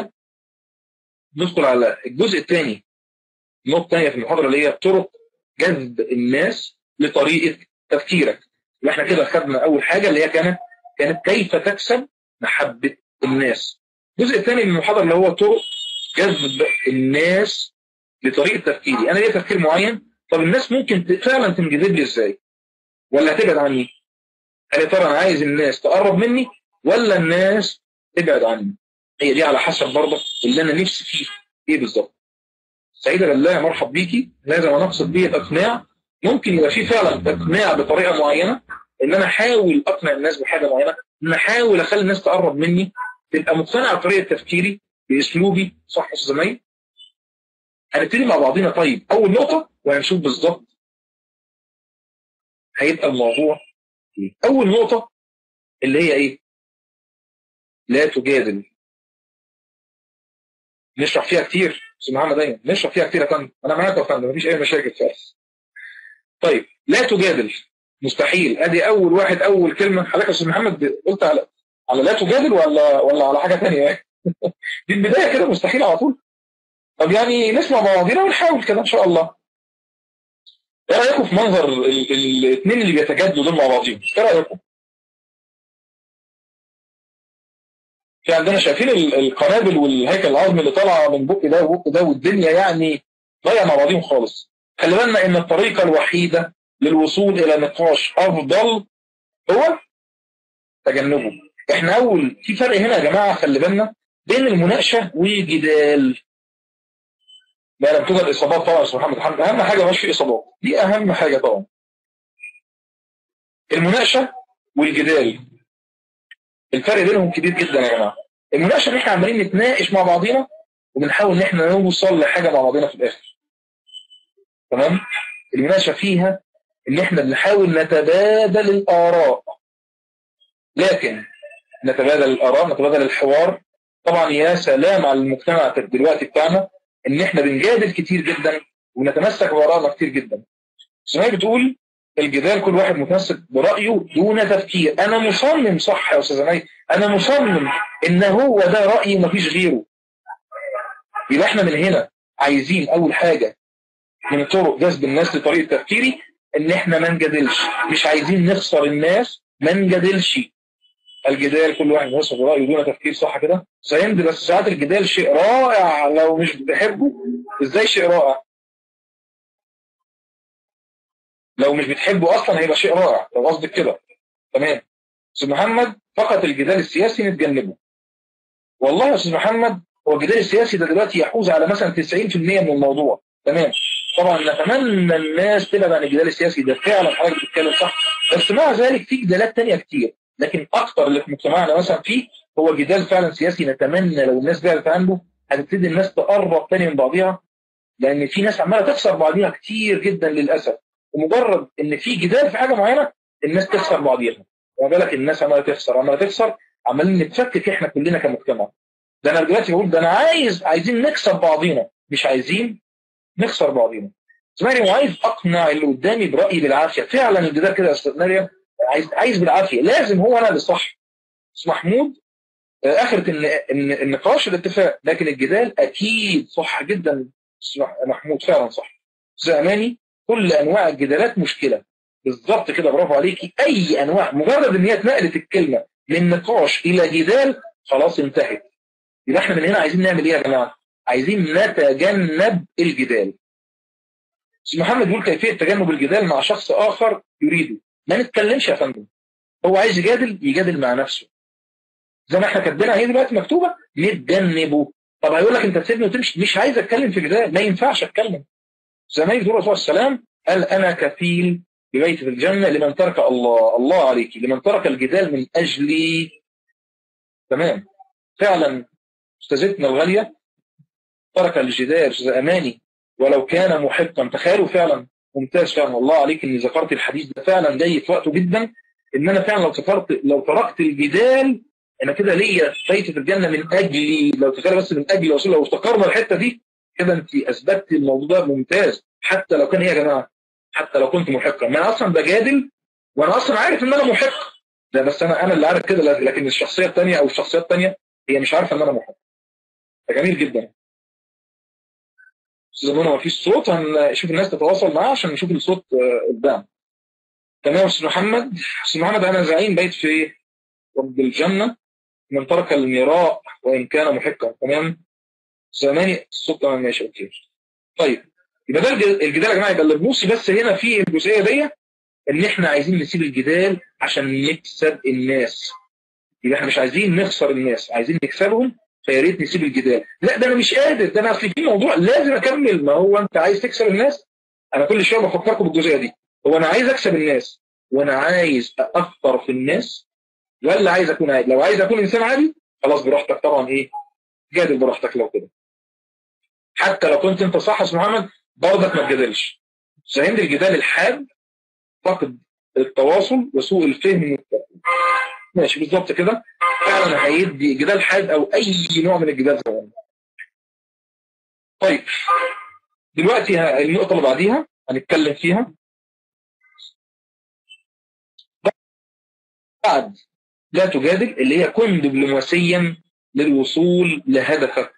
ندخل على الجزء الثاني النقطه الثانيه في المحاضره اللي هي طرق جذب الناس لطريقه تفكيرك يبقى احنا كده خدنا اول حاجه اللي هي كانت كانت كيف تكسب محبه الناس الجزء الثاني من المحاضره اللي هو طرق جذب الناس لطريقه تفكيري انا ليا تفكير معين طب الناس ممكن فعلا تنجذب لي ازاي ولا هتبعد عني هل يا ترى انا عايز الناس تقرب مني ولا الناس تبعد عني هي دي على حسب برضه اللي انا نفسي فيه ايه بالظبط سعيدة بالله مرحب بيكي لازم نقصد بيه الاقناع ممكن يبقى فيه فعلا اقناع بطريقه معينه ان انا احاول اقنع الناس بحاجه معينه ان احاول اخلي الناس تقرب مني تبقى مقتنعه بطريقه تفكيري باسلوبي صح يا زمايل هنبتدي مع بعضينا طيب اول نقطه وهنشوف بالظبط هيبقى الموضوع ايه اول نقطه اللي هي ايه لا تجادل نشرح فيها كتير سبحان الله دايما نشرح فيها كتير يا فندم انا معاك يا فندم مفيش اي مشاكل خالص طيب لا تجادل مستحيل ادي اول واحد اول كلمه حضرتك يا استاذ محمد قلت على على لا تجادل ولا ولا على حاجه ثانيه دي البدايه كده مستحيل على طول طب يعني نسمع مواضيعنا ونحاول كده ان شاء الله ايه رايكم في منظر الاثنين اللي بيتجادلوا دول مع بعضهم ايه رايكم في عندنا شايفين القنابل والهيكل العظمي اللي طالعه من بق ده وبق ده والدنيا يعني ضايعه مع بعضهم خالص خلي بالنا ان الطريقه الوحيده للوصول الى نقاش افضل هو تجنبه احنا اول في فرق هنا يا جماعه خلي بالنا بين المناقشه والجدال لا لم توجد اصابات طبعا سبحان الله اهم حاجه مش في اصابات دي اهم حاجه طبعا المناقشه والجدال الفرق بينهم كبير جدا يا جماعه المناقشه ان احنا عمالين نتناقش مع بعضينا وبنحاول ان احنا نوصل لحاجه مع بعضينا في الاخر تمام المناقشه فيها ان احنا بنحاول نتبادل الاراء لكن نتبادل الاراء نتبادل الحوار طبعا يا سلام على المجتمع دلوقتي بتاعنا ان احنا بنجادل كتير جدا ونتمسك بارائنا كتير جدا سمية بتقول الجدال كل واحد متمسك برأيه دون تفكير انا مصمم صح يا استاذ مي انا مصمم ان هو ده رأيي ومفيش غيره يبقى احنا من هنا عايزين اول حاجة من طرق جذب الناس لطريقة تفكيري ان احنا ما نجادلش مش عايزين نخسر الناس ما نجادلش الجدال كل واحد يوصف رأيه دون تفكير صح كده سيند بس ساعات الجدال شيء رائع لو مش بتحبه ازاي شيء رائع لو مش بتحبه اصلا هيبقى شيء رائع لو قصدك كده تمام استاذ محمد فقط الجدال السياسي نتجنبه والله يا استاذ محمد هو الجدال السياسي ده دلوقتي يحوز على مثلا 90% من الموضوع تمام طبعا نتمنى الناس تبعد عن الجدال السياسي ده فعلا حضرتك بتتكلم صح بس مع ذلك في جدالات تانية كتير لكن اكتر اللي في مجتمعنا مثلا فيه هو جدال فعلا سياسي نتمنى لو الناس بعدت عنه هتبتدي الناس تقرب تاني من بعضها لان في ناس عماله تخسر بعضها كتير جدا للاسف ومجرد ان في جدال في حاجه معينه الناس تخسر بعضيها وما بالك الناس عماله تخسر عماله تخسر عمالين نتفكك احنا كلنا كمجتمع ده انا دلوقتي بقول ده انا عايز عايزين نكسب بعضينا مش عايزين نخسر بعضينا زماني وعايز اقنع اللي قدامي برايي بالعافيه فعلا الجدال كده يا استاذ مريم عايز عايز بالعافيه لازم هو انا اللي صح بس محمود اخرة ان ان النقاش الاتفاق لكن الجدال اكيد صح جدا محمود فعلا صح زماني كل انواع الجدالات مشكله بالظبط كده برافو عليكي اي انواع مجرد ان هي اتنقلت الكلمه من نقاش الى جدال خلاص انتهت يبقى احنا من هنا عايزين نعمل ايه يا جماعه عايزين نتجنب الجدال محمد يقول كيفيه تجنب الجدال مع شخص اخر يريده ما نتكلمش يا فندم هو عايز يجادل يجادل مع نفسه زي ما احنا كاتبينها هي دلوقتي مكتوبه نتجنبه طب هيقول لك انت تسيبني وتمشي مش عايز اتكلم في جدال ما ينفعش اتكلم زي ما يقول الرسول صلى الله عليه وسلم قال انا كفيل ببيت في الجنه لمن ترك الله الله عليك لمن ترك الجدال من اجلي تمام فعلا استاذتنا الغاليه ترك الجدال استاذ اماني ولو كان محقا تخيلوا فعلا ممتاز فعلا الله عليك اني ذكرت الحديث ده فعلا جاي في وقته جدا ان انا فعلا لو ذكرت لو تركت الجدال انا كده ليا بيت في الجنه من اجلي لو تخيل بس من اجلي لو افتكرنا الحته دي كده انت اثبتت الموضوع ده ممتاز حتى لو كان ايه يا جماعه حتى لو كنت محقا ما انا اصلا بجادل وانا اصلا عارف ان انا محق ده بس انا انا اللي عارف كده لكن الشخصيه الثانيه او الشخصيات الثانيه هي مش عارفه ان انا محق جميل جدا استاذ منى ما فيش صوت هنشوف الناس تتواصل معاه عشان نشوف الصوت قدام تمام استاذ محمد استاذ محمد انا زعيم بيت في رب الجنه من ترك المراء وان كان محقا تمام زماني الصوت تمام ماشي اوكي طيب يبقى ده الجدال يا جماعه يبقى اللي بنوصي بس هنا في الجزئيه دي ان احنا عايزين نسيب الجدال عشان نكسب الناس يبقى احنا مش عايزين نخسر الناس عايزين نكسبهم فيا ريت نسيب الجدال لا ده انا مش قادر ده انا اصل في موضوع لازم اكمل ما هو انت عايز تكسب الناس انا كل شويه بفكركم بالجزئيه دي هو انا عايز اكسب الناس وانا عايز اثر في الناس ولا عايز اكون عادي لو عايز اكون انسان عادي خلاص براحتك طبعا ايه جادل براحتك لو كده حتى لو كنت انت صح يا محمد برضك ما تجادلش عند الجدال الحاد فقد التواصل وسوء الفهم ماشي بالظبط كده فعلا هيدي جدال حاد او اي نوع من الجدال زمان طيب دلوقتي النقطه اللي بعديها هنتكلم فيها بعد لا تجادل اللي هي كن دبلوماسيا للوصول لهدفك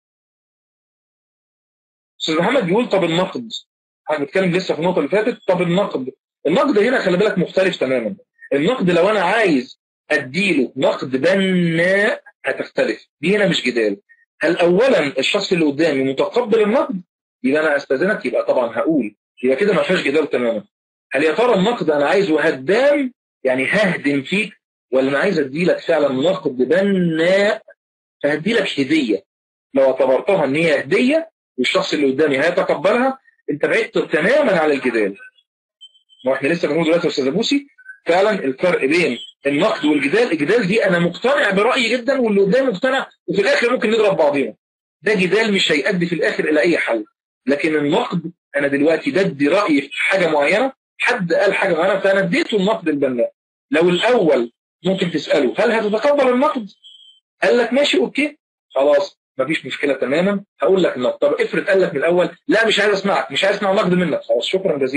استاذ محمد بيقول طب النقد هنتكلم لسه في النقطه اللي فاتت طب النقد النقد هنا خلي بالك مختلف تماما النقد لو انا عايز اديله نقد بناء هتختلف دي هنا مش جدال هل اولا الشخص اللي قدامي متقبل النقد يبقى انا استاذنك يبقى طبعا هقول يبقى كده ما فيهاش جدال تماما هل يا ترى النقد انا عايزه هدام يعني ههدم فيك ولا انا عايز ادي لك فعلا نقد بناء فهدي لك هديه لو اعتبرتها ان هي هديه والشخص اللي قدامي هيتقبلها انت بعدت تماما على الجدال ما احنا لسه بنقول دلوقتي يا استاذ بوسي فعلا الفرق بين النقد والجدال الجدال دي انا مقتنع برايي جدا واللي قدامي مقتنع وفي الاخر ممكن نضرب بعضينا ده جدال مش هيؤدي في الاخر الى اي حل لكن النقد انا دلوقتي بدي رايي في حاجه معينه حد قال حاجه معينه فانا اديته النقد البناء لو الاول ممكن تساله هل هتتقبل النقد قال لك ماشي اوكي خلاص مفيش مشكله تماما هقول لك النقد طب افرض قال لك من الاول لا مش عايز اسمعك مش عايز اسمع نقد منك خلاص شكرا جزيلا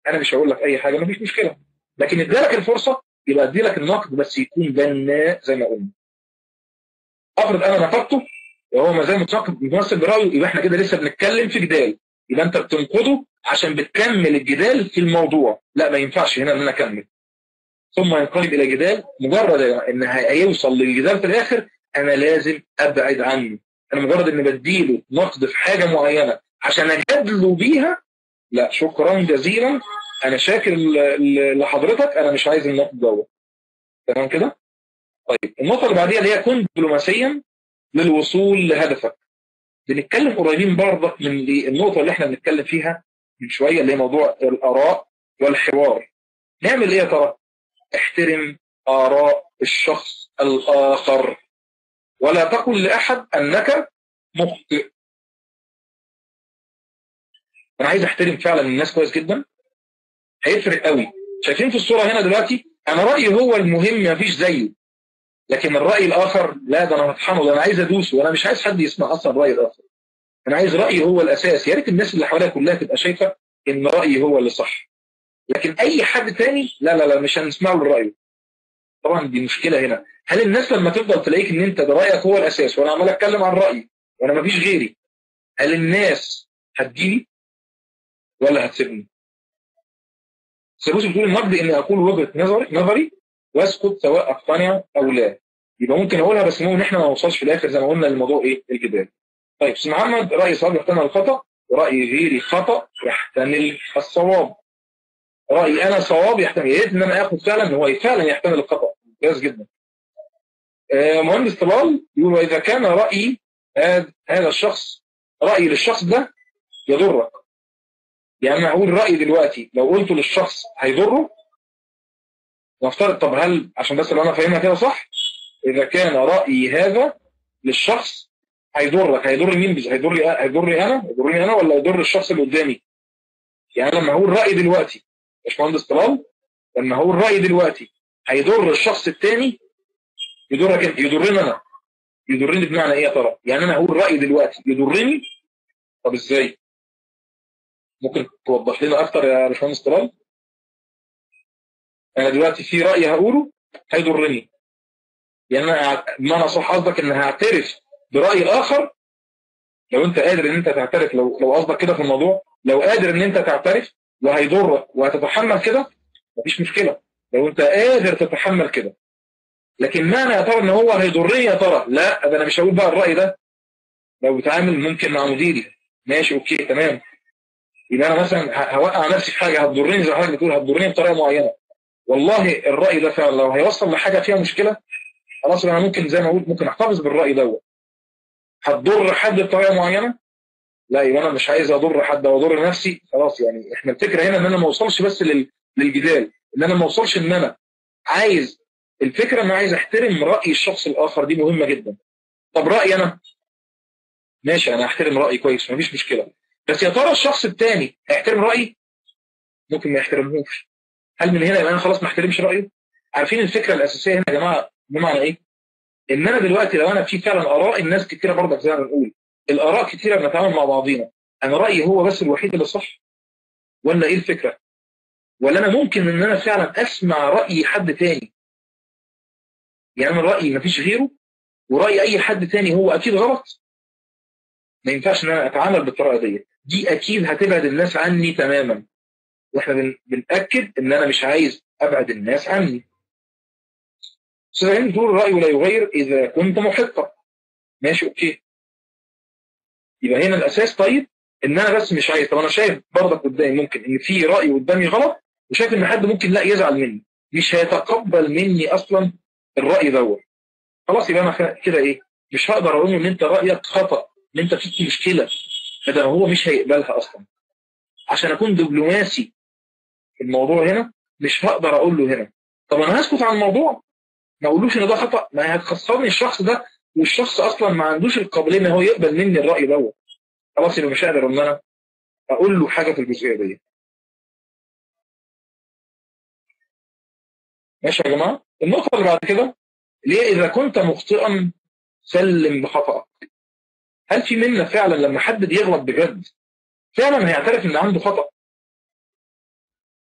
انا مش هقول لك اي حاجه مفيش مشكله لكن ادالك الفرصه يبقى ادي لك النقد بس يكون بناء زي ما قلنا افرض انا نقدته وهو ما زال متناقض متمسك برايه يبقى احنا كده لسه بنتكلم في جدال يبقى انت بتنقده عشان بتكمل الجدال في الموضوع لا ما ينفعش هنا ان انا اكمل ثم ينقلب الى جدال مجرد ان هيوصل للجدال في الاخر انا لازم ابعد عنه انا مجرد ان بديله نقد في حاجه معينه عشان اجادله بيها لا شكرا جزيلا انا شاكر لحضرتك انا مش عايز النقد دوت تمام كده طيب النقطه اللي بعديها اللي هي كن دبلوماسيا للوصول لهدفك بنتكلم قريبين برضك من النقطه اللي احنا بنتكلم فيها من شويه اللي هي موضوع الاراء والحوار نعمل ايه يا ترى احترم اراء الشخص الاخر ولا تقل لاحد انك مخطئ انا عايز احترم فعلا الناس كويس جدا هيفرق قوي شايفين في الصوره هنا دلوقتي انا رايي هو المهم مفيش زيه لكن الراي الاخر لا ده انا هطحنه ده انا عايز ادوسه وانا مش عايز حد يسمع اصلا الراي الاخر انا عايز رايي هو الاساس يا ريت الناس اللي حواليا كلها تبقى شايفه ان رايي هو اللي صح لكن اي حد تاني لا لا لا مش هنسمع له رايه طبعا دي مشكله هنا هل الناس لما تفضل تلاقيك ان انت ده رايك هو الاساس وانا عمال اتكلم عن رايي وانا مفيش غيري هل الناس هتجيلي ولا هتسيبني سيروس بتقول النقد اني اقول وجهه نظري نظري واسكت سواء اقتنع او لا يبقى ممكن اقولها بس المهم ان احنا ما نوصلش في الاخر زي ما قلنا الموضوع ايه الجدال طيب استاذ محمد راي صواب يحتمل الخطا وراي غيري خطا يحتمل الصواب رايي انا صواب يحتمل يا ريت ان انا اخد فعلا هو فعلا يحتمل الخطا ممتاز جدا آه مهندس طلال يقول واذا كان رايي هذا الشخص رايي للشخص ده يضرك يعني انا هقول رايي دلوقتي لو قلته للشخص هيضره نفترض طب هل عشان بس لو انا فاهمها كده صح اذا كان رايي هذا للشخص هيضرك هيضر مين بس هيضرني هيضرني انا هيضرني انا ولا هيضر الشخص اللي قدامي يعني لما هقول رايي دلوقتي باشمهندس طلال لما هقول رايي دلوقتي هيضر الشخص الثاني يضرك انت يضرني انا يضرني بمعنى ايه يا ترى يعني انا هقول رايي دلوقتي يضرني طب ازاي ممكن توضح لنا اكتر يا باشمهندس طلال انا دلوقتي في راي هقوله هيضرني يعني انا بمعنى صح قصدك ان هعترف براي الاخر لو انت قادر ان انت تعترف لو لو قصدك كده في الموضوع لو قادر ان انت تعترف وهيضرك وهتتحمل كده مفيش مشكله لو انت قادر تتحمل كده لكن معنى يا ترى ان هو هيضرني يا ترى لا ده انا مش هقول بقى الراي ده لو بتعامل ممكن مع مديري ماشي اوكي تمام يبقى انا مثلا هوقع نفسي في حاجه هتضرني زي ما حضرتك بتقول هتضرني بطريقه معينه والله الراي ده فعلا لو هيوصل لحاجه فيها مشكله خلاص انا ممكن زي ما قلت ممكن احتفظ بالراي دوت هتضر حد بطريقه معينه لا يبقى انا مش عايز اضر حد او اضر نفسي خلاص يعني احنا الفكره هنا ان انا ما اوصلش بس للجدال ان انا ما اوصلش ان انا عايز الفكره ان انا عايز احترم راي الشخص الاخر دي مهمه جدا طب رايي انا ماشي انا احترم رايي كويس مفيش مشكله بس يا ترى الشخص الثاني هيحترم رايي ممكن ما يحترمهوش هل من هنا يبقى انا خلاص ما احترمش رايه عارفين الفكره الاساسيه هنا يا جماعه بمعنى ايه ان انا دلوقتي لو انا في فعلا اراء الناس كتيره برضك زي ما بنقول الاراء كتيره بنتعامل مع بعضينا انا رايي هو بس الوحيد اللي صح ولا ايه الفكره ولا انا ممكن ان انا فعلا اسمع راي حد تاني يعني انا رايي مفيش غيره وراي اي حد تاني هو اكيد غلط ما ينفعش ان انا اتعامل بالطريقه دي دي اكيد هتبعد الناس عني تماما واحنا بن... بنأكد ان انا مش عايز ابعد الناس عني استاذ تقول الرأي لا يغير اذا كنت محقا ماشي اوكي يبقى هنا الاساس طيب ان انا بس مش عايز طب انا شايف برضك قدامي ممكن ان في رأي قدامي غلط وشايف ان حد ممكن لا يزعل مني مش هيتقبل مني اصلا الرأي دوت خلاص يبقى انا كده ايه مش هقدر اقول له ان انت رأيك خطأ ان انت فيك مشكلة فده هو مش هيقبلها اصلا عشان اكون دبلوماسي في الموضوع هنا مش هقدر اقول له هنا طب انا هسكت عن الموضوع ما اقولوش ان ده خطا ما هتخسرني الشخص ده والشخص اصلا ما عندوش القابليه ان هو يقبل مني الراي دوت خلاص يبقى مش قادر ان انا اقول له حاجه في الجزئيه دي ماشي يا جماعه النقطه اللي بعد كده اللي هي اذا كنت مخطئا سلم بخطأك هل في منا فعلا لما حد بيغلط بجد فعلا هيعترف ان عنده خطأ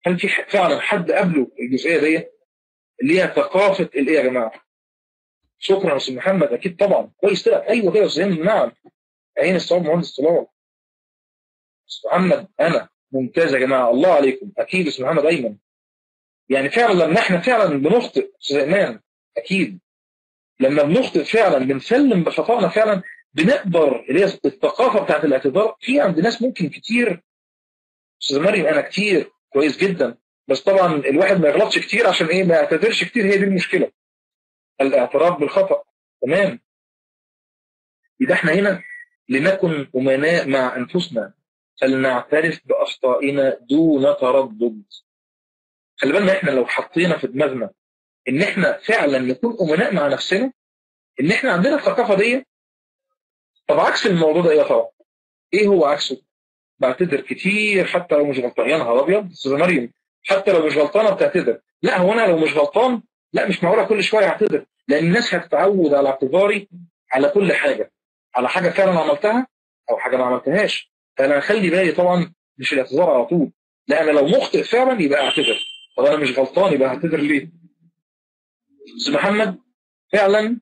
هل في فعلا حد قبله الجزئيه دي اللي هي ثقافه الايه يا جماعه شكرا يا استاذ محمد اكيد طبعا كويس طلع ايوه كده يا استاذ نعم عين الصواب مهندس طلال استاذ محمد انا ممتاز يا جماعه الله عليكم اكيد استاذ محمد ايمن يعني فعلا لما احنا فعلا بنخطئ استاذ ايمان اكيد لما بنخطئ فعلا بنسلم بخطأنا فعلا بنقدر اللي هي الثقافه بتاعت الاعتذار في عند ناس ممكن كتير استاذ مريم انا كتير كويس جدا بس طبعا الواحد ما يغلطش كتير عشان ايه ما يعتذرش كتير هي دي المشكله الاعتراف بالخطا تمام يبقى احنا هنا لنكن امناء مع انفسنا فلنعترف باخطائنا دون تردد خلي بالنا احنا لو حطينا في دماغنا ان احنا فعلا نكون امناء مع نفسنا ان احنا عندنا الثقافه دي طب عكس الموضوع ده ايه يا ترى؟ ايه هو عكسه؟ بعتذر كتير حتى لو مش غلطان يا نهار ابيض استاذه مريم حتى لو مش غلطانه بتعتذر لا هو انا لو مش غلطان لا مش معقوله كل شويه اعتذر لان الناس هتتعود على اعتذاري على كل حاجه على حاجه فعلا عملتها او حاجه ما عملتهاش فانا اخلي بالي طبعا مش الاعتذار على طول لا انا لو مخطئ فعلا يبقى اعتذر طب انا مش غلطان يبقى اعتذر ليه؟ استاذ محمد فعلا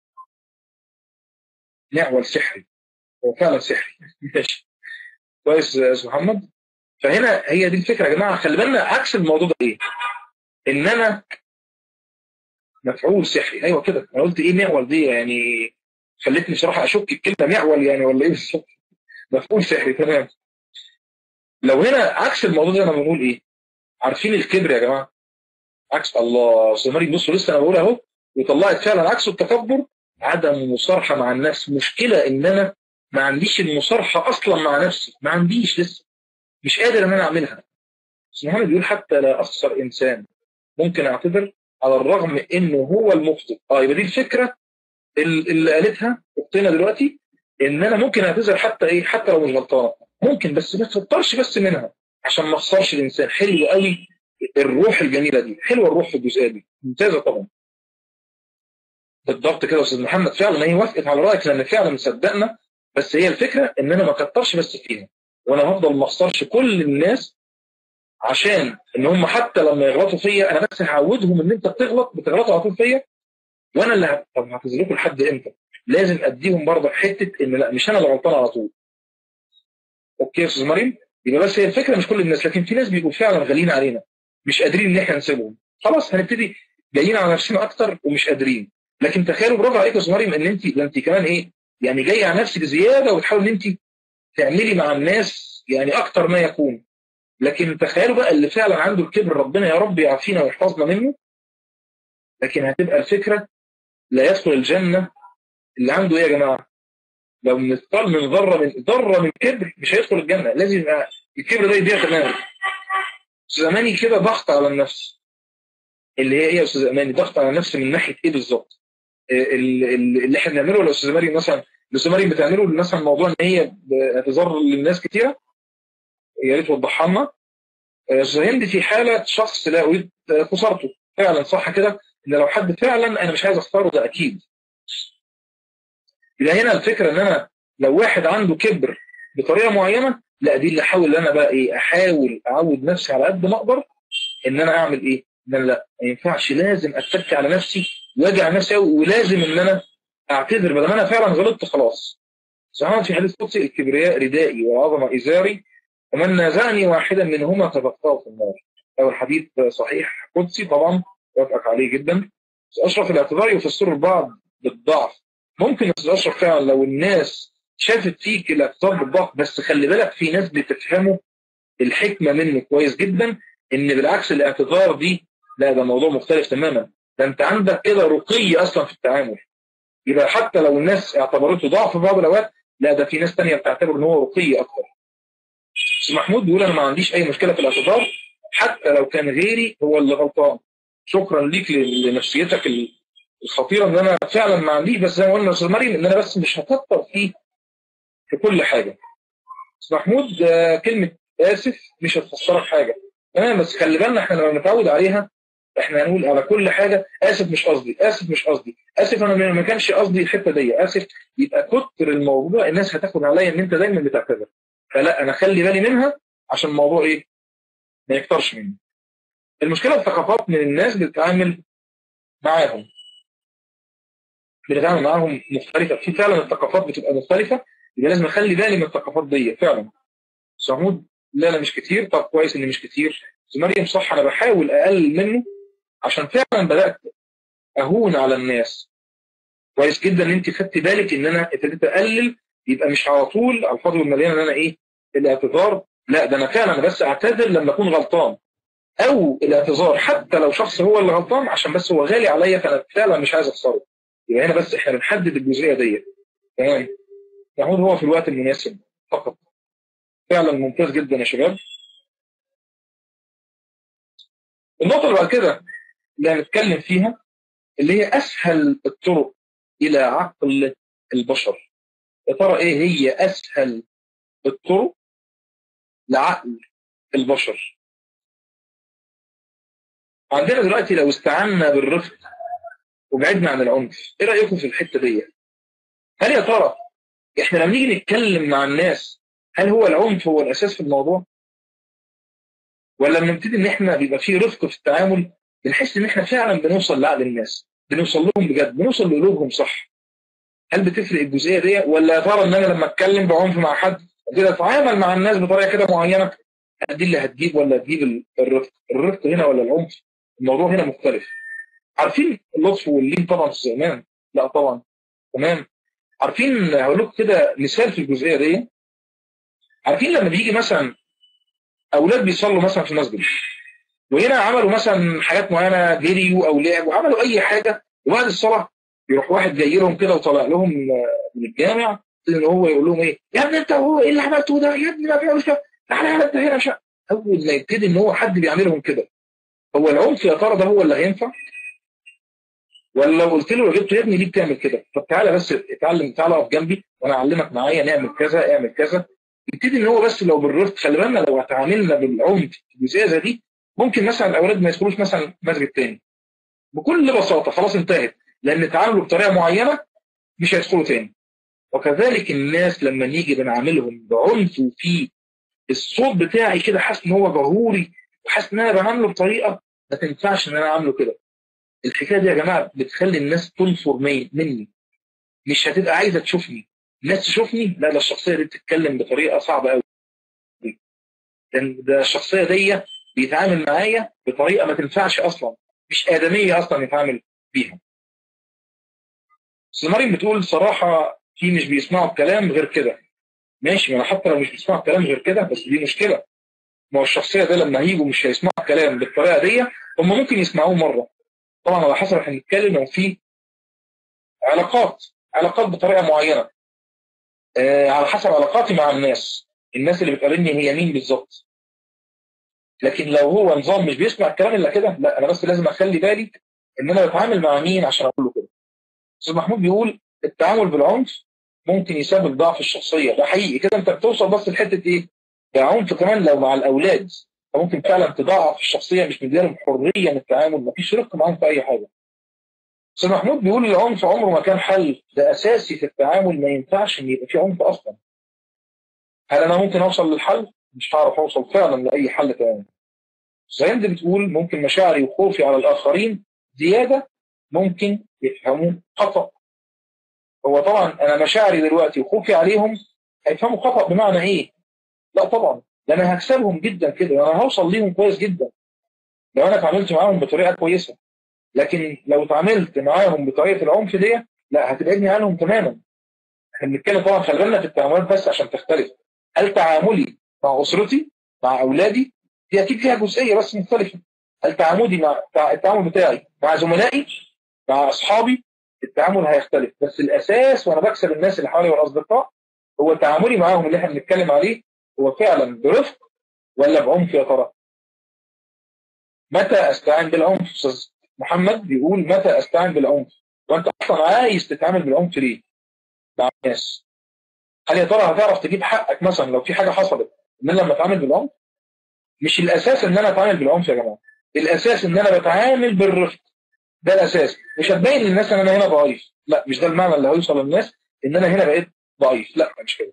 معول سحري هو فعلا سحري ماشي كويس يا استاذ محمد فهنا هي دي الفكره يا جماعه خلي بالنا عكس الموضوع ده ايه؟ ان انا مفعول سحري ايوه كده انا قلت ايه معول دي يعني خلتني بصراحه اشك الكلمه معول يعني ولا ايه بالظبط؟ مفعول سحري تمام لو هنا عكس الموضوع ده انا بنقول ايه؟ عارفين الكبر يا جماعه؟ عكس الله استاذ مريم بصوا لسه انا بقول اهو وطلعت فعلا عكس التكبر عدم المصارحه مع النفس مشكله ان انا ما عنديش المصارحه اصلا مع نفسي ما عنديش لسه مش قادر ان انا اعملها بس محمد بيقول حتى لا اخسر انسان ممكن اعتذر على الرغم انه هو المخطئ اه يبقى دي الفكره اللي قالتها اختنا دلوقتي ان انا ممكن اعتذر حتى ايه حتى لو مش غلطانه ممكن بس ما تكترش بس منها عشان ما اخسرش الانسان حلو قوي الروح الجميله دي حلوه الروح في الجزئيه دي ممتازه طبعا بالضبط كده يا استاذ محمد فعلا هي وافقت على رايك لان فعلا صدقنا بس هي الفكره ان انا ما كترش بس فيها وانا هفضل ما اخسرش كل الناس عشان ان هم حتى لما يغلطوا فيا انا بس هعودهم ان انت بتغلط بتغلطوا على طول فيا وانا اللي هت... طب هعتذر لكم لحد امتى؟ لازم اديهم برضه حته ان لا مش انا اللي غلطان على طول. اوكي يا استاذ مريم؟ يبقى بس هي الفكره مش كل الناس لكن في ناس بيبقوا فعلا غاليين علينا مش قادرين ان احنا نسيبهم. خلاص هنبتدي جايين على نفسنا اكتر ومش قادرين. لكن تخيلوا برافو عليك يا استاذ مريم ان انت ده انت كمان ايه؟ يعني جايه على نفسك بزياده وتحاول ان انت تعملي مع الناس يعني اكتر ما يكون. لكن تخيلوا بقى اللي فعلا عنده الكبر ربنا يا رب يعافينا ويحفظنا منه لكن هتبقى الفكره لا يدخل الجنه اللي عنده ايه يا جماعه؟ لو مثقال من ذره من ذره من كبر مش هيدخل الجنه لازم يبقى الكبر ده يضيع تماما. استاذ اماني كده ضغط على النفس. اللي هي ايه يا استاذ اماني؟ ضغط على النفس من ناحيه ايه بالظبط؟ اللي احنا بنعمله ولا استاذ مريم مثلا الاستاذ مريم بتعمله مثلا موضوع ان هي اعتذار للناس كتيره يا ريت توضحها لنا استاذ هند في حاله شخص لا اريد خسارته فعلا صح كده ان لو حد فعلا انا مش عايز اختاره ده اكيد يبقى هنا الفكره ان انا لو واحد عنده كبر بطريقه معينه لا دي اللي احاول ان انا بقى ايه احاول اعود نفسي على قد ما اقدر ان انا اعمل ايه؟ ان انا لا ما ينفعش لازم اتك على نفسي واجي على نفسي قوي ولازم ان انا اعتذر بدل ما انا فعلا غلطت خلاص. سبحان في حديث قدسي الكبرياء ردائي والعظمه ازاري ومن نازعني واحدا منهما تبقاه في النار. لو الحديث صحيح قدسي طبعا وافقك عليه جدا. اشرف الاعتذار يفسر البعض بالضعف. ممكن يا استاذ اشرف فعلا لو الناس شافت فيك الاعتذار بالضعف بس خلي بالك في ناس بتفهموا الحكمه منه كويس جدا ان بالعكس الاعتذار دي لا ده موضوع مختلف تماما ده انت عندك كده رقي اصلا في التعامل يبقى حتى لو الناس اعتبرته ضعف في بعض الاوقات لا ده في ناس تانية بتعتبر ان هو رقي اكتر استاذ محمود بيقول انا ما عنديش اي مشكله في الاعتذار حتى لو كان غيري هو اللي غلطان شكرا ليك لنفسيتك الخطيره ان انا فعلا ما عنديش بس زي ما قلنا استاذ مريم ان انا بس مش هكتر فيه في كل حاجه استاذ محمود كلمه اسف مش هتخسرك حاجه تمام بس خلي بالنا احنا لما نتعود عليها احنا هنقول على كل حاجه اسف مش قصدي اسف مش قصدي اسف انا ما كانش قصدي الحته دي اسف يبقى كتر الموضوع الناس هتاخد عليا ان انت دايما بتعتذر فلا انا خلي بالي منها عشان الموضوع ايه ما يكترش مني المشكله الثقافات من الناس بتتعامل معاهم بنتعامل معاهم مختلفه في فعلا الثقافات بتبقى مختلفه يبقى لازم اخلي بالي من الثقافات دي فعلا صمود لا انا مش كتير طب كويس ان مش كتير مريم صح انا بحاول اقلل منه عشان فعلا بدات اهون على الناس كويس جدا ان انت خدت بالك ان انا ابتديت اقلل يبقى مش على طول على الفاضي والمليان ان انا ايه الاعتذار لا ده انا فعلا انا بس اعتذر لما اكون غلطان او الاعتذار حتى لو شخص هو اللي غلطان عشان بس هو غالي عليا فانا فعلا مش عايز اخسره يبقى هنا بس احنا بنحدد الجزئيه دي تمام محمود هو في الوقت المناسب فقط فعلا ممتاز جدا يا شباب النقطه اللي بعد كده اللي هنتكلم فيها اللي هي اسهل الطرق الى عقل البشر يا ترى ايه هي اسهل الطرق لعقل البشر عندنا دلوقتي لو استعنا بالرفق وبعدنا عن العنف ايه رايكم في الحته دي هل يا ترى احنا لما نيجي نتكلم مع الناس هل هو العنف هو الاساس في الموضوع ولا بنبتدي ان احنا بيبقى فيه رفق في التعامل بنحس ان احنا فعلا بنوصل لعقل الناس بنوصل لهم بجد بنوصل لقلوبهم صح هل بتفرق الجزئيه دي ولا يا ترى ان انا لما اتكلم بعنف مع حد كده اتعامل مع الناس بطريقه كده معينه دي اللي هتجيب ولا هتجيب الرفق الرفق هنا ولا العنف الموضوع هنا مختلف عارفين اللطف واللين طبعا في الزمان لا طبعا تمام عارفين هقول لكم كده مثال في الجزئيه دي عارفين لما بيجي مثلا اولاد بيصلوا مثلا في مسجد وهنا عملوا مثلا حاجات معينه جريوا او لعبوا عملوا اي حاجه وبعد الصلاه يروح واحد جاي لهم كده وطالع لهم من الجامع ان هو يقول لهم ايه يا ابني انت هو ايه اللي عملته ده يا ابني ما بيعملش كده تعالى يا انت هنا شا. اول ما يبتدي ان هو حد بيعملهم كده هو العنف يا ترى ده هو اللي هينفع ولا لو قلت له جبت يا ابني ليه بتعمل كده طب تعالى بس اتعلم تعالى اقف جنبي وانا اعلمك معايا نعمل كذا اعمل كذا يبتدي ان هو بس لو بالرفق خلي بالنا لو اتعاملنا بالعنف في الجزئيه زي دي ممكن مثلا الاولاد ما يدخلوش مثلا مسجد تاني بكل بساطه خلاص انتهت لان تعاملوا بطريقه معينه مش هيدخلوا تاني وكذلك الناس لما نيجي بنعاملهم بعنف وفي الصوت بتاعي كده حاسس ان هو جهوري وحاسس ان انا بعامله بطريقه ما تنفعش ان انا اعمله كده الحكايه دي يا جماعه بتخلي الناس تنفر مني مش هتبقى عايزه تشوفني الناس تشوفني لا ده الشخصيه دي بتتكلم بطريقه صعبه قوي لان ده الشخصيه دي بيتعامل معايا بطريقه ما تنفعش اصلا مش ادميه اصلا يتعامل بيها بس مريم بتقول صراحه في مش بيسمعوا الكلام غير كده ماشي ما انا حتى لو مش بيسمعوا الكلام غير كده بس دي مشكله ما هو الشخصيه ده لما هيجوا مش هيسمعوا الكلام بالطريقه دي هم ممكن يسمعوه مره طبعا على حسب احنا بنتكلم لو في علاقات علاقات بطريقه معينه آه على حسب علاقاتي مع الناس الناس اللي بتقابلني هي مين بالظبط لكن لو هو نظام مش بيسمع الكلام الا كده لا انا بس لازم اخلي بالي ان انا بتعامل مع مين عشان اقول له كده استاذ محمود بيقول التعامل بالعنف ممكن يسبب ضعف الشخصيه ده حقيقي كده انت بتوصل بس لحته ايه ده عنف كمان لو مع الاولاد فممكن فعلا تضعف الشخصيه مش مديلهم حريه من التعامل مفيش رق معاهم في اي حاجه استاذ محمود بيقول العنف عمره ما كان حل ده اساسي في التعامل ما ينفعش ان يبقى في عنف اصلا هل انا ممكن اوصل للحل مش هعرف اوصل فعلا لاي حل تاني زيند بتقول ممكن مشاعري وخوفي على الاخرين زياده ممكن يفهموا خطا هو طبعا انا مشاعري دلوقتي وخوفي عليهم هيفهموا خطا بمعنى ايه لا طبعا ده انا هكسبهم جدا كده انا هوصل ليهم كويس جدا لو انا اتعاملت معاهم بطريقه كويسه لكن لو اتعاملت معاهم بطريقه العنف دي لا هتبعدني عنهم تماما احنا بنتكلم طبعا خلي بالنا في التعاملات بس عشان تختلف هل تعاملي مع اسرتي مع اولادي دي اكيد فيها جزئيه بس مختلفه هل تعاملي مع التعامل بتاعي مع زملائي مع اصحابي التعامل هيختلف بس الاساس وانا بكسب الناس اللي حوالي والاصدقاء هو تعاملي معاهم اللي احنا بنتكلم عليه هو فعلا برفق ولا بعنف يا ترى متى استعين بالعنف استاذ محمد بيقول متى استعين بالعنف وانت اصلا عايز تتعامل بالعنف ليه مع الناس هل يا ترى هتعرف تجيب حقك مثلا لو في حاجه حصلت ان انا لما اتعامل بالعنف مش الاساس ان انا اتعامل بالعنف يا جماعه الاساس ان انا بتعامل بالرفق ده الاساس مش هتبين للناس ان انا هنا ضعيف لا مش ده المعنى اللي هيوصل للناس ان انا هنا بقيت ضعيف لا مش كده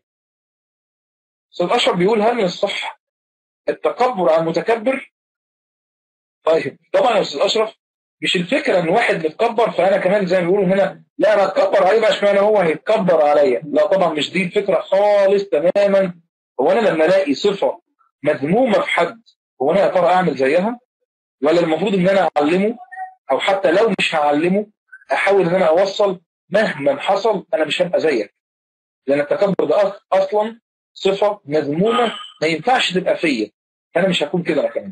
استاذ اشرف بيقول هل من الصح التكبر على المتكبر طيب طبعا يا استاذ اشرف مش الفكره ان واحد متكبر فانا كمان زي ما بيقولوا هنا لا انا اتكبر عليه بقى اشمعنى هو هيتكبر عليا لا طبعا مش دي الفكره خالص تماما هو انا لما الاقي صفه مذمومه في حد هو انا يا ترى اعمل زيها ولا المفروض ان انا اعلمه او حتى لو مش هعلمه احاول ان انا اوصل مهما حصل انا مش هبقى زيك لان التكبر ده اصلا صفه مذمومه ما ينفعش تبقى فيا انا مش هكون كده انا كمان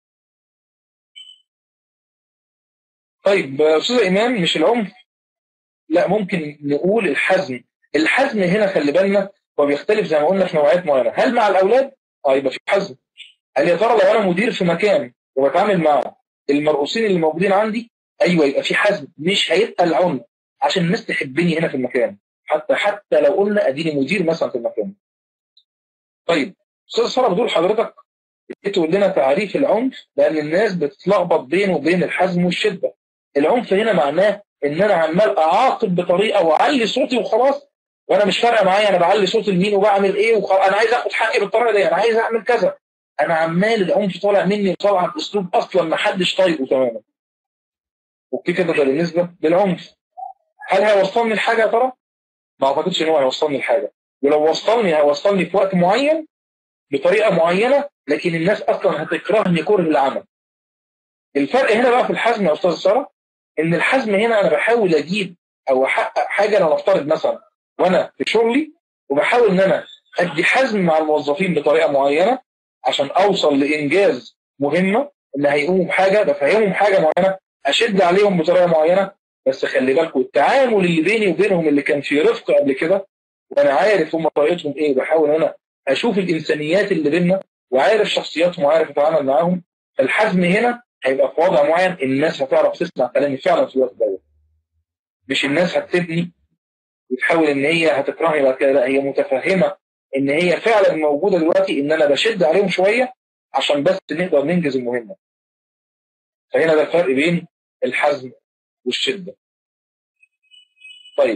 طيب استاذ ايمان مش العنف لا ممكن نقول الحزم الحزم هنا خلي بالنا هو بيختلف زي ما قلنا في نوعيات معينه هل مع الاولاد اه يبقى في حزم هل يا ترى لو انا مدير في مكان وبتعامل مع المرؤوسين اللي موجودين عندي ايوه يبقى في حزم مش هيبقى العنف عشان الناس تحبني هنا في المكان حتى حتى لو قلنا اديني مدير مثلا في المكان طيب استاذ ساره بتقول حضرتك تقول لنا تعريف العنف لان الناس بتتلخبط بينه وبين الحزم والشده العنف هنا معناه ان انا عمال اعاقب بطريقه واعلي صوتي وخلاص وانا مش فارقه معايا انا بعلي صوتي لمين وبعمل ايه وخلاص انا عايز اخد حقي بالطريقه دي انا عايز اعمل كذا انا عمال العنف طالع مني وطالع باسلوب اصلا ما حدش طايقه تماما اوكي كده ده بالنسبه للعنف هل هيوصلني لحاجه يا ترى؟ ما اعتقدش ان هو هيوصلني لحاجه ولو وصلني هيوصلني في وقت معين بطريقه معينه لكن الناس اصلا هتكرهني كره العمل الفرق هنا بقى في الحزم يا استاذ ساره ان الحزم هنا انا بحاول اجيب او احقق حاجه انا نفترض مثلا وانا في شغلي وبحاول ان انا ادي حزم مع الموظفين بطريقه معينه عشان اوصل لانجاز مهمه ان هيقوموا بحاجه بفهمهم حاجه معينه اشد عليهم بطريقه معينه بس خلي بالكم التعامل اللي بيني وبينهم اللي كان في رفق قبل كده وانا عارف هم طريقتهم ايه بحاول انا اشوف الانسانيات اللي بيننا وعارف شخصياتهم وعارف اتعامل معاهم الحزم هنا هيبقى في وضع معين الناس هتعرف تسمع كلامي فعلا في الوقت ده مش الناس هتسيبني وتحاول ان هي هتكرهني بعد كده لا هي متفهمه ان هي فعلا موجوده دلوقتي ان انا بشد عليهم شويه عشان بس نقدر ننجز المهمه فهنا ده الفرق بين الحزم والشده طيب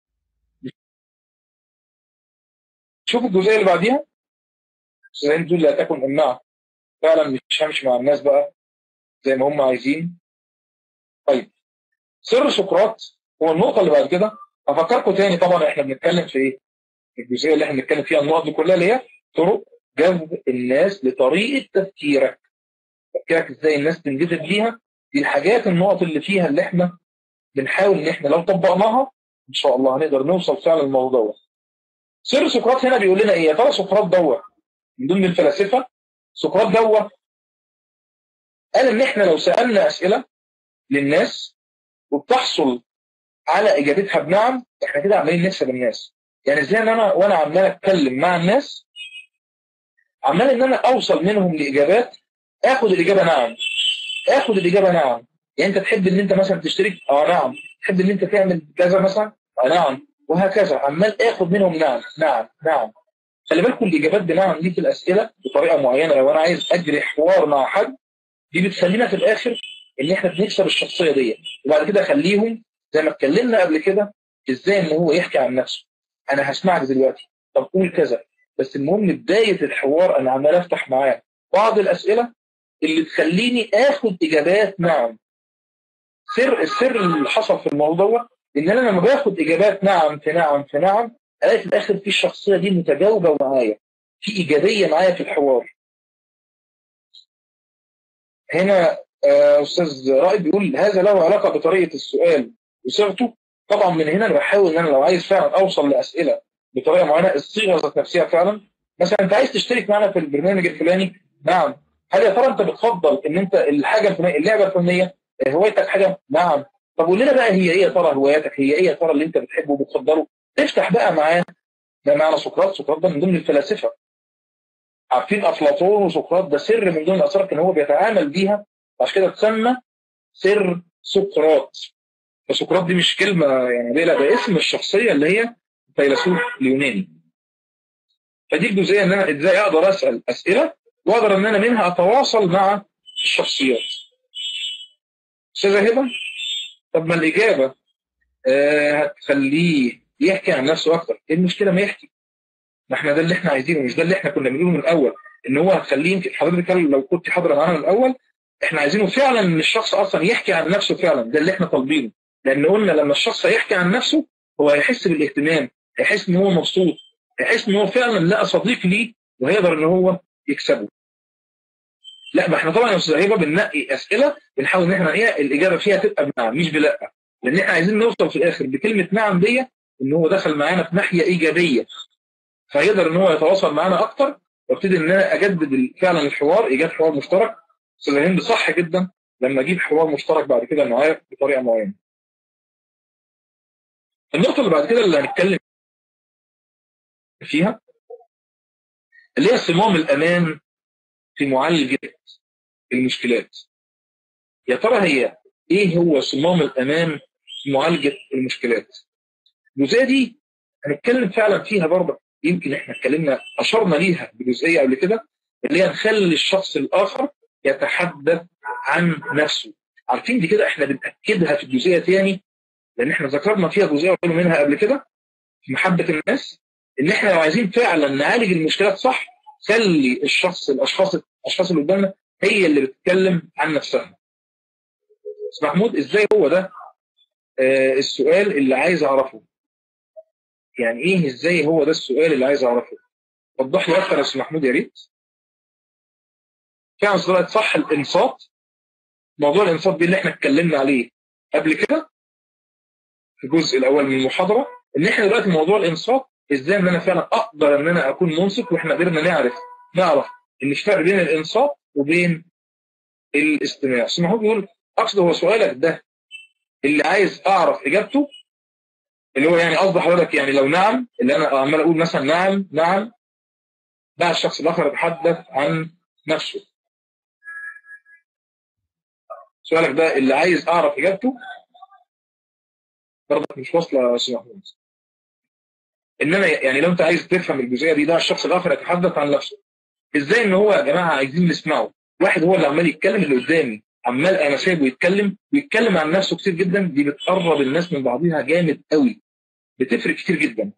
شوف الجزئيه اللي بعديها زي دول لا تكن امنعه فعلا مش همشي مع الناس بقى زي ما هم عايزين طيب سر سقراط هو النقطة اللي بعد كده أفكركم تاني طبعا احنا بنتكلم في ايه؟ الجزئية اللي احنا بنتكلم فيها النقط دي كلها اللي هي طرق جذب الناس لطريقة تفكيرك تفكيرك ازاي الناس تنجذب ليها دي الحاجات النقط اللي فيها اللي احنا بنحاول ان احنا لو طبقناها ان شاء الله هنقدر نوصل فعلا للموضوع ده سر سقراط هنا بيقول لنا ايه يا ترى سقراط دوت من ضمن الفلاسفه سقراط دوت قال ان احنا لو سالنا اسئله للناس وبتحصل على اجابتها بنعم احنا كده عمالين نكسب الناس يعني ازاي ان انا وانا عمال اتكلم مع الناس عمال ان انا اوصل منهم لاجابات اخد الاجابه نعم اخد الاجابه نعم يعني انت تحب ان انت مثلا تشترك اه نعم تحب ان انت تعمل كذا مثلا اه نعم وهكذا عمال اخد منهم نعم نعم نعم خلي بالكم الاجابات بنعم دي في الاسئله بطريقه معينه لو انا عايز اجري حوار مع حد دي بتخلينا في الاخر ان احنا بنكسب الشخصيه دي وبعد كده اخليهم زي ما اتكلمنا قبل كده ازاي ان هو يحكي عن نفسه انا هسمعك دلوقتي طب قول كذا بس المهم بدايه الحوار انا عمال افتح معاه بعض الاسئله اللي تخليني اخد اجابات نعم سر السر اللي حصل في الموضوع ان انا لما باخد اجابات نعم في نعم في نعم الاقي في الاخر في الشخصيه دي متجاوبه معايا في ايجابيه معايا في الحوار هنا استاذ رائد بيقول هذا له علاقه بطريقه السؤال وصيغته طبعا من هنا انا بحاول ان انا لو عايز فعلا اوصل لاسئله بطريقه معينه الصيغه ذات نفسها فعلا مثلا انت عايز تشترك معنا في البرنامج الفلاني نعم هل يا ترى انت بتفضل ان انت الحاجه الفلانيه اللعبه الفلانيه هوايتك حاجه نعم طب قول لنا بقى هي ايه يا ترى هواياتك هي ايه يا ترى اللي انت بتحبه وبتفضله تفتح بقى معاه ده معنى سقراط سقراط ده من ضمن الفلاسفه عارفين افلاطون وسقراط ده سر من ضمن الاسرار كان هو بيتعامل بيها عشان كده تسمى سر سقراط فسقراط دي مش كلمه يعني ليه لا ده اسم الشخصيه اللي هي فيلسوف اليوناني فدي الجزئيه ان انا ازاي اقدر اسال اسئله واقدر ان انا منها اتواصل مع الشخصيات استاذه هبه طب ما الاجابه آه هتخليه يحكي عن نفسه اكتر ايه المشكله ما يحكي ما احنا ده اللي احنا عايزينه مش ده اللي احنا كنا بنقوله من الاول ان هو هتخليه يمكن حضرتك لو كنت حاضره معانا من الاول احنا عايزينه فعلا ان الشخص اصلا يحكي عن نفسه فعلا ده اللي احنا طالبينه لان قلنا لما الشخص هيحكي عن نفسه هو هيحس بالاهتمام هيحس ان هو مبسوط هيحس ان هو فعلا لقى صديق ليه وهيقدر ان هو يكسبه لا ما احنا طبعا يا استاذ هبه بننقي اسئله بنحاول ان احنا ايه الاجابه فيها تبقى بنعم مش بلا لان احنا عايزين نوصل في الاخر بكلمه نعم دي ان هو دخل معانا في ناحيه ايجابيه فيقدر ان هو يتواصل معانا اكتر وابتدي ان انا اجدد فعلا الحوار ايجاد حوار مشترك استاذ هند صح جدا لما اجيب حوار مشترك بعد كده معايا بطريقه معينه النقطه اللي بعد كده اللي هنتكلم فيها اللي هي صمام الامان في معالجه المشكلات يا ترى هي ايه هو صمام الامان في معالجه المشكلات الجزئيه دي هنتكلم فعلا فيها برضه يمكن احنا اتكلمنا اشرنا ليها بجزئيه قبل كده اللي هي نخلي الشخص الاخر يتحدث عن نفسه عارفين دي كده احنا بنأكدها في الجزئيه تاني لان احنا ذكرنا فيها جزئيه منها قبل كده في محبه الناس ان احنا لو عايزين فعلا نعالج المشكلات صح خلي الشخص الاشخاص الاشخاص اللي قدامنا هي اللي بتتكلم عن نفسها استاذ محمود ازاي هو ده آه السؤال اللي عايز اعرفه يعني ايه ازاي هو ده السؤال اللي عايز اعرفه وضح لي اكتر يا استاذ محمود يا ريت فعلا طلعت صح الانصات موضوع الانصات دي اللي احنا اتكلمنا عليه قبل كده في الجزء الاول من المحاضره ان احنا دلوقتي موضوع الانصات ازاي ان انا فعلا اقدر ان انا اكون منصت واحنا قدرنا نعرف نعرف ان في فرق بين الانصات وبين الاستماع استاذ محمود بيقول اقصد هو سؤالك ده اللي عايز اعرف اجابته اللي هو يعني قصد حضرتك يعني لو نعم اللي انا عمال اقول مثلا نعم نعم ده الشخص الاخر يتحدث عن نفسه سؤالك ده اللي عايز اعرف اجابته برضك مش واصله يا استاذ محمود انما يعني لو انت عايز تفهم الجزئيه دي ده الشخص الاخر يتحدث عن نفسه ازاي ان هو يا جماعه عايزين نسمعه واحد هو اللي عمال يتكلم اللي قدامي عمال انا سايبه يتكلم ويتكلم عن نفسه كتير جدا دي بتقرب الناس من بعضها جامد قوي بتفرق كتير جدا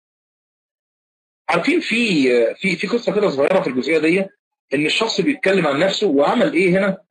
عارفين في في في قصه كده صغيره في الجزئيه دي ان الشخص بيتكلم عن نفسه وعمل ايه هنا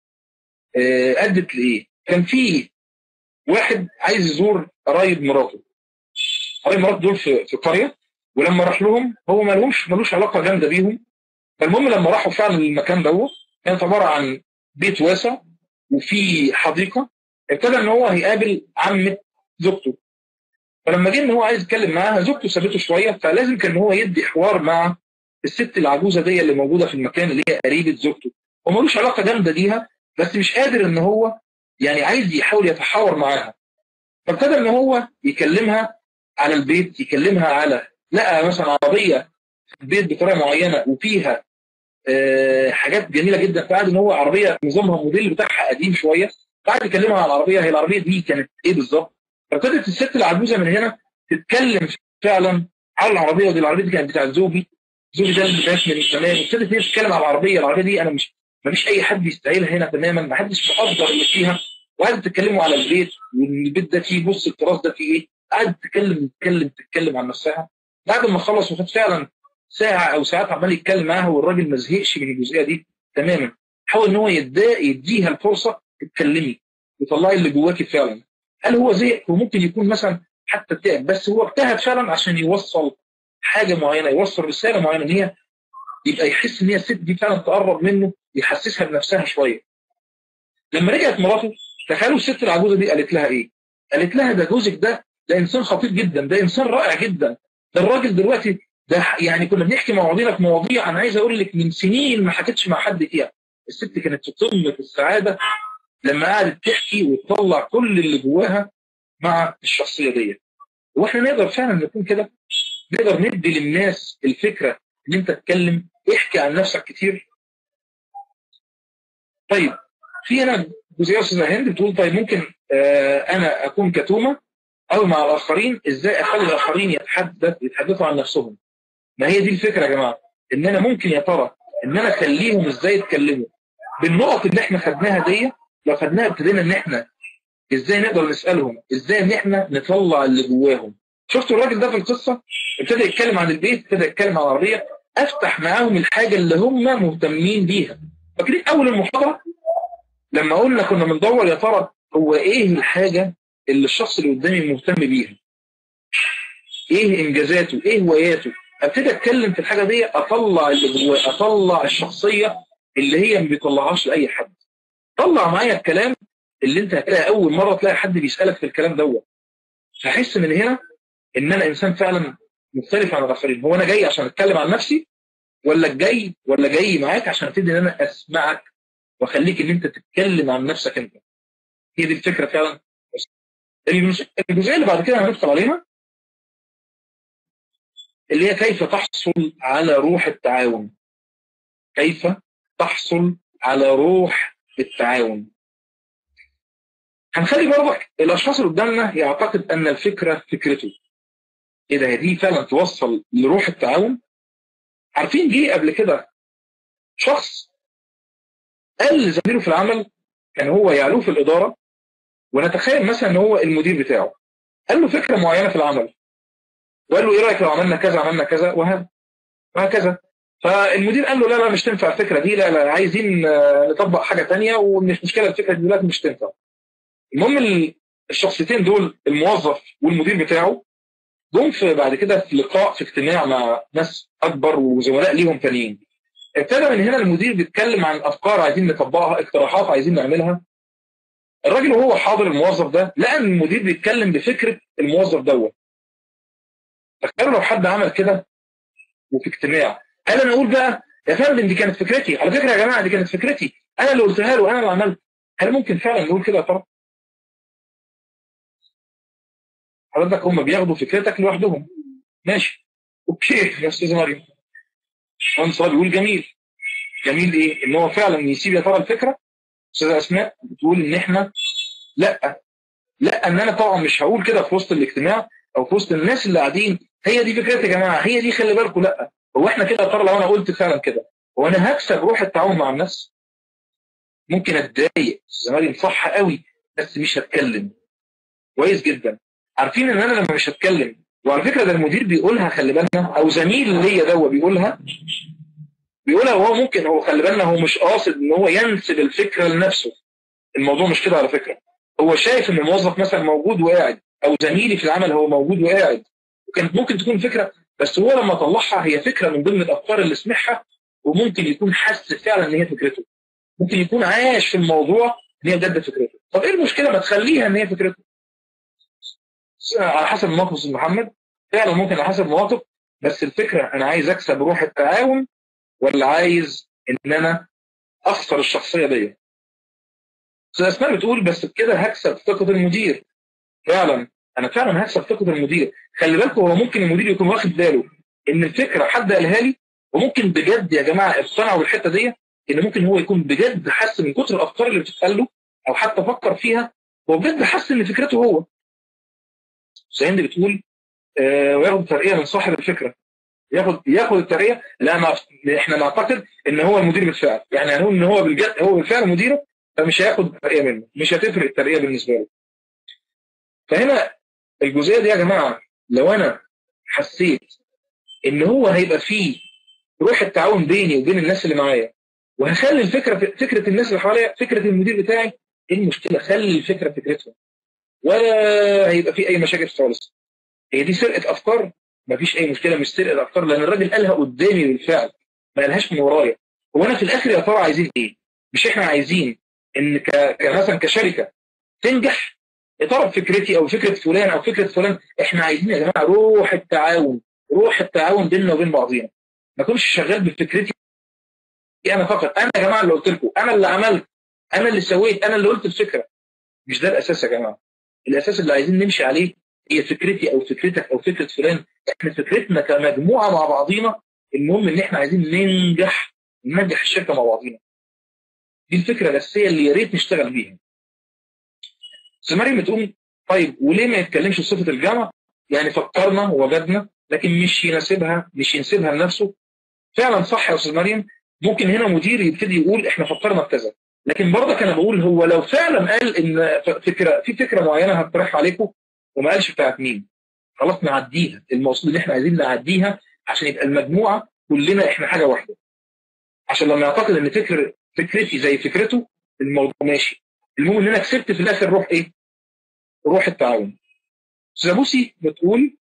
آه ادت لايه كان في واحد عايز يزور قرايب مراته قرايب مراته دول في في قريه ولما راح لهم هو ما لهمش ملوش علاقه جامده بيهم فالمهم لما راحوا فعلا للمكان دوت كانت عباره عن بيت واسع وفي حديقه ابتدى ان هو هيقابل عمه زوجته فلما جه ان هو عايز يتكلم معاها زوجته سابته شويه فلازم كان هو يدي حوار مع الست العجوزه دي اللي موجوده في المكان اللي هي قريبه زوجته وملوش علاقه جامده بيها بس مش قادر ان هو يعني عايز يحاول يتحاور معاها فابتدى ان هو يكلمها على البيت يكلمها على لقى مثلا عربيه في البيت بطريقه معينه وفيها آه حاجات جميله جدا فقعد ان هو عربيه نظامها الموديل بتاعها قديم شويه قعد يكلمها على العربيه هي العربيه دي كانت ايه بالظبط فابتدت الست العجوزه من هنا تتكلم فعلا على العربيه ودي العربيه دي كانت بتاعت زوجي زوجي ده بتاعت من زمان ابتدت هي تتكلم على العربيه العربيه دي انا مش ما فيش اي حد يستاهلها هنا تماما ما حدش مقدر اللي فيها وقعدت تتكلموا على البيت والبيت ده فيه بص التراث ده فيه ايه قعدت تتكلم تتكلم تتكلم عن نفسها بعد ما خلص وكانت فعلا ساعه او ساعات عمال يتكلم معاها والراجل ما زهقش من الجزئيه دي تماما حاول ان هو يديها يديها الفرصه تتكلمي وطلعي اللي جواكي فعلا هل هو زهق وممكن يكون مثلا حتى تعب بس هو اجتهد فعلا عشان يوصل حاجه معينه يوصل رساله معينه ان هي يبقى يحس ان هي الست دي فعلا تقرب منه يحسسها بنفسها شويه لما رجعت مراته تخيلوا الست العجوزه دي قالت لها ايه؟ قالت لها ده جوزك ده ده انسان خطير جدا ده انسان رائع جدا ده الراجل دلوقتي ده يعني كنا بنحكي مع بعضينا في مواضيع انا عايز اقول لك من سنين ما حكيتش مع حد فيها الست كانت في قمه السعاده لما قعدت تحكي وتطلع كل اللي جواها مع الشخصيه دي واحنا نقدر فعلا نكون كده نقدر ندي للناس الفكره ان انت تتكلم احكي عن نفسك كتير طيب في هنا جزئيه استاذه هند بتقول طيب ممكن آه انا اكون كتومه او مع الاخرين ازاي اخلي الاخرين يتحدث يتحدثوا عن نفسهم ما هي دي الفكره يا جماعه ان انا ممكن يا ترى ان انا اخليهم ازاي يتكلموا بالنقط اللي احنا خدناها دي لو خدناها ابتدينا ان احنا ازاي نقدر نسالهم ازاي ان احنا نطلع اللي جواهم شفتوا الراجل ده في القصه ابتدى يتكلم عن البيت ابتدى يتكلم عن العربيه افتح معاهم الحاجه اللي هم مهتمين بيها فاكرين اول المحاضره لما قلنا كنا بندور يا ترى هو ايه الحاجه اللي الشخص اللي قدامي مهتم بيها ايه انجازاته ايه هواياته ابتدي اتكلم في الحاجه دي اطلع اللي جواه اطلع الشخصيه اللي هي ما بيطلعهاش لاي حد طلع معايا الكلام اللي انت هتلاقي اول مره تلاقي حد بيسالك في الكلام دوت فاحس من هنا ان انا انسان فعلا مختلف عن الاخرين هو انا جاي عشان اتكلم عن نفسي ولا جاي ولا جاي معاك عشان ابتدي ان انا اسمعك واخليك ان انت تتكلم عن نفسك انت هي دي الفكره فعلا الجزئيه اللي بعد كده هندخل عليها اللي هي كيف تحصل على روح التعاون كيف تحصل على روح التعاون هنخلي برضك الاشخاص اللي قدامنا يعتقد ان الفكره فكرته ايه ده دي فعلا توصل لروح التعاون عارفين جه قبل كده شخص قال لزميله في العمل كان هو يعلوه في الاداره ونتخيل مثلا ان هو المدير بتاعه قال له فكره معينه في العمل وقال له ايه رايك لو عملنا كذا عملنا كذا وهكذا فالمدير قال له لا لا مش تنفع الفكره دي لا لا عايزين نطبق حاجه ثانيه ومش مشكله الفكره دي دلوقتي مش تنفع المهم الشخصيتين دول الموظف والمدير بتاعه جم في بعد كده في لقاء في اجتماع مع ناس اكبر وزملاء ليهم تانيين ابتدى من هنا المدير بيتكلم عن افكار عايزين نطبقها اقتراحات عايزين نعملها الراجل وهو حاضر الموظف ده لقى ان المدير بيتكلم بفكره الموظف دوت تخيلوا لو حد عمل كده وفي اجتماع هل انا اقول بقى يا فندم دي كانت فكرتي على فكره يا جماعه دي كانت فكرتي انا اللي قلتها له انا اللي عملت هل ممكن فعلا نقول كده يا ترى؟ حضرتك هم بياخدوا فكرتك لوحدهم ماشي اوكي يا استاذ مريم شمس بيقول جميل جميل ايه؟ ان هو فعلا يسيب يا ترى الفكره استاذه اسماء بتقول ان احنا لا لا ان انا طبعا مش هقول كده في وسط الاجتماع او في وسط الناس اللي قاعدين هي دي فكرتي يا جماعه هي دي خلي بالكم لا هو احنا كده ترى لو انا قلت فعلا كده هو انا هكسب روح التعاون مع الناس ممكن اتضايق زمالي صح قوي بس مش هتكلم كويس جدا عارفين ان انا لما مش هتكلم وعلى فكره ده المدير بيقولها خلي بالنا او زميل ليا ده بيقولها بيقولها وهو ممكن هو خلي بالنا هو مش قاصد ان هو ينسب الفكره لنفسه الموضوع مش كده على فكره هو شايف ان الموظف مثلا موجود وقاعد او زميلي في العمل هو موجود وقاعد وكانت ممكن تكون فكره بس هو لما طلعها هي فكره من ضمن الافكار اللي سمعها وممكن يكون حس فعلا ان هي فكرته ممكن يكون عايش في الموضوع ان هي بجد فكرته طب ايه المشكله ما تخليها ان هي فكرته على حسب الموقف استاذ محمد فعلا ممكن على حسب المواقف بس الفكره انا عايز اكسب روح التعاون ولا عايز ان انا اخسر الشخصيه دي استاذ اسماء بتقول بس بكده هكسب ثقه المدير فعلا انا فعلا هكسب ثقه المدير خلي بالكم هو ممكن المدير يكون واخد باله ان الفكره حد قالها لي وممكن بجد يا جماعه اقتنعوا بالحته دي ان ممكن هو يكون بجد حس من كتر الافكار اللي بتتقال له او حتى فكر فيها هو بجد حس ان فكرته هو سهند بتقول آه وياخد ترقيه من صاحب الفكره ياخد ياخد الترقيه لا ما احنا نعتقد ان هو المدير بالفعل يعني هنقول ان هو بالجد هو بالفعل مديره فمش هياخد الترقيه منه مش هتفرق الترقيه بالنسبه له فهنا الجزئيه دي يا جماعه لو انا حسيت ان هو هيبقى فيه روح التعاون بيني وبين الناس اللي معايا وهخلي الفكره فكره الناس اللي حواليا فكره المدير بتاعي ايه المشكله خلي الفكره فكرتهم ولا هيبقى في اي مشاكل خالص هي دي سرقه افكار مفيش اي مشكله مش سرقه افكار لان الراجل قالها قدامي بالفعل ما قالهاش من ورايا هو انا في الاخر يا ترى عايزين ايه مش احنا عايزين ان ك... مثلا كشركه تنجح يا ترى فكرتي او فكره فلان او فكره فلان احنا عايزين يا جماعه روح التعاون روح التعاون بيننا وبين بعضينا ما اكونش شغال بفكرتي انا فقط انا يا جماعه اللي قلت لكم انا اللي عملت انا اللي سويت انا اللي قلت الفكره مش ده الاساس يا جماعه الاساس اللي عايزين نمشي عليه هي فكرتي او فكرتك او فكره فلان احنا فكرتنا كمجموعه مع بعضينا المهم ان احنا عايزين ننجح ننجح الشركه مع بعضينا دي الفكره الاساسيه اللي يا ريت نشتغل بيها مريم بتقول طيب وليه ما يتكلمش صفه الجامعه يعني فكرنا ووجدنا لكن مش يناسبها مش ينسبها لنفسه فعلا صح يا استاذ مريم ممكن هنا مدير يبتدي يقول احنا فكرنا بكذا لكن برضك انا بقول هو لو فعلا قال ان فكره في فكره معينه هقترحها عليكم وما قالش بتاعت مين خلاص نعديها المقصود اللي احنا عايزين نعديها عشان يبقى المجموعه كلنا احنا حاجه واحده عشان لما يعتقد ان فكر فكرتي زي فكرته الموضوع ماشي المهم ان انا كسبت في الاخر روح ايه روح التعاون استاذه بوسي بتقول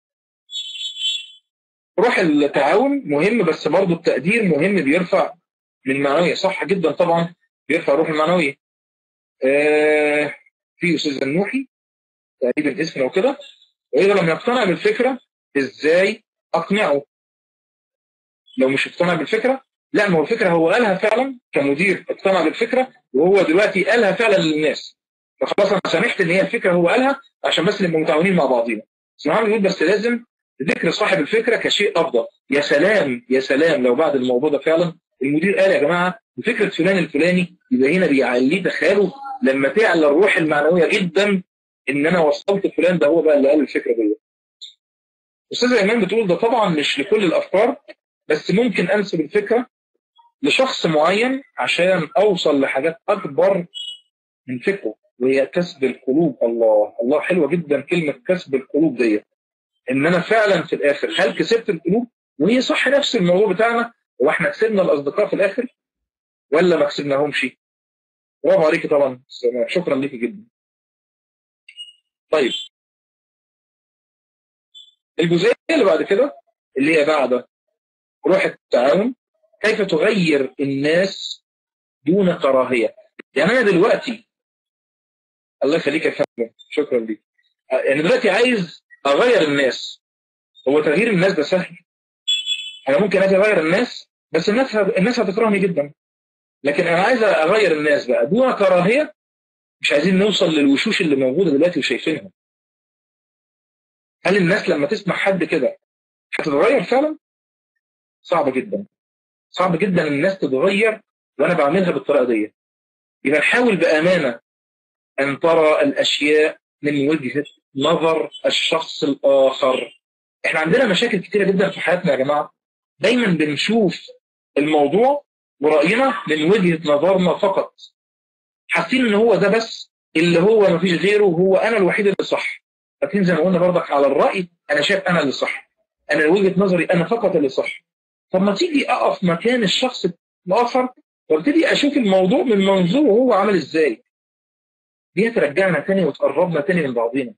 روح التعاون مهم بس برضه التقدير مهم بيرفع من المعنويه صح جدا طبعا بيرفع الروح المعنويه آه في استاذ النوحي تقريبا اسمه او كده واذا لم يقتنع بالفكره ازاي اقنعه لو مش اقتنع بالفكره لا ما هو الفكره هو قالها فعلا كمدير اقتنع بالفكره وهو دلوقتي قالها فعلا للناس فخلاص انا سامحت ان هي الفكره هو قالها عشان بس نبقى متعاونين مع بعضينا سبحان بيقول بس لازم ذكر صاحب الفكره كشيء افضل يا سلام يا سلام لو بعد الموضوع ده فعلا المدير قال يا جماعه بفكره فلان الفلاني يبقى هنا بيعليه تخيلوا لما تعلى الروح المعنويه جدا ان انا وصلت فلان ده هو بقى اللي قال الفكره دي استاذه ايمان بتقول ده طبعا مش لكل الافكار بس ممكن انسب الفكره لشخص معين عشان اوصل لحاجات اكبر من فكره وهي كسب القلوب الله الله حلوه جدا كلمه كسب القلوب ديت ان انا فعلا في الاخر هل كسبت القلوب وهي صح نفس الموضوع بتاعنا هو احنا كسبنا الاصدقاء في الاخر ولا ما كسبناهمش برافو عليكي طبعا شكرا ليكي جدا طيب الجزئيه اللي بعد كده اللي هي بعد روح التعاون كيف تغير الناس دون كراهيه يعني انا دلوقتي الله يخليك يا فندم شكرا ليك يعني دلوقتي عايز اغير الناس هو تغيير الناس ده سهل انا ممكن اجي اغير الناس بس الناس الناس هتكرهني جدا لكن انا عايز اغير الناس بقى دون كراهيه مش عايزين نوصل للوشوش اللي موجوده دلوقتي وشايفينها هل الناس لما تسمع حد كده هتتغير فعلا صعب جدا صعب جدا الناس تتغير وانا بعملها بالطريقه دي يبقى نحاول بامانه ان ترى الاشياء من وجهه نظر الشخص الاخر احنا عندنا مشاكل كتيره جدا في حياتنا يا جماعه دايما بنشوف الموضوع وراينا من وجهه نظرنا فقط حاسين ان هو ده بس اللي هو ما فيش غيره وهو انا الوحيد اللي صح لكن زي ما قلنا برضك على الراي انا شايف انا اللي صح انا وجهه نظري انا فقط اللي صح طب ما تيجي اقف مكان الشخص الاخر وابتدي اشوف الموضوع من منظوره هو عامل ازاي دي هترجعنا تاني وتقربنا تاني من بعضينا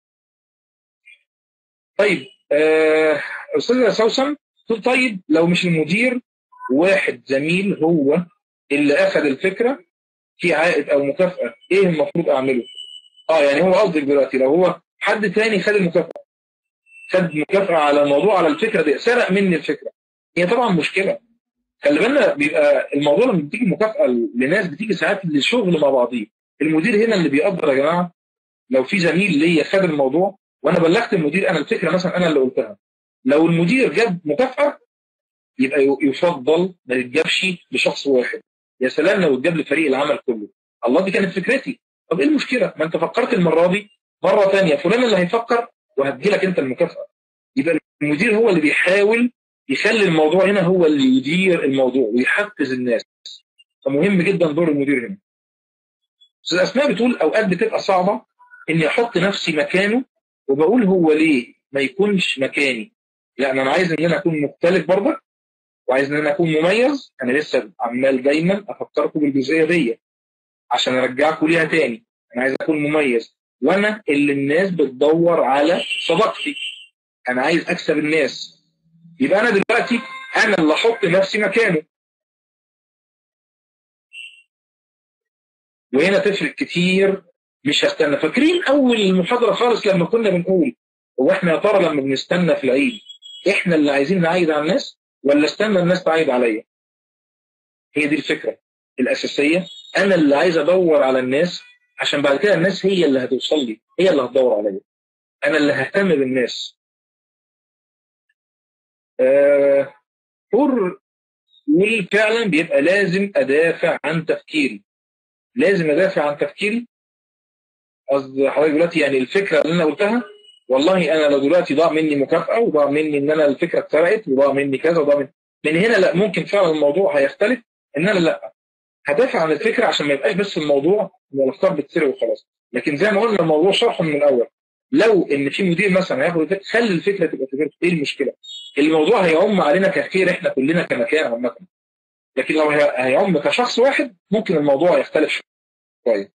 طيب آه استاذه سوسن تقول طيب لو مش المدير واحد زميل هو اللي اخذ الفكره في عائد او مكافاه ايه المفروض اعمله اه يعني هو قصدك دلوقتي لو هو حد تاني خد المكافاه خد مكافاه على الموضوع على الفكره دي سرق مني الفكره هي طبعا مشكله خلي بالنا بيبقى الموضوع لما بتيجي مكافاه لناس بتيجي ساعات للشغل مع بعضيه المدير هنا اللي بيقدر يا جماعه لو في زميل ليا خد الموضوع وانا بلغت المدير انا الفكره مثلا انا اللي قلتها لو المدير جاب مكافاه يبقى يفضل ما يتجابش لشخص واحد يا سلام لو اتجاب لفريق العمل كله الله دي كانت فكرتي طب ايه المشكله ما انت فكرت المره دي مره ثانيه فلان اللي هيفكر وهتجيلك انت المكافاه يبقى المدير هو اللي بيحاول يخلي الموضوع هنا هو اللي يدير الموضوع ويحفز الناس فمهم جدا دور المدير هنا استاذ اسماء بتقول اوقات بتبقى صعبه اني احط نفسي مكانه وبقول هو ليه ما يكونش مكاني لا انا عايز ان انا اكون مختلف برضك وعايز ان انا اكون مميز انا لسه عمال دايما افكركم بالجزئيه دي عشان ارجعكم ليها تاني انا عايز اكون مميز وانا اللي الناس بتدور على صداقتي انا عايز اكسب الناس يبقى انا دلوقتي انا اللي احط نفسي مكانه وهنا تفرق كتير مش هستنى فاكرين اول المحاضره خالص لما كنا بنقول هو احنا يا ترى لما بنستنى في العيد احنا اللي عايزين نعيد على الناس ولا استنى الناس تعيد عليا هي دي الفكره الاساسيه انا اللي عايز ادور على الناس عشان بعد كده الناس هي اللي هتوصل لي هي اللي هتدور عليا انا اللي ههتم بالناس آه حر فعلا بيبقى لازم ادافع عن تفكيري لازم ادافع عن تفكيري قصد حضرتك دلوقتي يعني الفكره اللي انا قلتها والله انا لو دلوقتي ضاع مني مكافاه وضاع مني ان انا الفكره اتسرقت وضاع مني كذا وضاع مني من هنا لا ممكن فعلا الموضوع هيختلف ان انا لا هدافع عن الفكره عشان ما يبقاش بس الموضوع ان الافكار بتسرق وخلاص لكن زي ما قلنا الموضوع شرحه من الاول لو ان في مدير مثلا هياخد الفكره خلي الفكره تبقى فكرته ايه المشكله؟ الموضوع هيعم علينا كخير احنا كلنا كمكان عامه لكن لو هي- هيعم كشخص واحد ممكن الموضوع يختلف شويه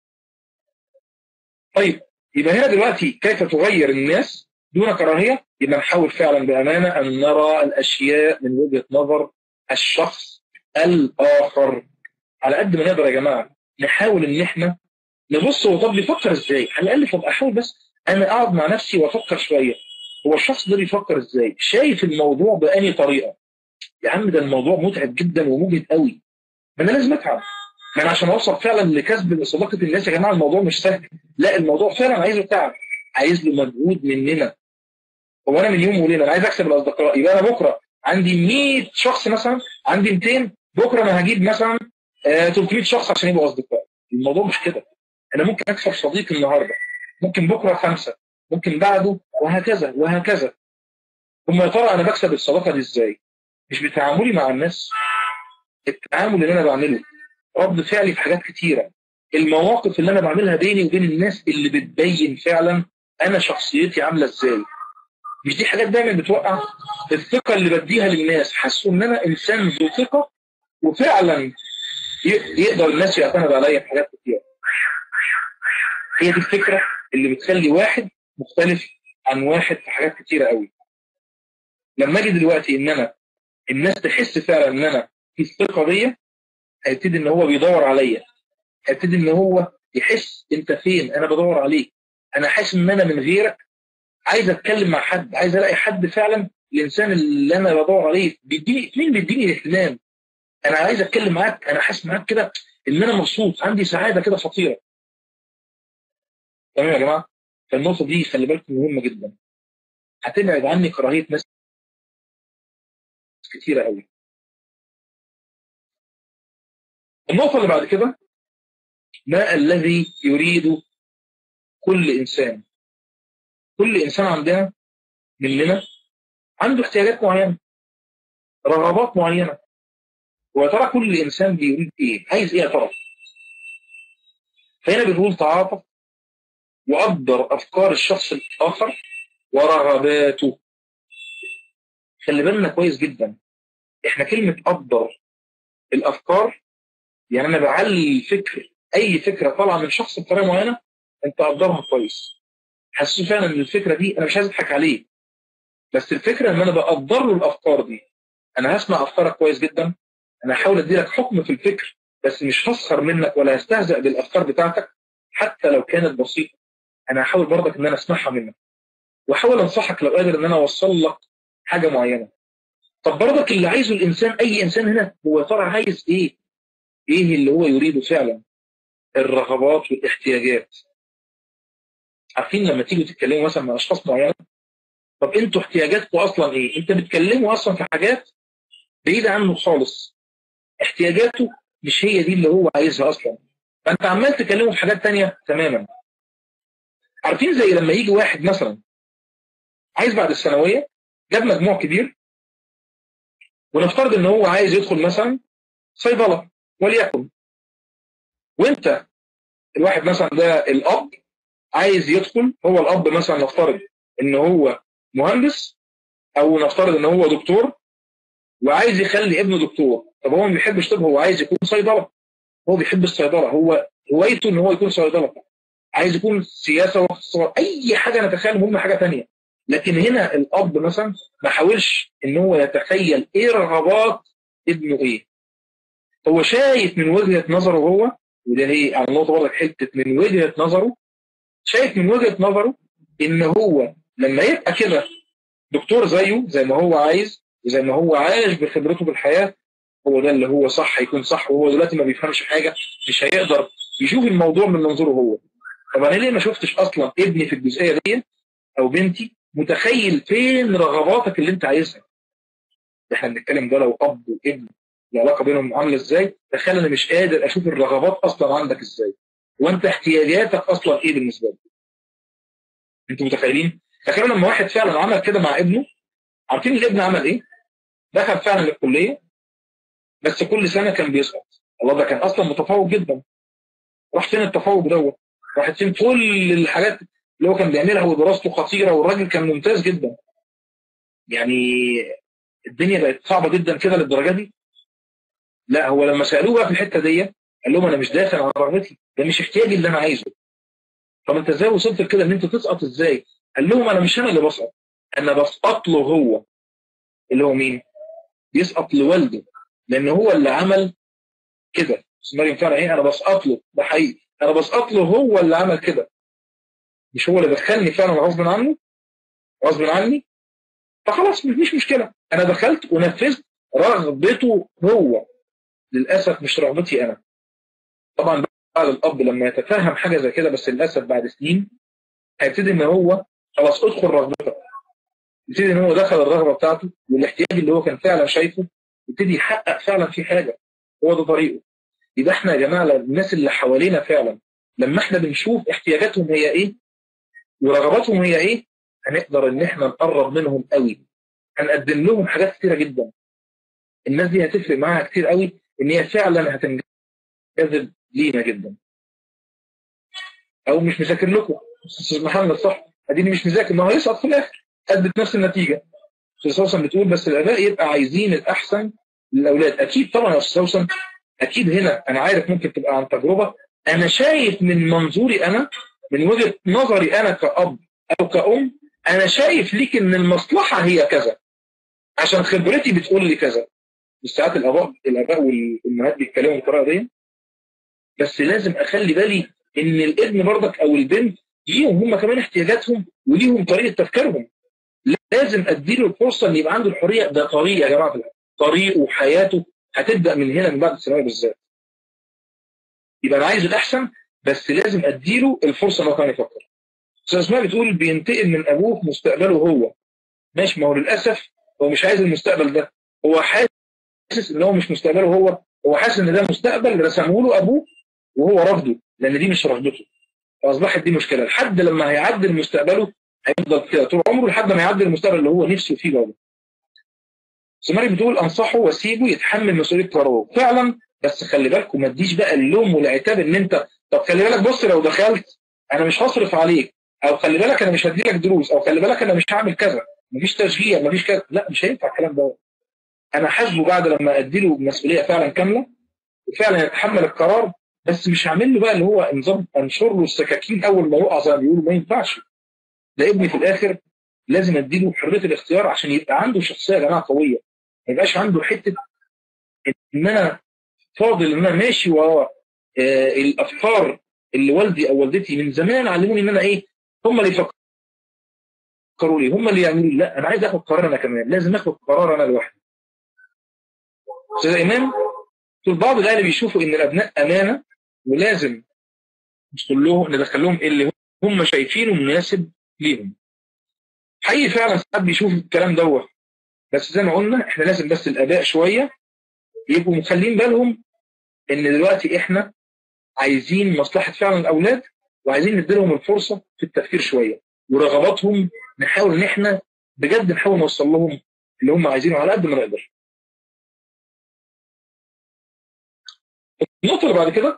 طيب يبقى هنا دلوقتي كيف تغير الناس دون كراهيه يبقى نحاول فعلا بامانه ان نرى الاشياء من وجهه نظر الشخص الاخر على قد ما نقدر يا جماعه نحاول ان احنا نبص هو طب بيفكر ازاي على الاقل طب احاول بس انا اقعد مع نفسي وافكر شويه هو الشخص ده بيفكر ازاي شايف الموضوع بأني طريقه يا عم ده الموضوع متعب جدا ومجهد قوي ما انا لازم اتعب ما انا عشان اوصل فعلا لكسب صداقه الناس يا جماعه الموضوع مش سهل لا الموضوع فعلا عايز له تعب عايز له مجهود مننا هو انا من يوم وليله انا عايز اكسب الاصدقاء يبقى انا بكره عندي 100 شخص مثلا عندي 200 بكره انا هجيب مثلا آه 300 شخص عشان يبقوا اصدقاء الموضوع مش كده انا ممكن اكسب صديق النهارده ممكن بكره خمسه ممكن بعده وهكذا وهكذا ثم يا ترى انا بكسب الصداقه دي ازاي؟ مش بتعاملي مع الناس التعامل اللي انا بعمله رد فعلي في حاجات كتيره المواقف اللي انا بعملها بيني وبين الناس اللي بتبين فعلا انا شخصيتي عامله ازاي مش دي حاجات دايما بتوقع الثقه اللي بديها للناس حسوا ان انا انسان ذو ثقه وفعلا ي- يقدر الناس يعتمد عليا في حاجات كتيره هي دي الفكره اللي بتخلي واحد مختلف عن واحد في حاجات كتيره قوي لما اجي دلوقتي ان انا الناس تحس فعلا ان انا في الثقه دي هيبتدي ان هو بيدور عليا هيبتدي ان هو يحس انت فين انا بدور عليك انا حاسس ان انا من غيرك عايز اتكلم مع حد عايز الاقي حد فعلا الانسان اللي انا بدور عليه بيديني مين بيديني الاهتمام انا عايز اتكلم معاك انا حاسس معاك كده ان انا مبسوط عندي سعاده كده خطيره تمام يا جماعه فالنقطه دي خلي بالكم مهمه جدا هتبعد عني كراهيه ناس كتيره قوي النقطه اللي بعد كده ما الذي يريد كل انسان كل انسان عندنا مننا عنده احتياجات معينه رغبات معينه ويا ترى كل انسان بيريد ايه عايز ايه يا ترى فهنا بنقول تعاطف وقدر افكار الشخص الاخر ورغباته خلي بالنا كويس جدا احنا كلمه قدر الافكار يعني انا بعلي الفكر اي فكره طالعه من شخص بطريقه معينه انت قدرها كويس حسسه فعلا ان الفكره دي انا مش عايز اضحك عليه بس الفكره ان انا بقدر له الافكار دي انا هسمع افكارك كويس جدا انا هحاول ادي لك حكم في الفكر بس مش هسخر منك ولا هستهزأ بالافكار بتاعتك حتى لو كانت بسيطه انا هحاول برضك ان انا اسمعها منك واحاول انصحك لو قادر ان انا اوصل لك حاجه معينه طب برضك اللي عايزه الانسان اي انسان هنا هو يا ترى عايز ايه ايه اللي هو يريده فعلا الرغبات والاحتياجات عارفين لما تيجوا تتكلموا مثلا مع اشخاص معينه طب انتوا احتياجاتكم اصلا ايه انت بتكلموا اصلا في حاجات بعيده عنه خالص احتياجاته مش هي دي اللي هو عايزها اصلا فانت عمال تكلمه في حاجات تانية تماما عارفين زي لما يجي واحد مثلا عايز بعد الثانويه جاب مجموع كبير ونفترض ان هو عايز يدخل مثلا صيدله وليكن وانت الواحد مثلا ده الاب عايز يدخل هو الاب مثلا نفترض ان هو مهندس او نفترض ان هو دكتور وعايز يخلي ابنه دكتور طب هو ما بيحبش طب هو عايز يكون صيدله هو بيحب الصيدله هو هوايته ان هو يكون صيدله عايز يكون سياسه واقتصاد اي حاجه نتخيل مهم حاجه تانية لكن هنا الاب مثلا ما حاولش ان هو يتخيل ايه رغبات ابنه ايه هو شايف من وجهه نظره هو وده هي على النقطه برضك حته من وجهه نظره شايف من وجهه نظره ان هو لما يبقى كده دكتور زيه زي ما هو عايز وزي ما هو عايش بخبرته بالحياه هو ده اللي هو صح هيكون صح وهو دلوقتي ما بيفهمش حاجه مش هيقدر يشوف الموضوع من منظوره هو طب انا ليه ما شفتش اصلا ابني في الجزئيه دي او بنتي متخيل فين رغباتك اللي انت عايزها احنا بنتكلم ده لو اب وابن العلاقه بينهم عامله ازاي تخيل انا مش قادر اشوف الرغبات اصلا عندك ازاي وانت احتياجاتك اصلا ايه بالنسبه لك انتوا متخيلين تخيلوا لما واحد فعلا عمل كده مع ابنه عارفين الابن عمل ايه دخل فعلا الكليه بس كل سنه كان بيسقط الله ده كان اصلا متفوق جدا راح فين التفوق دوت راحت فين كل الحاجات اللي هو كان بيعملها ودراسته خطيره والراجل كان ممتاز جدا يعني الدنيا بقت صعبه جدا كده للدرجه دي لا هو لما سالوه بقى في الحته دي قال لهم انا مش دافع عن رغبتي ده مش احتياجي اللي انا عايزه طب انت ازاي وصلت لكده ان انت تسقط ازاي قال لهم انا مش انا اللي بسقط انا بسقط له هو اللي هو مين بيسقط لوالده لان هو اللي عمل كده بس مريم فعلا ايه انا بسقط له ده حقيقي انا بسقط له هو اللي عمل كده مش هو اللي دخلني فعلا غصب عنه غصب عني فخلاص مفيش مشكله انا دخلت ونفذت رغبته هو للاسف مش رغبتي انا طبعا بعد الاب لما يتفهم حاجه زي كده بس للاسف بعد سنين هيبتدي ان هو خلاص ادخل رغبتك يبتدي ان هو دخل الرغبه بتاعته والاحتياج اللي هو كان فعلا شايفه يبتدي يحقق فعلا في حاجه هو ده طريقه يبقى احنا يا جماعه الناس اللي حوالينا فعلا لما احنا بنشوف احتياجاتهم هي ايه ورغباتهم هي ايه هنقدر ان احنا نقرب منهم قوي هنقدم لهم حاجات كتيره جدا الناس دي هتفرق معاها كتير قوي ان هي فعلا هتنجذب لينا جدا او مش مذاكر لكم استاذ محمد صح اديني مش مذاكر ما هو يسقط في الاخر ادت نفس النتيجه استاذ سوسن بتقول بس الاباء يبقى عايزين الاحسن للاولاد اكيد طبعا يا استاذ سوسن اكيد هنا انا عارف ممكن تبقى عن تجربه انا شايف من منظوري انا من وجهه نظري انا كاب او كأم انا شايف ليك ان المصلحه هي كذا عشان خبرتي بتقول لي كذا ساعات الاباء الاباء والامهات بيتكلموا بالطريقه دي بس لازم اخلي بالي ان الابن برضك او البنت ليهم هم كمان احتياجاتهم وليهم طريقه تفكيرهم لازم اديله الفرصه ان يبقى عنده الحريه ده طريق يا جماعه طريقه وحياته هتبدا من هنا من بعد الثانويه بالذات يبقى انا عايز الاحسن بس لازم اديله الفرصه ان هو كمان يفكر استاذ اسماء بتقول بينتقم من ابوه في مستقبله هو ماشي ما هو للاسف هو مش عايز المستقبل ده هو حاسس ان هو مش مستقبله هو هو حاسس ان ده مستقبل رسمه له ابوه وهو رافضه لان دي مش رغبته فاصبحت دي مشكله لحد لما هيعدل مستقبله هيفضل كده طول عمره لحد ما يعدل المستقبل اللي هو نفسه فيه برضه سماري بتقول انصحه واسيبه يتحمل مسؤوليه قراره فعلا بس خلي بالكم ما تديش بقى اللوم والعتاب ان انت طب خلي بالك بص لو دخلت انا مش هصرف عليك او خلي بالك انا مش هدي لك دروس او خلي بالك انا مش هعمل كذا مفيش تشجيع مفيش كذا لا مش هينفع الكلام ده انا حاسبه بعد لما ادي له مسؤوليه فعلا كامله وفعلا يتحمل القرار بس مش هعمل له بقى اللي هو نظام انشر له السكاكين اول ما يقع زي ما بيقولوا ما ينفعش ده ابني في الاخر لازم اديله حريه الاختيار عشان يبقى عنده شخصيه يا جماعه قويه ما يبقاش عنده حته ان انا فاضل ان انا ماشي ورا آه الافكار اللي والدي او والدتي من زمان علموني ان انا ايه هم اللي يفكروا لي هم اللي يعملوا لي لا انا عايز اخد قرار انا كمان لازم اخد قرار انا لوحدي استاذ امام بعض الاهل بيشوفوا ان الابناء امانه ولازم ندخل لهم ندخل لهم اللي هم شايفينه مناسب ليهم حقيقي فعلا ساعات بيشوفوا الكلام دوت بس زي ما قلنا احنا لازم بس الاباء شويه يبقوا مخلين بالهم ان دلوقتي احنا عايزين مصلحه فعلا الاولاد وعايزين نديلهم الفرصه في التفكير شويه ورغباتهم نحاول ان احنا بجد نحاول نوصل لهم اللي هم عايزينه على قد ما نقدر. النقطه اللي بعد كده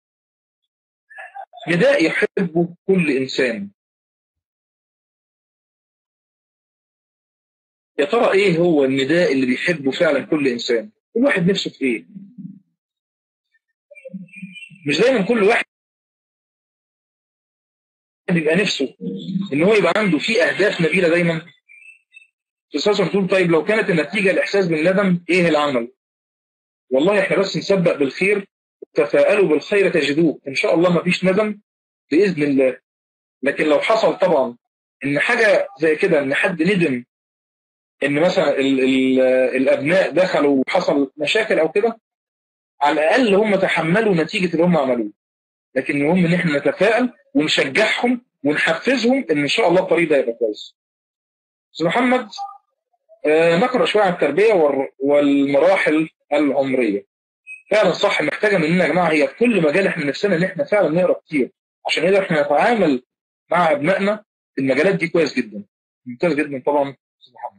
نداء يحبه كل انسان. يا ترى ايه هو النداء اللي بيحبه فعلا كل انسان؟ كل واحد نفسه في ايه؟ مش دايما كل واحد يبقى نفسه ان هو يبقى عنده في اهداف نبيله دايما استاذ تقول طيب لو كانت النتيجه الاحساس بالندم ايه العمل؟ والله احنا بس نسبق بالخير تفاءلوا بالخير تجدوه ان شاء الله ما فيش ندم باذن الله لكن لو حصل طبعا ان حاجه زي كده ان حد ندم ان مثلا ال ال الابناء دخلوا وحصل مشاكل او كده على الاقل هم تحملوا نتيجه اللي هم عملوه لكن المهم ان احنا نتفائل ونشجعهم ونحفزهم ان ان شاء الله الطريق ده يبقى كويس. استاذ محمد آه نقرا شويه عن التربيه والمراحل العمريه. فعلا صح محتاجه مننا يا جماعه هي في كل مجال احنا نفسنا ان احنا فعلا نقرا كتير عشان نقدر احنا نتعامل مع ابنائنا في المجالات دي كويس جدا. ممتاز جدا طبعا استاذ محمد.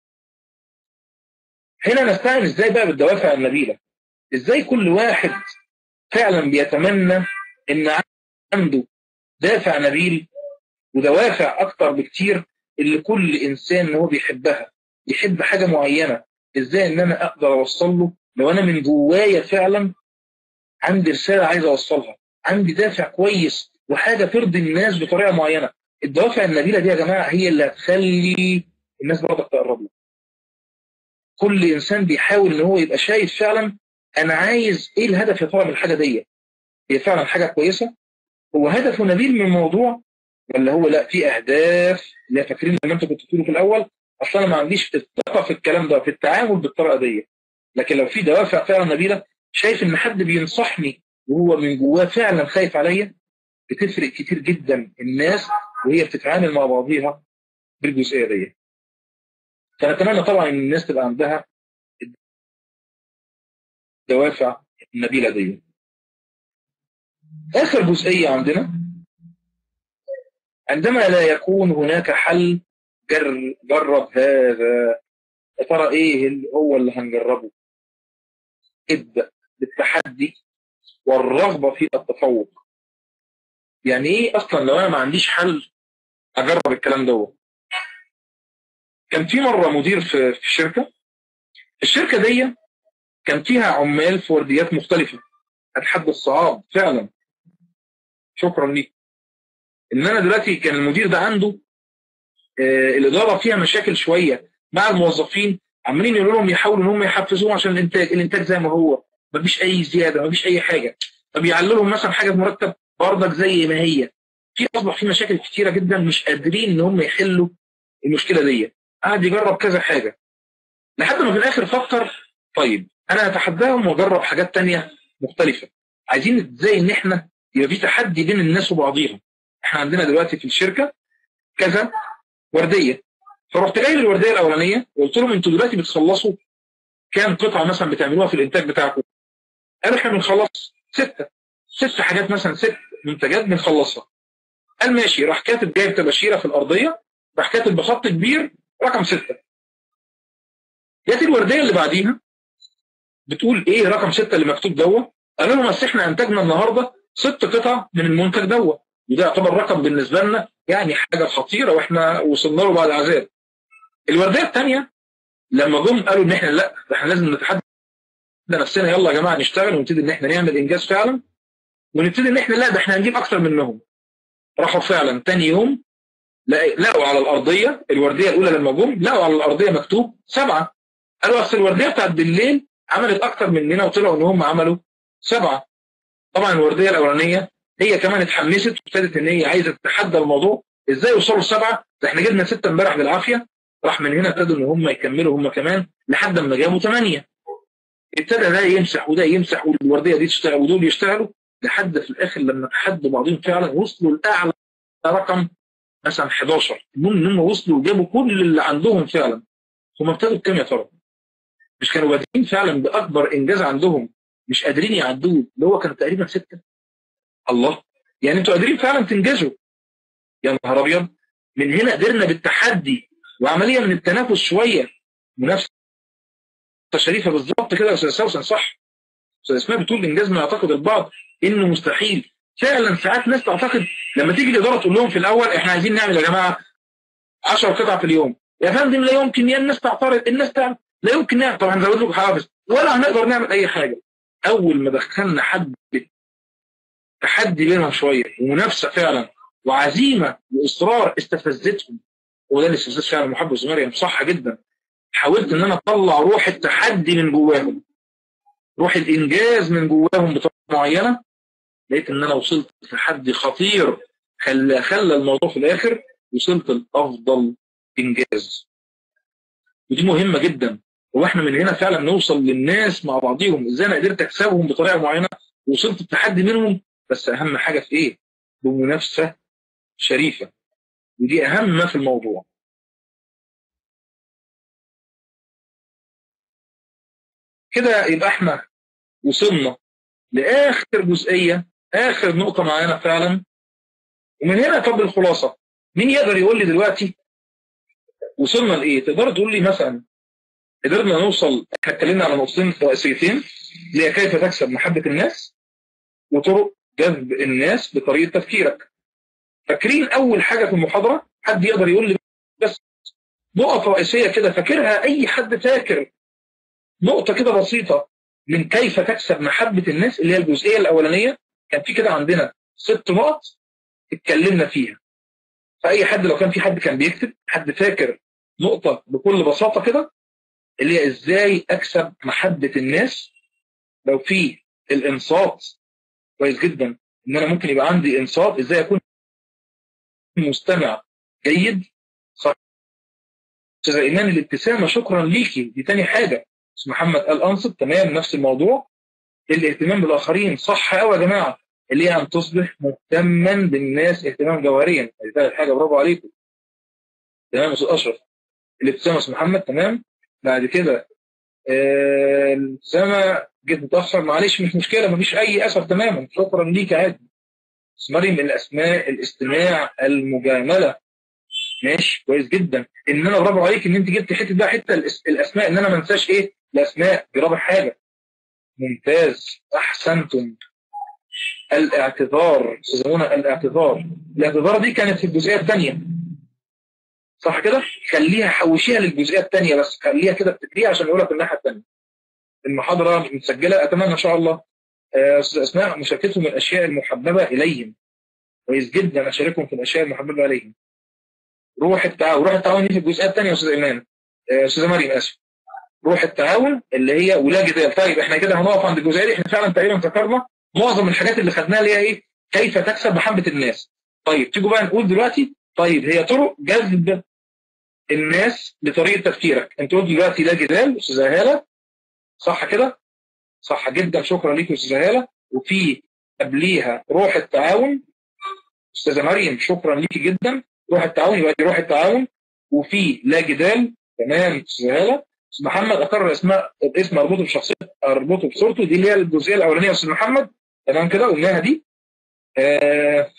هنا نستعين ازاي بقى بالدوافع النبيله؟ ازاي كل واحد فعلا بيتمنى ان عنده دافع نبيل ودوافع اكتر بكتير اللي كل انسان هو بيحبها يحب حاجه معينه ازاي ان انا اقدر اوصل له لو انا من جوايا فعلا عندي رساله عايز اوصلها عندي دافع كويس وحاجه ترضي الناس بطريقه معينه الدوافع النبيله دي يا جماعه هي اللي هتخلي الناس برضك تقرب له كل انسان بيحاول ان هو يبقى شايف فعلا انا عايز ايه الهدف يا ترى من الحاجه دي هي فعلا حاجه كويسه هو هدفه نبيل من الموضوع ولا هو لا في اهداف اللي فاكرين لما انت كنت بتقوله في الاول اصل انا ما عنديش الثقه في الكلام ده في التعامل بالطريقه دي لكن لو في دوافع فعلا نبيله شايف ان حد بينصحني وهو من جواه فعلا خايف عليا بتفرق كتير جدا الناس وهي بتتعامل مع بعضيها بالجزئيه دي فنتمنى طبعا ان الناس تبقى عندها الدوافع النبيله دي اخر جزئيه عندنا عندما لا يكون هناك حل جر جرب هذا يا ترى ايه اللي هو اللي هنجربه ابدا بالتحدي والرغبه في التفوق يعني ايه اصلا لو انا ما عنديش حل اجرب الكلام ده كان في مره مدير في في شركه الشركه دي كان فيها عمال في ورديات مختلفه اتحدى الصعاب فعلا شكرا ليك ان انا دلوقتي كان المدير ده عنده آه الاداره فيها مشاكل شويه مع الموظفين عمالين يقولوا لهم يحاولوا ان هم يحفزوهم عشان الانتاج الانتاج زي ما هو مفيش اي زياده مفيش اي حاجه طب يعلوا لهم مثلا حاجه في مرتب برضك زي ما هي في اصبح في مشاكل كتيره جدا مش قادرين ان هم يحلوا المشكله دي قعد يجرب كذا حاجه لحد ما في الاخر فكر طيب انا اتحداهم واجرب حاجات تانية مختلفه عايزين ازاي ان احنا يبقى في تحدي بين الناس وبعضيها احنا عندنا دلوقتي في الشركه كذا ورديه فرحت جاي للورديه الاولانيه وقلت لهم انتوا دلوقتي بتخلصوا كام قطعه مثلا بتعملوها في الانتاج بتاعكم قالوا احنا بنخلص سته ست حاجات مثلا ست منتجات بنخلصها قال ماشي راح كاتب جايب تباشيره في الارضيه راح كاتب بخط كبير رقم سته جت الورديه اللي بعديها بتقول ايه رقم سته اللي مكتوب دوت قالوا لهم بس احنا انتجنا النهارده ست قطع من المنتج دوت وده يعتبر رقم بالنسبه لنا يعني حاجه خطيره واحنا وصلنا له بعد عذاب الورديه الثانيه لما جم قالوا ان احنا لا احنا لازم نتحدى نفسنا يلا يا جماعه نشتغل ونبتدي ان احنا نعمل انجاز فعلا ونبتدي ان احنا لا ده احنا هنجيب اكتر منهم راحوا فعلا تاني يوم لقوا على الارضيه الورديه الاولى لما جم لقوا على الارضيه مكتوب سبعه قالوا اصل الورديه بتاعت بالليل عملت اكتر مننا وطلعوا ان هم عملوا سبعه طبعا الورديه الاولانيه هي كمان اتحمست وابتدت ان هي عايزه تتحدى الموضوع ازاي يوصلوا لسبعه ده احنا جبنا سته امبارح بالعافيه راح من هنا ابتدوا ان هم يكملوا هم كمان لحد ما جابوا ثمانيه ابتدى ده يمسح وده يمسح والورديه دي تشتغل ودول يشتغلوا لحد في الاخر لما تحدوا بعضهم فعلا وصلوا لاعلى رقم مثلا 11 المهم ان هم وصلوا وجابوا كل اللي عندهم فعلا هم ابتدوا بكام يا ترى؟ مش كانوا بادئين فعلا باكبر انجاز عندهم مش قادرين يعدوه اللي هو كان تقريبا سته الله يعني انتوا قادرين فعلا تنجزوا يا نهار ابيض من هنا قدرنا بالتحدي وعمليه من التنافس شويه منافسه شريفه بالظبط كده يا استاذ سوسن صح استاذ اسماء بتقول انجاز ما يعتقد البعض انه مستحيل فعلا ساعات ناس تعتقد لما تيجي الاداره تقول لهم في الاول احنا عايزين نعمل يا جماعه 10 قطع في اليوم يا فندم لا يمكن يا الناس تعترض الناس تعمل لا يمكن نعمل طب هنزود لكم حوافز ولا هنقدر نعمل اي حاجه اول ما دخلنا حد تحدي بينهم شويه ومنافسه فعلا وعزيمه واصرار استفزتهم وده الاستفزاز فعلا محب مريم صح جدا حاولت ان انا اطلع روح التحدي من جواهم روح الانجاز من جواهم بطريقه معينه لقيت ان انا وصلت لتحدي خطير خلى خلى الموضوع في الاخر وصلت لافضل انجاز ودي مهمه جدا هو احنا من هنا فعلا نوصل للناس مع بعضيهم ازاي انا قدرت اكسبهم بطريقه معينه وصلت التحدي منهم بس اهم حاجه في ايه بمنافسه شريفه ودي اهم ما في الموضوع كده يبقى احنا وصلنا لاخر جزئيه اخر نقطه معانا فعلا ومن هنا طب الخلاصه مين يقدر يقول لي دلوقتي وصلنا لايه تقدر تقول لي مثلا قدرنا نوصل احنا اتكلمنا على نقطتين رئيسيتين اللي هي كيف تكسب محبه الناس وطرق جذب الناس بطريقه تفكيرك فاكرين اول حاجه في المحاضره حد يقدر يقول لي بس نقط رئيسيه كده فاكرها اي حد فاكر نقطه كده بسيطه من كيف تكسب محبه الناس اللي هي الجزئيه الاولانيه كان في كده عندنا ست نقط اتكلمنا فيها فاي حد لو كان في حد كان بيكتب حد فاكر نقطه بكل بساطه كده اللي هي ازاي اكسب محبه الناس لو في الانصات كويس جدا ان انا ممكن يبقى عندي انصات ازاي اكون مستمع جيد صح استاذ ايمان الابتسامه شكرا ليكي دي تاني حاجه استاذ محمد قال انصت تمام نفس الموضوع الاهتمام بالاخرين صح قوي يا جماعه اللي هي ان تصبح مهتما بالناس اهتمام جوهريا دي ثالث حاجه برافو عليكم تمام يا استاذ اشرف الابتسامه يا استاذ محمد تمام بعد كده آه، الابتسامه جيت متاخر معلش مش مشكله مفيش اي اسف تماما شكرا ليك عادي مريم الاسماء الاستماع المجامله ماشي كويس جدا ان انا برافو عليك ان انت جبت حته بقى حته الأس- الاسماء ان انا ما انساش ايه الاسماء دي رابع حاجه ممتاز احسنتم الاعتذار يسمونها الاعتذار الاعتذار دي كانت في الجزئيه الثانيه صح كده خليها حوشيها للجزئيه الثانيه بس خليها كده افتكريها عشان نقولها في الناحيه الثانيه المحاضره متسجله اتمنى ان شاء الله آه، استاذ اسماء مشاركتهم الاشياء المحببه اليهم كويس جدا اشاركهم في الاشياء المحببه اليهم روح التعاون روح التعاون دي في الجزئيه الثانيه يا استاذ ايمان آه، استاذه مريم اسف روح التعاون اللي هي ولا جدال طيب احنا كده هنقف عند الجزئيه دي احنا فعلا تقريبا ذكرنا معظم الحاجات اللي خدناها اللي هي ايه كيف تكسب محبه الناس طيب تيجوا بقى نقول دلوقتي طيب هي طرق جذب الناس لطريقه تفكيرك انت قلت دلوقتي لا جدال استاذه هاله صح كده صح جدا شكرا ليك يا استاذه هاله وفي قبليها روح التعاون استاذه مريم شكرا ليكي جدا روح التعاون يبقى دي روح التعاون وفي لا جدال تمام استاذه هاله أستاذ محمد اقرر اسماء الاسم اربطه بشخصيه اربطه بصورته دي اللي هي الجزئيه الاولانيه يا استاذ محمد تمام كده قلناها دي آه،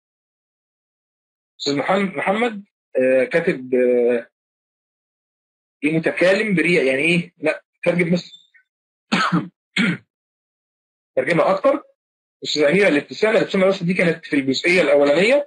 استاذ محمد محمد آه، كاتب آه، ايه متكالم بريء يعني ايه لا ترجم بس ترجمها اكتر استاذ اميره الابتسامه الابتسامه بس دي كانت في الجزئيه الاولانيه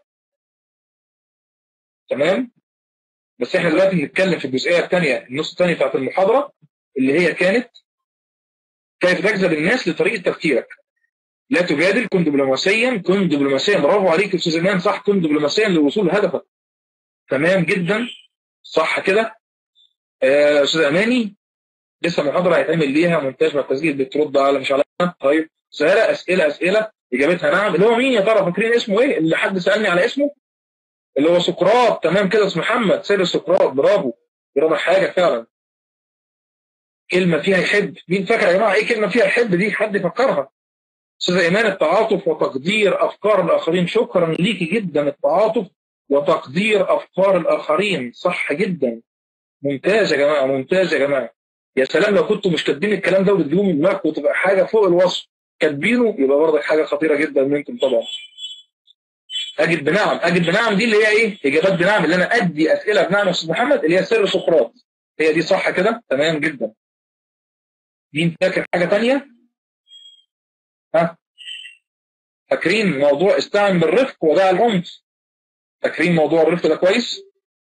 تمام بس احنا دلوقتي بنتكلم في الجزئيه الثانيه النص الثاني بتاعت المحاضره اللي هي كانت كيف تجذب الناس لطريقه تفكيرك لا تجادل كن دبلوماسيا كن دبلوماسيا برافو عليك يا استاذ ايمان صح كن دبلوماسيا للوصول لهدفك تمام جدا صح كده آه، استاذ اماني لسه محاضره هيتعمل ليها مونتاج مع التسجيل بترد على مش على طيب سهله اسئله اسئله اجابتها نعم اللي هو مين يا ترى فاكرين اسمه ايه اللي حد سالني على اسمه اللي هو سقراط تمام كده اسمه محمد سيد سقراط برافو برافو حاجه فعلا كلمه فيها يحب مين فاكر يا جماعه ايه كلمه فيها يحب دي حد يفكرها استاذ ايمان التعاطف وتقدير افكار الاخرين شكرا ليكي جدا التعاطف وتقدير افكار الاخرين صح جدا ممتاز يا جماعه ممتاز يا جماعه يا سلام لو كنتوا مش كاتبين الكلام ده وتجيبوه من دماغكم وتبقى حاجه فوق الوصف كاتبينه يبقى برضك حاجه خطيره جدا منكم طبعا اجب بنعم اجب بنعم دي اللي هي ايه اجابات بنعم اللي انا ادي اسئله بنعم يا استاذ محمد اللي هي سر سقراط هي دي صح كده تمام جدا مين فاكر حاجه تانية ها فاكرين موضوع استعن بالرفق ودع العنف فاكرين موضوع الرفق ده كويس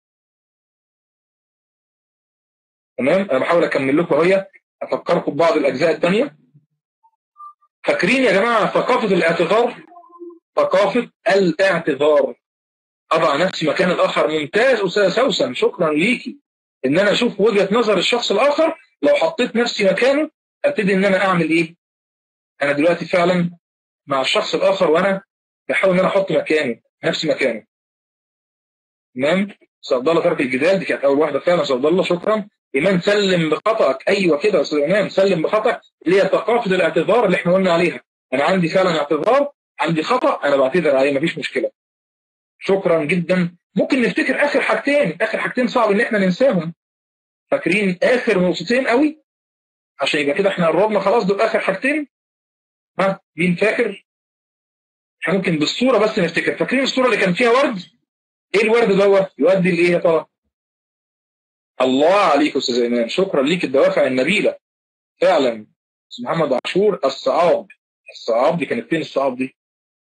تمام انا بحاول اكمل لكم اهي افكركم ببعض الاجزاء الثانيه فاكرين يا جماعه ثقافه الاعتذار ثقافه الاعتذار اضع نفسي مكان الاخر ممتاز استاذ سوسن شكرا ليكي ان انا اشوف وجهه نظر الشخص الاخر لو حطيت نفسي مكانه ابتدي ان انا اعمل ايه انا دلوقتي فعلا مع الشخص الاخر وانا بحاول ان انا احط مكانه نفسي مكانه تمام عبد الله ترك الجدال دي كانت اول واحده فعلا عبد الله شكرا ايمان سلم بخطأك ايوه كده يا استاذ ايمان سلم بخطأك اللي هي ثقافه الاعتذار اللي احنا قلنا عليها انا عندي فعلا اعتذار عندي خطأ انا بعتذر عليه مفيش مشكله شكرا جدا ممكن نفتكر اخر حاجتين اخر حاجتين صعب ان احنا ننساهم فاكرين اخر نقطتين قوي عشان يبقى كده احنا قربنا خلاص دول اخر حاجتين ها مين فاكر احنا ممكن بالصوره بس نفتكر فاكرين الصوره اللي كان فيها ورد ايه الورد دوت يؤدي لايه يا ترى الله عليك يا استاذ ايمان شكرا ليك الدوافع النبيله فعلا استاذ محمد عاشور الصعاب الصعاب دي كانت فين الصعاب دي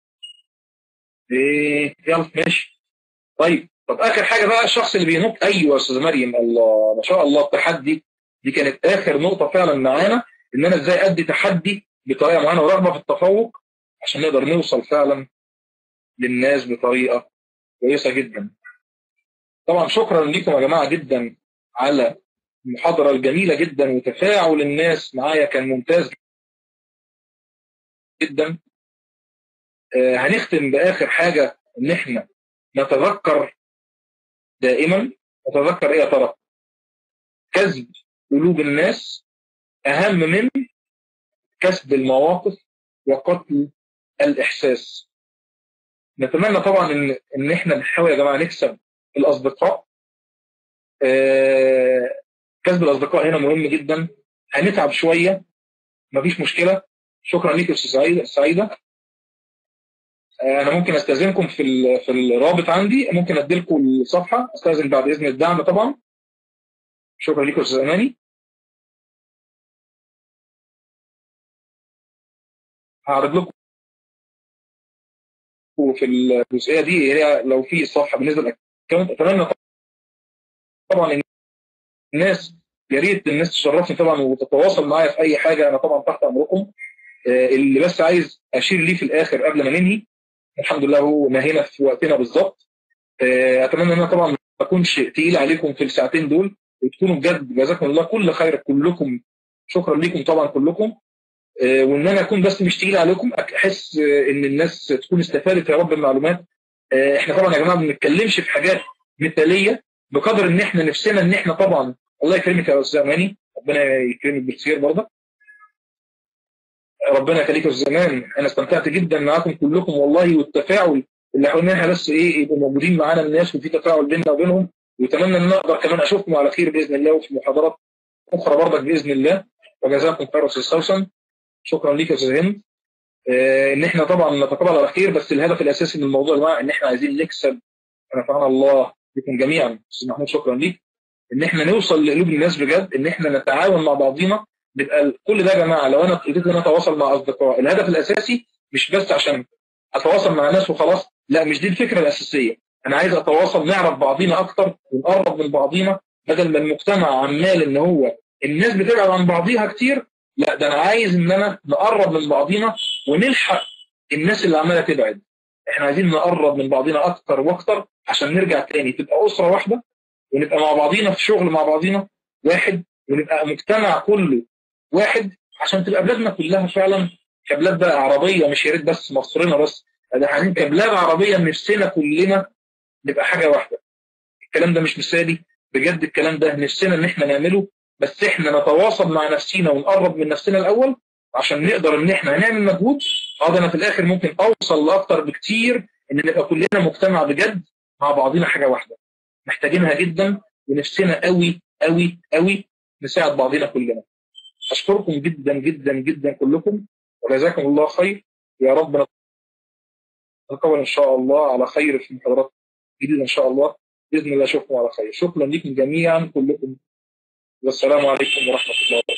ايه يلا ماشي طيب طب اخر حاجه بقى الشخص اللي بينط ايوه يا استاذ مريم الله ما شاء الله التحدي دي كانت اخر نقطه فعلا معانا ان انا ازاي ادي تحدي بطريقه معينه ورغبه في التفوق عشان نقدر نوصل فعلا للناس بطريقه كويسه جدا طبعا شكرا لكم يا جماعه جدا على المحاضره الجميله جدا وتفاعل الناس معايا كان ممتاز جدا آه هنختم باخر حاجه ان احنا نتذكر دائما نتذكر ايه يا ترى كسب قلوب الناس اهم من كسب المواقف وقتل الاحساس نتمنى طبعا ان ان احنا نحاول يا جماعه نكسب الاصدقاء آه كسب الاصدقاء هنا مهم جدا هنتعب شويه مفيش مشكله شكرا ليك يا استاذ سعيده سعيده انا ممكن استاذنكم في في الرابط عندي ممكن ادي لكم الصفحه استاذن بعد اذن الدعم طبعا شكرا ليكم يا استاذ اماني هعرض لكم في الجزئيه دي هي لو في صفحه بالنسبه للاكونت اتمنى طبعا ان الناس يا ريت الناس تشرفني طبعا وتتواصل معايا في اي حاجه انا طبعا تحت امركم اللي بس عايز اشير ليه في الاخر قبل ما ننهي الحمد لله هو نهينا في وقتنا بالظبط اتمنى ان انا طبعا ما اكونش تقيل عليكم في الساعتين دول وتكونوا بجد جزاكم الله كل خير كلكم شكرا لكم طبعا كلكم وان انا اكون بس مش تقيل عليكم احس ان الناس تكون استفادت يا رب المعلومات احنا طبعا يا جماعه ما بنتكلمش في حاجات مثاليه بقدر ان احنا نفسنا ان احنا طبعا الله يكرمك يا استاذ اماني ربنا يكرمك بالخير برضه ربنا يخليك يا استاذ امان انا استمتعت جدا معاكم كلكم والله والتفاعل اللي حاولنا احنا بس ايه يبقوا موجودين معانا الناس وفي تفاعل بيننا وبينهم واتمنى ان نقدر كمان اشوفكم على خير باذن الله وفي محاضرات اخرى برضك باذن الله وجزاكم خير استاذ سوسن شكرا ليك يا استاذ هند آه ان احنا طبعا نتقابل على خير بس الهدف الاساسي من الموضوع يا جماعه ان احنا عايزين نكسب نفعنا الله بكم جميعا استاذ محمود شكرا ليك ان احنا نوصل لقلوب الناس بجد ان احنا نتعاون مع بعضينا نبقى كل ده يا جماعه لو انا قدرت ان انا اتواصل مع اصدقاء الهدف الاساسي مش بس عشان اتواصل مع ناس وخلاص لا مش دي الفكره الاساسيه انا عايز اتواصل نعرف بعضينا اكتر ونقرب من بعضينا بدل ما المجتمع عمال ان هو الناس بتبعد عن بعضيها كتير لا ده انا عايز ان انا نقرب من بعضينا ونلحق الناس اللي عماله تبعد احنا عايزين نقرب من بعضينا اكتر واكتر عشان نرجع تاني تبقى اسره واحده ونبقى مع بعضينا في شغل مع بعضينا واحد ونبقى مجتمع كله واحد عشان تبقى بلادنا كلها فعلا كبلاد بقى عربيه مش يا ريت بس مصرنا بس ده عايزين كبلاد عربيه نفسنا كلنا نبقى حاجه واحده الكلام ده مش مثالي بجد الكلام ده نفسنا ان احنا نعمله بس احنا نتواصل مع نفسينا ونقرب من نفسنا الاول عشان نقدر ان احنا نعمل مجهود اه ده انا في الاخر ممكن اوصل لاكتر بكتير ان نبقى كلنا مجتمع بجد مع بعضينا حاجه واحده محتاجينها جدا ونفسنا قوي قوي قوي نساعد بعضينا كلنا اشكركم جدا جدا جدا كلكم وجزاكم الله خير يا رب نتقابل ان شاء الله على خير في محاضرات جديده ان شاء الله باذن الله اشوفكم على خير شكرا لكم جميعا كلكم والسلام عليكم ورحمه الله وبركاته